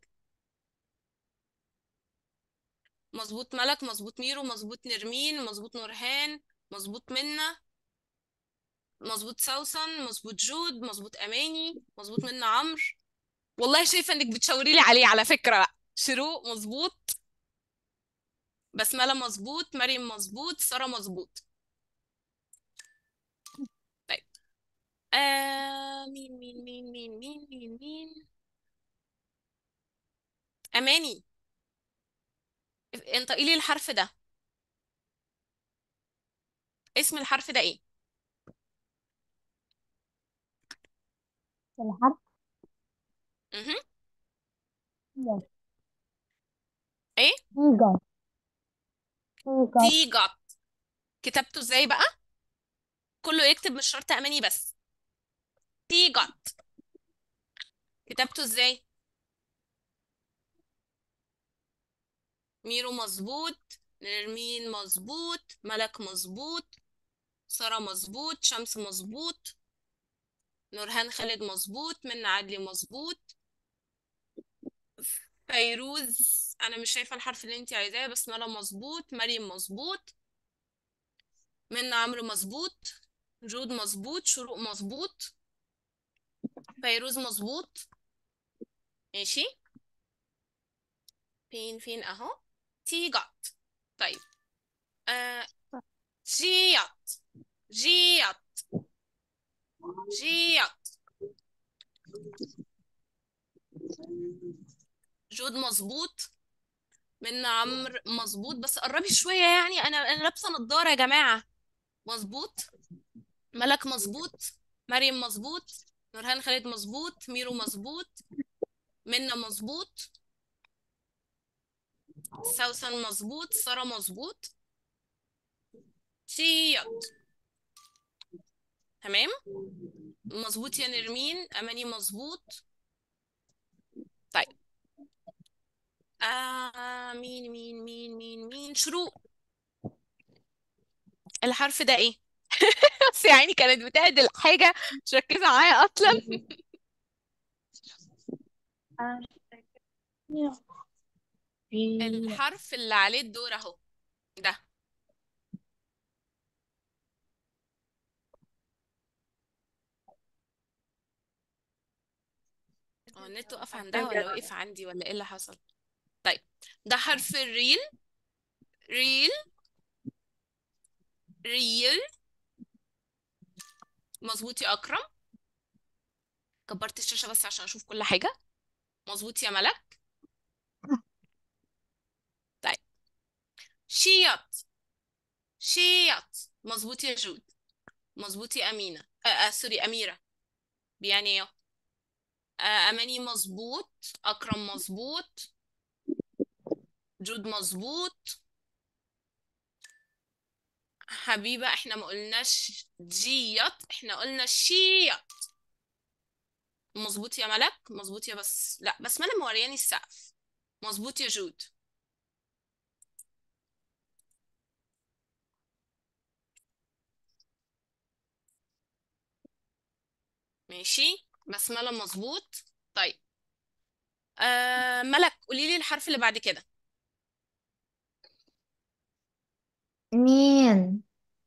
Speaker 1: مظبوط ملك مظبوط ميرو مظبوط نرمين مظبوط نورهان مظبوط منا مظبوط سوسن مظبوط جود مظبوط اماني مظبوط منا عمرو والله شايفه انك بتشاوري لي عليه على فكره بقى شروق مظبوط بسمله مظبوط مريم مظبوط ساره مظبوط طيب آه مين مين مين مين مين مين مين اماني انطقي لي الحرف ده اسم الحرف ده ايه
Speaker 3: الحرف
Speaker 1: مهم.
Speaker 3: يس
Speaker 1: ايه
Speaker 3: تيجر تيجر
Speaker 1: تيجت كتبته ازاي بقى كله يكتب مش شرط اماني بس تيجت كتبته ازاي ميرو مظبوط نرمين مظبوط ملك مظبوط سارة مظبوط شمس مظبوط نورهان خالد مظبوط منى عدلي مظبوط فيروز انا مش شايفه الحرف اللي انت عايزاه بس ملا مظبوط مريم مظبوط منى عمرو مظبوط جود مظبوط شروق مظبوط فيروز مظبوط ماشي فين فين اهو تيجت طيب آه جيت جيت جيت جود مظبوط منى عمرو مظبوط بس قربي شوية يعني انا انا لابسة نضارة يا جماعة مظبوط ملك مظبوط مريم مظبوط نورهان خالد مظبوط ميرو مظبوط منى مظبوط سوسن مظبوط سارة مظبوط شيط تمام مظبوط يا نرمين اماني مظبوط طيب آه مين مين مين مين مين شروق الحرف ده ايه بس يا عيني كانت بتعدل حاجة مش مركزة معايا اصلا الحرف اللي عليه الدور اهو ده هو النت وقف عندها ولا وقف عندي ولا ايه اللي حصل طيب ده حرف الريل ريل ريل مظبوط يا اكرم كبرت الشاشة بس عشان اشوف كل حاجة مظبوط يا ملك طيب شيط شيط مظبوط يا جود مظبوط يا أمينة آه, آه سوري أميرة يعني ايه آه أماني مظبوط أكرم مظبوط جود مظبوط حبيبة احنا ما قلناش جيط احنا قلنا شيط مظبوط يا ملك مظبوط يا بس لا بس ملك مورياني السقف مظبوط يا جود ماشي بسملة مظبوط طيب آه ملك قولي لي الحرف اللي بعد كده
Speaker 5: مين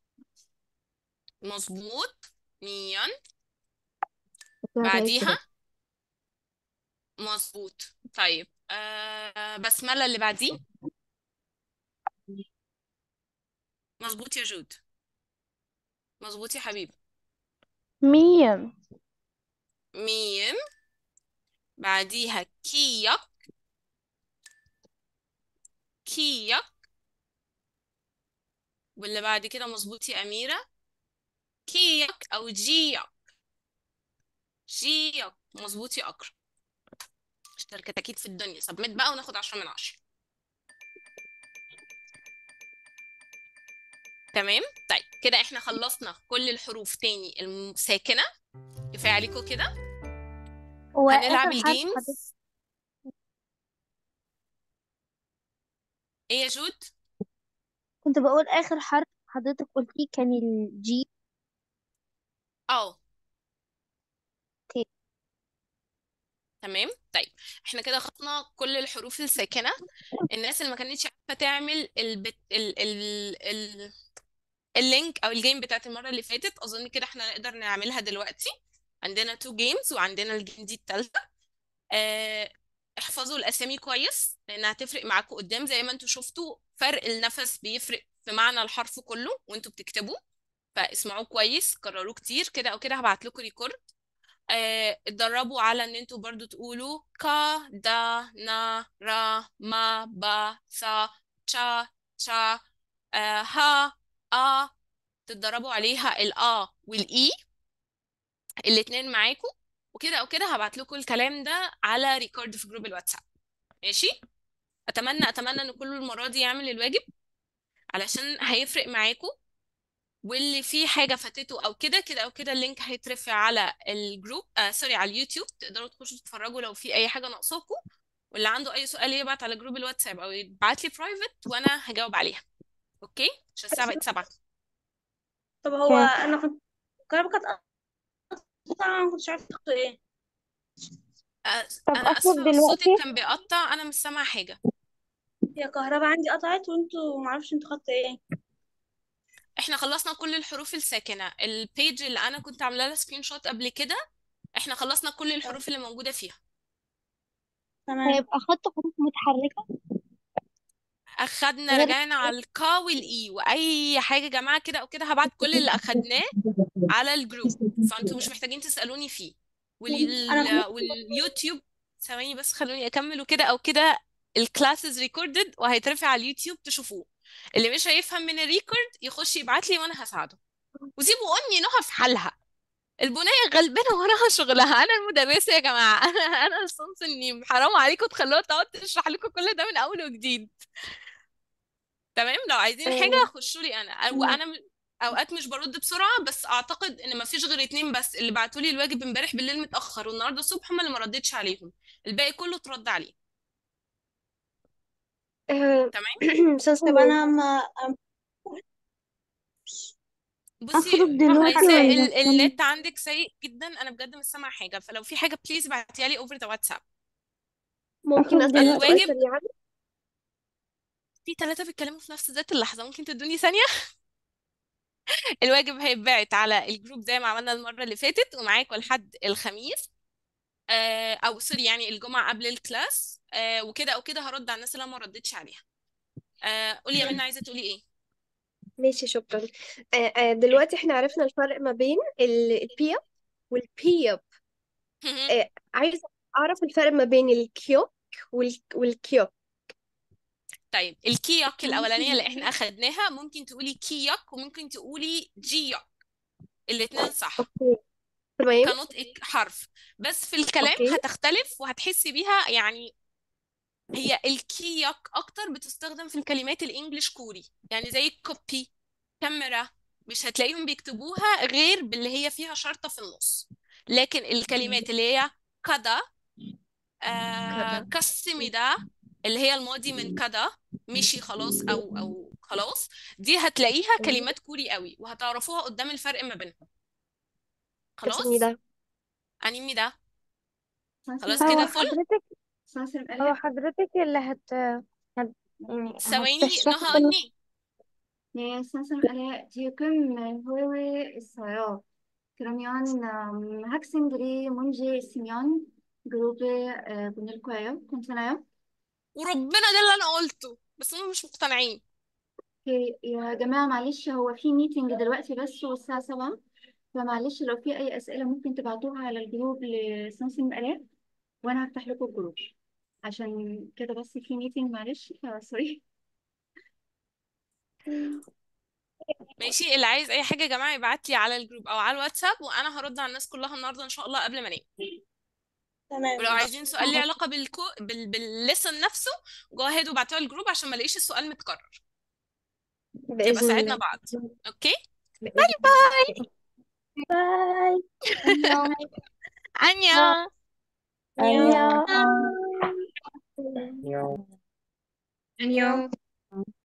Speaker 1: مظبوط ميان
Speaker 5: كده تعيد
Speaker 1: بعديها
Speaker 5: كده
Speaker 1: مظبوط طيب آه بسملة اللي بعديه مظبوط يا جود مظبوط يا حبيبي
Speaker 21: ميم
Speaker 1: ميم بعديها كيك كيك واللي بعد كده مظبوط يا أميرة كيك أو جيك جيك مظبوط يا أكرم اشتري كتاكيت في الدنيا سبميت بقى وناخد عشرة من عشرة تمام طيب كده احنا خلصنا كل الحروف تاني الساكنة كفاية عليكم كده
Speaker 4: هو
Speaker 1: هنلعب
Speaker 4: آخر حرف حضرتك
Speaker 1: الجيمز ايه يا جود
Speaker 4: كنت بقول آخر حرف حضرتك قلتيه كان الجي
Speaker 1: اه
Speaker 4: اوكي
Speaker 1: تمام طيب احنا كده خلصنا كل الحروف الساكنة الناس اللي ما كانتش عارفة تعمل البت... ال... ال... ال... اللينك او الجيم بتاعت المرة اللي فاتت اظن كده احنا نقدر نعملها دلوقتي عندنا تو جيمز وعندنا الجيم دي التالتة اه... احفظوا الاسامي كويس لانها هتفرق معاكم قدام زي ما انتوا شفتوا فرق النفس بيفرق في معنى الحرف كله وانتوا بتكتبوا فاسمعوه كويس كرروه كتير كده او كده هبعت لكم ريكورد آه، اتدربوا على ان انتوا برضو تقولوا كا دا نا را ما با سا تشا تشا آه، ها آ تتدربوا عليها الآ والإي الاتنين معاكم وكده او كده هبعت لكم الكلام ده على ريكورد في جروب الواتساب ماشي اتمنى اتمنى ان كله المره دي يعمل الواجب علشان هيفرق معاكم واللي فيه حاجه فاتته او كده كده او كده اللينك هيترفع على الجروب آه سوري على اليوتيوب تقدروا تخشوا تتفرجوا لو في اي حاجه ناقصاكم واللي عنده اي سؤال يبعت على جروب الواتساب او يبعت لي برايفت وانا هجاوب عليها اوكي عشان الساعه بقت 7
Speaker 15: طب هو انا كنت الكهرباء كانت قطعة ما كنتش عارفة تاخد ايه
Speaker 1: آه،
Speaker 15: طب
Speaker 1: انا
Speaker 15: اخرج
Speaker 1: اسفه صوتك
Speaker 15: دلوقتي
Speaker 1: كان بيقطع انا مش سامعه حاجه
Speaker 15: هي الكهرباء عندي قطعت وانتوا معرفش انتوا خدتوا ايه
Speaker 1: احنا خلصنا كل الحروف الساكنة البيج اللي انا كنت عامله لها سكرين شوت قبل كده احنا خلصنا كل الحروف اللي موجودة فيها
Speaker 15: تمام
Speaker 2: هيبقى خدت حروف متحركة
Speaker 1: اخدنا
Speaker 2: غير
Speaker 1: رجعنا على الكا والاي واي حاجة يا جماعة كده او كده هبعت كل اللي اخدناه على الجروب فانتوا مش محتاجين تسألوني فيه وال...
Speaker 15: انا
Speaker 1: واليوتيوب ثواني بس خلوني اكمل وكده او كده الكلاسز ريكوردد وهيترفع على اليوتيوب تشوفوه اللي مش هيفهم من الريكورد يخش يبعت لي وانا هساعده وسيبوا امي نهى في حالها البنية غلبانة وراها شغلها أنا المدرسة يا جماعة أنا أنا الصنف النيم حرام عليكم تخلوها تقعد تشرح لكم كل ده من أول وجديد تمام لو عايزين حاجة خشوا لي أنا وأنا م- أوقات مش برد بسرعة بس أعتقد إن مفيش غير اتنين بس اللي بعتوا لي الواجب امبارح بالليل متأخر والنهاردة الصبح هم اللي ما ردتش عليهم الباقي كله اترد عليه
Speaker 21: آه،
Speaker 1: تمام
Speaker 21: أستاذ
Speaker 15: طب
Speaker 21: سمير
Speaker 15: انا ما
Speaker 1: بصي
Speaker 21: أخرج دلوقتي
Speaker 1: ميساء
Speaker 21: ولا
Speaker 1: ال-
Speaker 21: استنى
Speaker 1: النت عندك سيء جدا أنا بجد مش سامعة حاجة فلو في حاجة بليز بعتيها لي أوفر ذا واتساب
Speaker 21: ممكن
Speaker 2: أخرج
Speaker 21: أسأل سؤال
Speaker 1: الواجب
Speaker 21: سريعا
Speaker 1: في ثلاثة بيتكلموا في نفس ذات اللحظة ممكن تدوني ثانية الواجب هيتبعت على الجروب زي ما عملنا المرة اللي فاتت ومعاكم لحد الخميس آه، او سوري يعني الجمعة قبل الكلاس آه، وكده او كده هرد على الناس اللي أنا ما ردتش عليها آه، قولي يا منى عايزة تقولي ايه
Speaker 21: ماشي شكرا آه، آه، دلوقتي احنا عرفنا الفرق ما بين ال- البيب والبيب آه، عايزة أعرف الفرق ما بين الكيوك وال- والكيوك
Speaker 1: طيب الكيوك الأولانية اللي احنا أخدناها ممكن تقولي كيوك وممكن تقولي جيوك الاتنين صح
Speaker 21: أوكي تمام
Speaker 1: كنطق حرف بس في الكلام
Speaker 21: أوكي
Speaker 1: هتختلف وهتحسي بيها يعني هي الكيوك أكتر بتستخدم في الكلمات الإنجليش كوري يعني زي كوبي كاميرا مش هتلاقيهم بيكتبوها غير باللي هي فيها شرطة في النص لكن الكلمات اللي هي كذا آه
Speaker 18: كده
Speaker 1: كسمدا اللي هي الماضي من كذا مشي خلاص او او خلاص دي هتلاقيها كلمات كوري قوي وهتعرفوها قدام الفرق ما بينهم
Speaker 21: اسمي
Speaker 1: خلاص
Speaker 21: ده
Speaker 1: انمي ده خلاص
Speaker 7: هو
Speaker 1: كده فل
Speaker 7: حضرتك
Speaker 6: سمسم
Speaker 7: هو
Speaker 6: ألف
Speaker 7: حضرتك اللي هت, هت... يعني
Speaker 1: ثواني
Speaker 7: هتشرحي
Speaker 1: نهى
Speaker 7: كل
Speaker 1: أني
Speaker 6: 네, 선생님, 아래 지금 회의에 있어요. 그러면 음, 학생들이 문제 있으면 그룹에 에, 보낼 거예요. 괜찮아요?
Speaker 1: وربنا ده اللي انا قلته بس هم مش مقتنعين
Speaker 6: اوكي يا جماعة معلش هو في ميتنج دلوقتي بس والساعة 7 فمعلش لو في أي أسئلة ممكن تبعتوها على الجروب لسمسم آلاء وأنا هفتح لكم الجروب عشان كده بس في ميتنج معلش سوري
Speaker 1: ماشي اللي عايز اي حاجه يا جماعه يبعت لي على الجروب او على الواتساب وانا هرد على الناس كلها النهارده ان شاء الله قبل ما انام
Speaker 15: تمام
Speaker 1: ولو
Speaker 15: ماشي
Speaker 1: عايزين سؤال ليه علاقه بالكو بال... بالليسن نفسه جو اهيد وابعتوها الجروب عشان ما الاقيش السؤال متكرر يبقى
Speaker 21: بإذن
Speaker 1: ساعدنا
Speaker 21: الله
Speaker 1: بعض اوكي باي
Speaker 21: بإذن
Speaker 1: باي
Speaker 21: الله
Speaker 2: باي
Speaker 1: 안녕
Speaker 2: أنيو
Speaker 21: أنيو
Speaker 19: 안녕